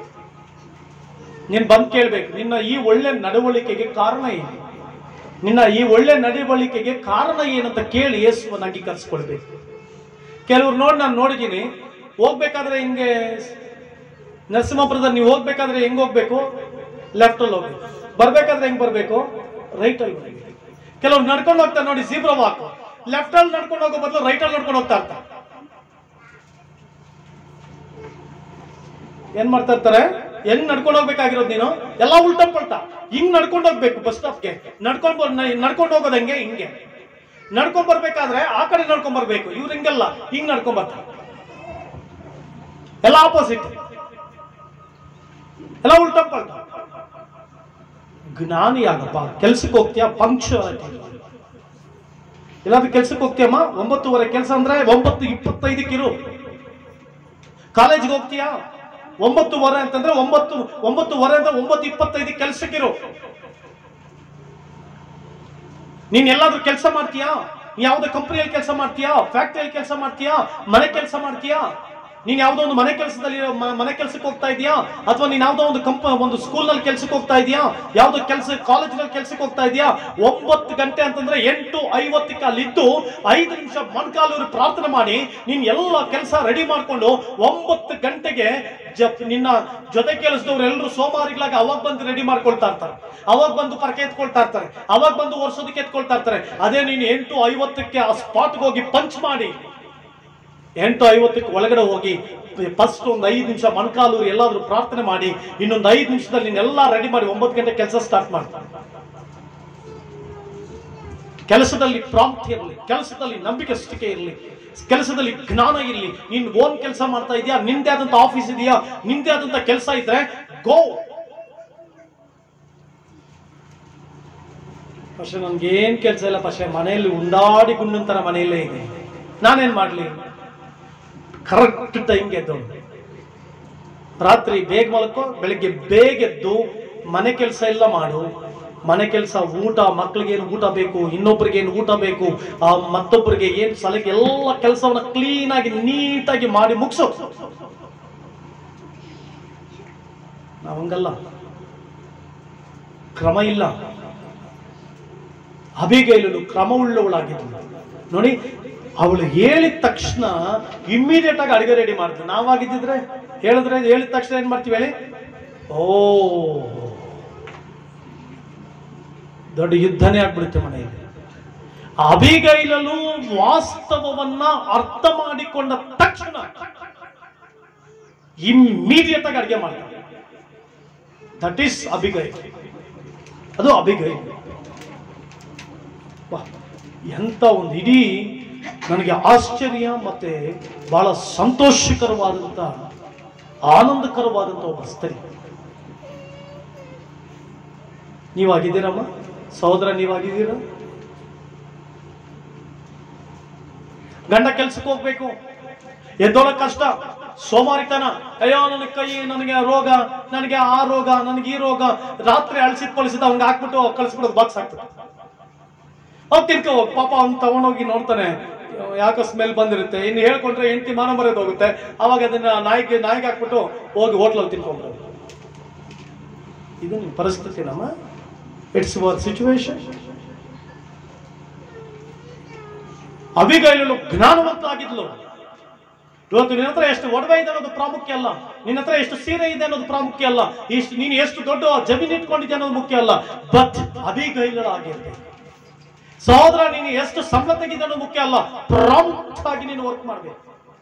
ನೀನ್ ಬಂದ್ ಕೇಳ್ಬೇಕು ನಿನ್ನ ಈ ಒಳ್ಳೆ ನಡವಳಿಕೆಗೆ ಕಾರಣ ಏನು ನಿನ್ನ ಈ ಒಳ್ಳೆ ನಡವಳಿಕೆಗೆ ಕಾರಣ ಏನಂತ ಕೇಳಿ ಯೇಸುವನ್ನ ಅಂಗೀಕರಿಸ್ಕೊಳ್ಬೇಕು ಕೆಲವ್ರು ನೋಡಿ ನಾನು ನೋಡಿದ್ದೀನಿ ಹೋಗ್ಬೇಕಾದ್ರೆ ಹಿಂಗೆ ನರಸಿಂಹಪುರದಲ್ಲಿ ನೀವು ಹೋಗ್ಬೇಕಾದ್ರೆ ಹೆಂಗ್ ಹೋಗ್ಬೇಕು ಲೆಫ್ಟ್ ಅಲ್ಲಿ ಹೋಗ್ಬೇಕು ಬರ್ಬೇಕಾದ್ರೆ ಹೆಂಗ್ ಬರ್ಬೇಕು ರೈಟ್ ಅಲ್ಲಿ ಬರ್ಬೇಕು ಕೆಲವ್ರು ನಡ್ಕೊಂಡು ಹೋಗ್ತಾರೆ ನೋಡಿ ಜೀಬ್ರಾ ವಾಕ್ ಲೆಫ್ಟ್ ಅಲ್ಲಿ ನಡ್ಕೊಂಡು ಹೋಗೋ ಬದಲು ರೈಟ್ ಅಲ್ಲಿ ನಡ್ಕೊಂಡು ಹೋಗ್ತಾ ಇರ್ತಾರೆ ಏನ್ ಮಾಡ್ತಾ ಇರ್ತಾರೆ ಹೆಂಗ್ ನಡ್ಕೊಂಡು ಹೋಗ್ಬೇಕಾಗಿರೋದು ನೀನು ಎಲ್ಲ ಉಲ್ಟಾ ಪಲ್ಟಾ ಹಿಂಗ್ ನಡ್ಕೊಂಡು ಹೋಗ್ಬೇಕು ಬಸ್ ಸ್ಟಾಪ್ಗೆ ನಡ್ಕೊಂಡ್ ಬರ್ ನಡ್ಕೊಂಡು ಹೋಗೋದು ಹೆಂಗೆ ಹಿಂಗೆ ನಡ್ಕೊಂಡ್ ಬರ್ಬೇಕಾದ್ರೆ ಆ ಕಡೆ ನಡ್ಕೊಂಡ್ ಬರ್ಬೇಕು ಇವ್ರು ಹಿಂಗಲ್ಲ ಹಿಂಗ್ ನಡ್ಕೊಂಡ್ ಬರ್ತಾರೆ ಎಲ್ಲ ಆಪೋಸಿಟ್ ಎಲ್ಲ ಉಲ್ಟಾ ಪಲ್ಟಾ ಜ್ಞಾನಿ ಆಗಪ್ಪ ಕೆಲ್ಸಕ್ಕೆ ಹೋಗ್ತೀಯಾ ಪಂಕ್ಚುಯಾಲಿಟಿ ಎಲ್ಲಾದ್ರೂ ಕೆಲ್ಸಕ್ಕೆ ಹೋಗ್ತೀಯಮ್ಮ ಒಂಬತ್ತುವರೆ ಕೆಲಸ ಅಂದ್ರೆ ಒಂಬತ್ತು ಇಪ್ಪತ್ತೈದಕ್ಕೆ ಇರು ಕಾಲೇಜ್ಗೆ ಹೋಗ್ತೀಯಾ ಒಂಬತ್ತುವರೆ ಅಂತಂದ್ರೆ ಒಂಬತ್ತು ಒಂಬತ್ತುವರೆ ಅಂದ್ರೆ ಒಂಬತ್ತು ಇಪ್ಪತ್ತೈದು ಕೆಲ್ಸಕ್ಕಿರು ನೀನ್ ಎಲ್ಲಾದ್ರೂ ಕೆಲಸ ಮಾಡ್ತೀಯಾ ಯಾವ್ದೋ ಕಂಪನಿಯಲ್ಲಿ ಕೆಲಸ ಮಾಡ್ತೀಯಾ ಫ್ಯಾಕ್ಟ್ರಿಯಲ್ಲಿ ಕೆಲಸ ಮಾಡ್ತೀಯಾ ಮನೆ ಕೆಲಸ ಮಾಡ್ತೀಯಾ ನೀನ್ ಯಾವ್ದೋ ಒಂದು ಮನೆ ಕೆಲಸದಲ್ಲಿ ಮನೆ ಕೆಲಸಕ್ಕೆ ಹೋಗ್ತಾ ಇದೀಯಾ ಅಥವಾ ನೀನ್ ಯಾವ್ದೋ ಒಂದು ಕಂಪ ಒಂದು ಸ್ಕೂಲ್ ನಲ್ಲಿ ಕೆಲ್ಸಕ್ಕೆ ಹೋಗ್ತಾ ಇದೀಯಾ ಯಾವ್ದೋ ಕೆಲಸ ಕಾಲೇಜಿನಲ್ಲಿ ಕೆಲ್ಸಕ್ಕೆ ಹೋಗ್ತಾ ಇದೀಯಾ ಒಂಬತ್ತು ಗಂಟೆ ಅಂತಂದ್ರೆ ಎಂಟು ಐವತ್ತಕ್ಕೆ ಅಲ್ಲಿದ್ದು ಐದು ನಿಮಿಷ ಮೊಣಕಾಲೂರು ಪ್ರಾರ್ಥನೆ ಮಾಡಿ ನೀನ್ ಎಲ್ಲ ಕೆಲಸ ರೆಡಿ ಮಾಡ್ಕೊಂಡು ಒಂಬತ್ತು ಗಂಟೆಗೆ ಜಪ್ ನಿನ್ನ ಜೊತೆ ಕೆಲಸದವ್ರು ಎಲ್ಲರೂ ಸೋಮಾರಿಗಳಾಗಿ ಅವಾಗ ಬಂದು ರೆಡಿ ಮಾಡ್ಕೊಳ್ತಾ ಇರ್ತಾರೆ ಅವಾಗ ಬಂದು ಪರಕೆ ಎತ್ಕೊಳ್ತಾ ಇರ್ತಾರೆ ಅವಾಗ ಬಂದು ವರ್ಷದಕ್ಕೆ ಎತ್ಕೊಳ್ತಾ ಇರ್ತಾರೆ ಅದೇ ನೀನು ಎಂಟು ಐವತ್ತಕ್ಕೆ ಆ ಸ್ಪಾಟ್ಗೆ ಹೋಗಿ ಪಂಚ್ ಮಾಡಿ ಎಂಟು ಐವತ್ತಕ್ಕೆ ಒಳಗಡೆ ಹೋಗಿ ಫಸ್ಟ್ ಒಂದು ಐದು ನಿಮಿಷ ಮೊಣಕಾಲೂರು ಎಲ್ಲಾದ್ರೂ ಪ್ರಾರ್ಥನೆ ಮಾಡಿ ಇನ್ನೊಂದು ಐದು ನಿಮಿಷದಲ್ಲಿ ನೀನೆಲ್ಲ ರೆಡಿ ಮಾಡಿ ಒಂಬತ್ತು ಗಂಟೆ ಕೆಲಸ ಸ್ಟಾರ್ಟ್ ಮಾಡ್ತಾರೆ ಕೆಲಸದಲ್ಲಿ ಪ್ರಾಂಪ್ಟ್ ಇರಲಿ ಕೆಲಸದಲ್ಲಿ ನಂಬಿಕೆ ಸ್ಥಿಕೆ ಇರಲಿ ಕೆಲಸದಲ್ಲಿ ಜ್ಞಾನ ಇರಲಿ ನೀನ್ ಓನ್ ಕೆಲಸ ಮಾಡ್ತಾ ಇದೆಯಾ ನಿಂದೇ ಆದಂತ ಆಫೀಸ್ ಇದೆಯಾ ನಿಂದೇ ಆದಂತ ಕೆಲಸ ಇದ್ರೆ ಗೋ പക്ഷെ ನನ್ಗೆ ಏನ್ ಕೆಲಸ ಇಲ್ಲ പക്ഷെ ಮನೆಯಲ್ಲಿ ಉಂಡಾಡಿ ಗುಂಡಂತರ ಮನೆಯಲ್ಲೇ ಇದೆ ನಾನೇನ್ ಮಾಡ್ಲಿ ಕರೆಕ್ಟ್ ಟೈಮ್ಗೆ ಎದ್ದು ರಾತ್ರಿ ಬೇಗ ಮಲ್ಕೋ ಬೆಳಿಗ್ಗೆ ಬೇಗ ಎದ್ದು ಮನೆ ಕೆಲಸ ಎಲ್ಲ ಮಾಡು ಮನೆ ಕೆಲಸ ಊಟ ಮಕ್ಳಿಗೆ ಏನು ಊಟ ಬೇಕು ಇನ್ನೊಬ್ರಿಗೆ ಏನು ಊಟ ಬೇಕು ಆ ಮತ್ತೊಬ್ಬರಿಗೆ ಏನು ಸಲಹೆ ಎಲ್ಲ ಕೆಲಸವನ್ನ ಕ್ಲೀನ್ ಆಗಿ ನೀಟಾಗಿ ಮಾಡಿ ಮುಗಿಸು ನಾವಂಗಲ್ಲ ಕ್ರಮ ಇಲ್ಲ ಅಬಿಗೈಲಲು ಕ್ರಮವುಳ್ಳವಳಾಗಿದ್ಲು ನೋಡಿ ಅವಳು ಹೇಳಿದ ತಕ್ಷಣ ಇಮ್ಮಿಡಿಯೇಟ್ ಆಗಿ ಅಡಿಗೆ ರೆಡಿ ಮಾಡ್ತೀವಿ ನಾವಾಗಿದ್ದಿದ್ರೆ ಹೇಳಿದ್ರೆ ಹೇಳಿದ ತಕ್ಷಣ ಏನ್ ಮಾಡ್ತೀವಿ ಹೇಳಿ ಓ ದೊಡ್ಡ ಯುದ್ಧನೇ ಆಗ್ಬಿಡುತ್ತೆ ಮನೆಯಲ್ಲಿ ಅಬಿಗೈಲಲು ವಾಸ್ತವವನ್ನ ಅರ್ಥ ಮಾಡಿಕೊಂಡ ತಕ್ಷಣ ಇಮ್ಮಿಡಿಯೇಟ್ ಆಗಿ ಅಡಿಗೆ ಮಾಡ್ತಾರೆ ದಟ್ ಈಸ್ ಅಬಿಗೈ ಅದು ಅಬಿಗೈ ವಾಹ್, ಎಂತ ಒಂದು ಇಡೀ ನನಗೆ ಆಶ್ಚರ್ಯ ಮತ್ತೆ ಬಹಳ ಸಂತೋಷಕರವಾದಂತ ಆನಂದಕರವಾದಂತ ಒಬ್ಬ ಸ್ತ್ರೀ ನೀವಾಗಿದ್ದೀರಮ್ಮ ಸಹೋದರ ನೀವಾಗಿದ್ದೀರಾ ಗಂಡ ಕೆಲ್ಸಕ್ಕೆ ಹೋಗ್ಬೇಕು ಎದ್ದೋಳಕ್ ಕಷ್ಟ ಸೋಮಾರಿತನ ಅಯ್ಯೋ ನನಗೆ ಕೈ ನನಗೆ ರೋಗ ನನಗೆ ಆ ರೋಗ ನನಗೆ ಈ ರೋಗ ರಾತ್ರಿ ಅಳಿಸಿದ ಪಳಿಸಿದ ಅವ್ನಿಗೆ ಹಾಕ್ಬಿಟ್ಟು ಕಳಿಸ್ಬಿಡೋದು ಬಾಕ್ಸ್ ಹಾಕ್ಬಿಟ್ಟು ಹೋಗಿ ತಿನ್ಕೋ ಹೋಗ್. ಪಾಪ ಅವ್ನು ತಗೊಂಡೋಗಿ ನೋಡ್ತಾನೆ ಯಾಕೋ ಸ್ಮೆಲ್ ಬಂದಿರುತ್ತೆ ಇನ್ನು ಹೇಳ್ಕೊಂಡ್ರೆ ಹೆಂಡತಿ ಮಾನ ಮರ್ಯಾದೆ ಹೋಗುತ್ತೆ ಅವಾಗ ಅದನ್ನ ನಾಯಿಗೆ ನಾಯಿಗೆ ಹಾಕ್ಬಿಟ್ಟು ಹೋಗಿ ಹೋಟ್ಲಲ್ಲಿ ತಿನ್ಕೊಂಡ್ರು ಇದು ನಿಮ್ಮ ಪರಿಸ್ಥಿತಿ ನಮ್ಮ ಇಟ್ಸ್ ಅವರ್ ಸಿಚುವೇಶನ್ ಅಬಿಗೈಲಲು ಜ್ಞಾನವಂತರಾಗಿದ್ಲು ಇವತ್ತು ನಿನ್ನ ಹತ್ರ ಎಷ್ಟು ಒಡವೆ ಇದೆ ಅನ್ನೋದು ಪ್ರಾಮುಖ್ಯ ಅಲ್ಲ ನಿನ್ನ ಹತ್ರ ಎಷ್ಟು ಸೀರೆ ಇದೆ ಅನ್ನೋದು ಪ್ರಾಮುಖ್ಯ ಅಲ್ಲ ಎಷ್ಟು ನೀನು ಎಷ್ಟು ದೊಡ್ಡ ಜಮೀನು ಇಟ್ಕೊಂಡಿದ್ದೆ ಅನ್ನೋದು ಮುಖ್ಯ ಅಲ್ಲ ಬಟ್ ಅಬಿಗೈಲಳಾಗಿರ್ಬೇಕು ಸಹೋದರ ನೀನು ಎಷ್ಟು ಸಂಬಳ ತೆಗಿದೆ ಅನ್ನೋದು ಮುಖ್ಯ ಅಲ್ಲ ಪ್ರಾಂಪ್ಟ್ ಆಗಿ ನೀನು ವರ್ಕ್ ಮಾಡಬೇಕು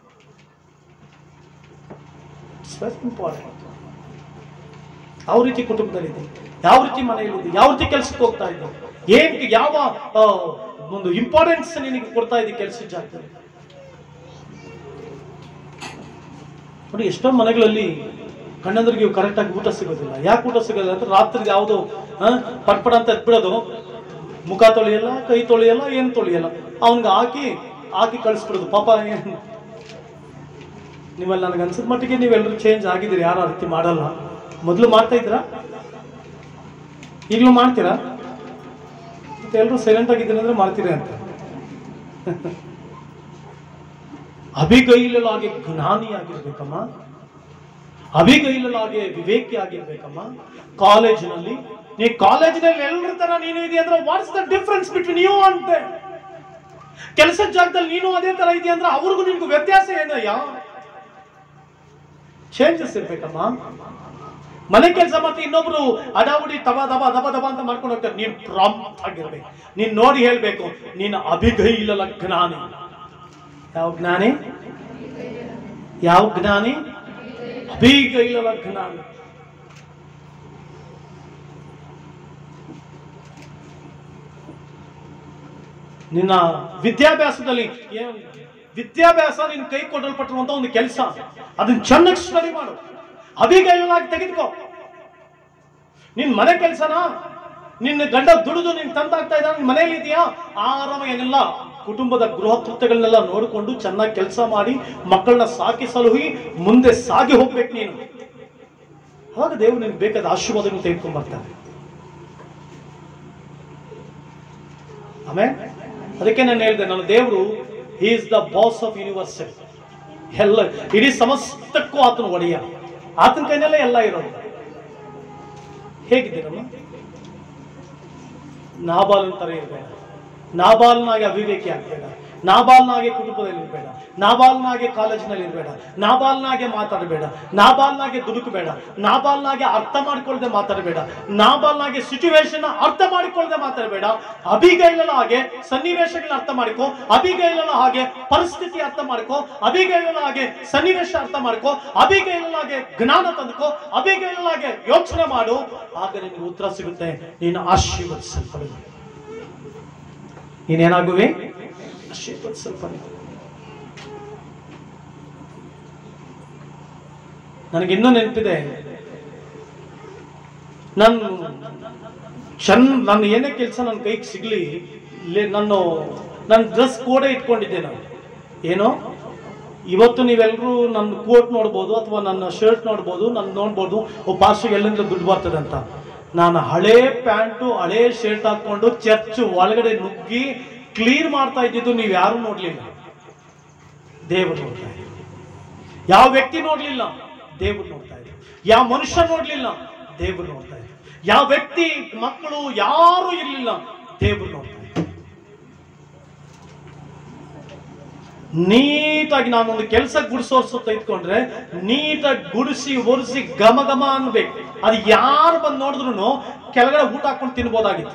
ಇಂಪಾರ್ಟೆಂಟ್ ಯಾವ ರೀತಿ ಕುಟುಂಬದಲ್ಲಿದೆ ಯಾವ ರೀತಿ ಮನೆಯಲ್ಲಿದೆ ಯಾವ ರೀತಿ ಕೆಲಸಕ್ಕೆ ಹೋಗ್ತಾ ಇದ್ದೆ ಏನ್ ಯಾವ ಆ, ಒಂದು ಇಂಪಾರ್ಟೆನ್ಸ್ ನಿನಗೆ ಕೊಡ್ತಾ ಇದೆ ಕೆಲಸದ ಜಾಗದಲ್ಲಿ ನೋಡಿ ಎಷ್ಟೊಂದು ಮನೆಗಳಲ್ಲಿ ಗಂಡಂದ್ರಿಗೆ ಕರೆಕ್ಟಾಗಿ ಊಟ ಸಿಗೋದಿಲ್ಲ ಯಾಕೆ ಊಟ ಸಿಗೋದಿಲ್ಲ ಅಂದ್ರೆ ರಾತ್ರಿ ಯಾವುದು ಪಟ್ಪಡ ಅಂತ ಎತ್ಬಿಡೋದು ಮುಖ ತೊಳೆಯಲ್ಲ ಕೈ ತೊಳೆಯಲ್ಲ ಏನು ತೊಳೆಯಲ್ಲ ಅವನ್ಗೆ ಹಾಕಿ ಹಾಕಿ ಕಳಿಸ್ಬಿಡೋದು ಪಾಪ ಏನ್ ನೀವೆಲ್ಲ ನನಗೆ ಅನ್ಸಿದ ಮಟ್ಟಿಗೆ ನೀವೆಲ್ಲರೂ ಚೇಂಜ್ ಆಗಿದ್ದೀರಿ ಯಾರು ಆ ರೀತಿ ಮಾಡಲ್ಲ ಮೊದಲು ಮಾಡ್ತಾ ಇದ್ರಾ ಈಗಲೂ ಮಾಡ್ತೀರಾ ಮತ್ತೆ ಎಲ್ಲರೂ ಸೈಲೆಂಟ್ ಆಗಿದ್ದೀರಿ ಅಂದ್ರೆ ಮಾಡ್ತೀರಿ ಅಂತ ಅಭಿಗೈಲಲಾಗಿ ಜ್ಞಾನಿಯಾಗಿರ್ಬೇಕಮ್ಮ ಅಭಿಗೈಲಲಾಗಿ ವಿವೇಕಿ ಆಗಿರ್ಬೇಕಮ್ಮ ಕಾಲೇಜಿನಲ್ಲಿ ನೀ ಕಾಲೇಜಿನಲ್ಲಿ ಎಲ್ಲರ ತರ ನೀನು ಇದೆಯಾ ಅಂದ್ರೆ what's the difference between you ಅಂತ ಕೆಲಸದ ಜಾಗದಲ್ಲಿ ನೀನು ಅದೇ ತರ ಇದೆಯಾ ಅಂದ್ರೆ ಅವ್ರಿಗೂ ನಿನ್ಗೂ ವ್ಯತ್ಯಾಸ ಏನಯ್ಯ ಚೇಂಜಸ್ ಇರ್ಬೇಕಮ್ಮ ಮನೆ ಕೆಲಸ ಮಾಡ್ತಾ ಇನ್ನೊಬ್ರು ಅಡಾವುಡಿ ತಬ ದಬ ದಬ ದಬ ಅಂತ ಮಾಡ್ಕೊಂಡು ಹೋಗ್ತಾರೆ ನೀನ್ ಪ್ರಾಂಪ್ಟ್ ಆಗಿರ್ಬೇಕು ನೀನ್ ನೋಡಿ ಹೇಳ್ಬೇಕು ನೀನು ಅಭಿಗೈಲಲ ಜ್ಞಾನಿ ಯಾವ ಜ್ಞಾನಿ ಯಾವ ಜ್ಞಾನಿ ಅಭಿಗೈಲಲ ಜ್ಞಾನಿ ನಿನ್ನ ವಿದ್ಯಾಭ್ಯಾಸದಲ್ಲಿ ಏನ್ ವಿದ್ಯಾಭ್ಯಾಸ ನಿನ್ ಕೈ ಕೊಡಲ್ಪಟ್ಟಿರುವಂತ ಒಂದು ಕೆಲಸ ಅದನ್ನ ಚೆನ್ನಾಗಿ ಸ್ಟಡಿ ಮಾಡು ಅಭಿಗೈಲಾಗಿ ತೆಗೆದುಕೋ ನಿನ್ ಮನೆ ಕೆಲಸನ ನಿನ್ನ ಗಂಡ ದುಡಿದು ನೀನ್ ತಂದಾಗ್ತಾ ಇದ್ದಾನೆ ನಿನ್ ಮನೇಲಿ ಇದೆಯಾ ಆರಾಮಾಗೆಲ್ಲ ಕುಟುಂಬದ ಗೃಹ ಕೃತ್ಯಗಳನ್ನೆಲ್ಲ ನೋಡಿಕೊಂಡು ಚೆನ್ನಾಗಿ ಕೆಲಸ ಮಾಡಿ ಮಕ್ಕಳನ್ನ ಸಾಕಿ ಸಲುಹಿ ಮುಂದೆ ಸಾಗಿ ಹೋಗ್ಬೇಕು ನೀನು ಅವಾಗ ದೇವರು ನಿನ್ಗೆ ಬೇಕಾದ ಆಶೀರ್ವಾದಗಳನ್ನು ತೆಗೆದುಕೊಂಡು ಬರ್ತಾರೆ ಆಮೇಲೆ ಅದಕ್ಕೆ ನಾನು ಹೇಳಿದೆ ನನ್ನ ದೇವರು he is the boss of universal ಎಲ್ಲ ಇಡೀ ಸಮಸ್ತಕ್ಕೂ ಆತನ ಒಡೆಯ ಆತನ ಕೈನಲ್ಲೇ ಎಲ್ಲ ಇರೋದು ಹೇಗಿದ್ದೀರಮ್ಮ ನಾಬಾಲನ್ ತರ ಇರಬೇಡ ನಾಬಾಲ್ನಾಗೆ ಅವಿವೇಕಿ ಆಗ್ಬೇಡ ನಾಬಾಲ್ನಾಗೆ ಕುಟುಂಬದಲ್ಲಿ ಇರಬೇಡ ನಾಬಾಲ್ನಾಗೆ ಕಾಲೇಜಿನಲ್ಲಿ ಇರಬೇಡ ನಾಬಾಲ್ನಾಗೆ ಮಾತಾಡಬೇಡ ನಾಬಾಲ್ನಾಗೆ ದುಡುಕಬೇಡ ನಾಬಾಲ್ನಾಗೆ ಅರ್ಥ ಮಾಡ್ಕೊಳ್ದೆ ಮಾತಾಡಬೇಡ ನಾಬಾಲ್ನಾಗೆ ಸಿಚುವೇಶನ್ ಅರ್ಥ ಮಾಡಿಕೊಳ್ಳದೆ ಮಾತಾಡಬೇಡ ಅಭಿಗೈಲನ ಹಾಗೆ ಸನ್ನಿವೇಶಗಳನ್ನ ಅರ್ಥ ಮಾಡಿಕೋ ಅಭಿಗೈಲನ ಹಾಗೆ ಪರಿಸ್ಥಿತಿ ಅರ್ಥ ಮಾಡ್ಕೋ ಅಭಿಗೈಲನ ಹಾಗೆ ಸನ್ನಿವೇಶ ಅರ್ಥ ಮಾಡ್ಕೋ ಅಭಿಗೈಲನ ಹಾಗೆ ಜ್ಞಾನ ತಂದುಕೋ ಅಭಿಗೈಲನ ಹಾಗೆ ಯೋಚನೆ ಮಾಡು ಆಗ ನಿನಗೆ ಉತ್ತರ ಸಿಗುತ್ತೆ ನೀನು ಆಶೀರ್ವದಿಸಲ್ಪಡುವೆ ನೀನೇನಾಗುವೆ ಆಶೀರ್ವದಿಸಲ್ಪಡುವೆ ನನಗೆ ಇನ್ನೂ ನೆನಪಿದೆ ನಾನು ಚಂದ ನನ್ನ ಏನೇ ಕೆಲಸ ನನ್ನ ಕೈಗೆ ಸಿಗ್ಲಿ ಇಲ್ಲಿ ನಾನು ನನ್ನ ಡ್ರೆಸ್ ಕೋಡೆ ಇಟ್ಕೊಂಡಿದ್ದೆ ನಾನು ಏನು ಇವತ್ತು ನೀವೆಲ್ಲರೂ ನನ್ನ ಕೋಟ್ ನೋಡ್ಬೋದು ಅಥವಾ ನನ್ನ ಶರ್ಟ್ ನೋಡ್ಬೋದು ನನ್ನ ನೋಡ್ಬೋದು ಓ ಪಾಸ್ಟಿಗೆ ಎಲ್ಲಿಂದ ದುಡ್ಡು ಬರ್ತದೆ ಅಂತ ನಾನು ಹಳೇ ಪ್ಯಾಂಟು ಹಳೇ ಶರ್ಟ್ ಹಾಕೊಂಡು ಚರ್ಚ್ ಒಳಗಡೆ ನುಗ್ಗಿ ಕ್ಲೀನ್ ಮಾಡ್ತಾ ಇದ್ದಿದ್ದು ನೀವು ಯಾರು ನೋಡ್ಲಿಲ್ಲ ದೇವರು ನೋಡ್ತಾ ಇದ್ರು ಯಾವ ವ್ಯಕ್ತಿ ನೋಡ್ಲಿಲ್ಲ ದೇವರು ನೋಡ್ತಾ ಇದ್ರು ಯಾವ ಮನುಷ್ಯ ನೋಡ್ಲಿಲ್ಲ ದೇವರು ನೋಡ್ತಾ ಇದ್ರು ಯಾವ ವ್ಯಕ್ತಿ ಮಕ್ಕಳು ಯಾರು ಇರ್ಲಿಲ್ಲ ದೇವರು ನೋಡ್ತಾ ಇದ್ರು ನೀಟಾಗಿ ನಾನೊಂದು ಕೆಲಸ ಗುಡಿಸೋರ್ಸು ತೆಗೆದುಕೊಂಡ್ರೆ ನೀಟಾಗಿ ಗುಡಿಸಿ ಒರೆಸಿ ಘಮ ಘಮ ಅನ್ಬೇಕು ಅದು ಯಾರು ಬಂದು ನೋಡಿದ್ರು ಕೆಳಗಡೆ ಊಟ ಹಾಕೊಂಡು ತಿನ್ಬೋದಾಗಿತ್ತು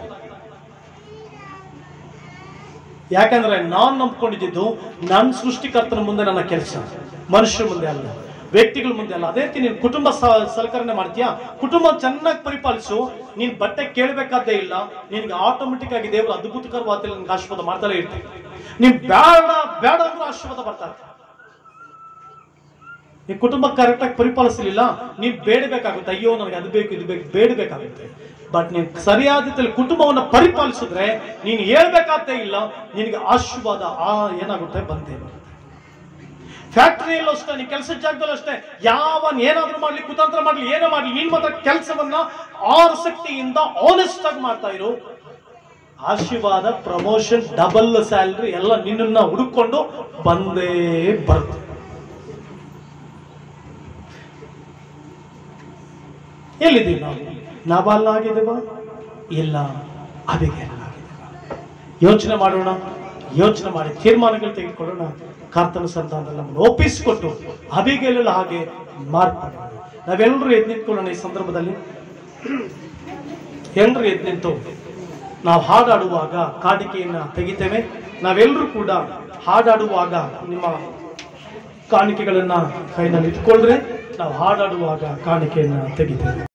ಯಾಕಂದ್ರೆ ನಾನ್ ನಂಬ್ಕೊಂಡಿದ್ದು ನನ್ನ ಸೃಷ್ಟಿಕರ್ತನ ಮುಂದೆ ನನ್ನ ಕೆಲಸ ಮನುಷ್ಯರ ಮುಂದೆ ಅಲ್ಲ ವ್ಯಕ್ತಿಗಳ ಮುಂದೆ ಅಲ್ಲ ಅದೇ ರೀತಿ ನೀನು ಕುಟುಂಬ ಸ- ಸಲಕರಣೆ ಮಾಡ್ತೀಯಾ ಕುಟುಂಬ ಚೆನ್ನಾಗಿ ಪರಿಪಾಲಿಸು ನೀನ್ ಬಟ್ಟೆ ಕೇಳಬೇಕಾದ್ದೇ ಇಲ್ಲ ನಿನ್ಗೆ ಆಟೋಮೆಟಿಕ್ ಆಗಿ ದೇವರು ಅದ್ಭುತಕರವಾದ ನಿನ್ಗೆ ಆಶೀರ್ವಾದ ಮಾಡ್ತಾನೆ ಇರ್ತೀವಿ ನೀನ್ ಬೇಡ ಬೇಡ ಅಂದ್ರೂ ಆಶೀರ್ವಾದ ಬರ್ತಾ ಇರ್ತಾರೆ ಈ ಕುಟುಂಬ ಕರೆಕ್ಟಾಗಿ ಪರಿಪಾಲಿಸಲಿಲ್ಲ ನೀನ್ ಬೇಡಬೇಕಾಗುತ್ತೆ ಅಯ್ಯೋ ನನಗೆ ಅದು ಬೇಕು ಇದು ಬೇಕು ಬೇಡಬೇಕಾಗುತ್ತೆ ಬಟ್ ನೀನ್ ಸರಿಯಾದ ರೀತಿಯಲ್ಲಿ ಕುಟುಂಬವನ್ನು ಪರಿಪಾಲಿಸಿದ್ರೆ ನೀನು ಹೇಳ್ಬೇಕಾಗ್ತೇ ಇಲ್ಲ ನಿನಗೆ ಆಶೀರ್ವಾದ ಆ ಏನಾಗುತ್ತೆ ಬಂದೇ ಬರುತ್ತೆ ಫ್ಯಾಕ್ಟರಿಯಲ್ಲೂ ಅಷ್ಟೇ ನೀ ಕೆಲಸದ ಜಾಗದಲ್ಲೂ ಅಷ್ಟೇ ಯಾವನ್ ಏನಾದ್ರೂ ಮಾಡ್ಲಿ ಕುತಂತ್ರ ಮಾಡ್ಲಿ ಏನೋ ಮಾಡ್ಲಿ ನೀನ್ ಮಾತ್ರ ಕೆಲಸವನ್ನ ಆಸಕ್ತಿಯಿಂದ ಆನೆಸ್ಟ್ ಆಗಿ ಮಾಡ್ತಾ ಇರು ಆಶೀರ್ವಾದ ಪ್ರಮೋಷನ್ ಡಬಲ್ ಸ್ಯಾಲ್ರಿ ಎಲ್ಲ ನಿನ್ನನ್ನ ಹುಡುಕೊಂಡು ಬಂದೇ ಬರುತ್ತೆ ಎಲ್ಲಿದ್ದೀವಿ ನಾವು ನಾಬಾಲ್ನಾಗಿದ್ದೇವ ಇಲ್ಲ ಅಭಿಗೇನಾಗಿದ್ದೇವ ಯೋಚನೆ ಮಾಡೋಣ ಯೋಚನೆ ಮಾಡಿ ತೀರ್ಮಾನಗಳು ತೆಗೆದುಕೊಳ್ಳೋಣ ಕರ್ತನ ಸಂತಾನದಲ್ಲಿ ನಮ್ಮನ್ನು ಒಪ್ಪಿಸಿಕೊಟ್ಟು ಅಭಿಗೇಲಲ್ಲ ಹಾಗೆ ಮಾರ್ಪಡೋಣ ನಾವೆಲ್ಲರೂ ಎದ್ದು ನಿಂತ್ಕೊಳ್ಳೋಣ ಈ ಸಂದರ್ಭದಲ್ಲಿ ಎಲ್ಲರೂ ಎದ್ದು ನಿಂತು ನಾವು ಹಾಡಾಡುವಾಗ ಕಾಣಿಕೆಯನ್ನ ತೆಗಿತೇವೆ ನಾವೆಲ್ಲರೂ ಕೂಡ ಹಾಡಾಡುವಾಗ ನಿಮ್ಮ ಕಾಣಿಕೆಗಳನ್ನ ಕೈನಲ್ಲಿ ಇಟ್ಕೊಳ್ರೆ ನಾವು ಹಾಡಾಡುವಾಗ ಕಾಣಿಕೆಯನ್ನ ತೆಗಿತೇವೆ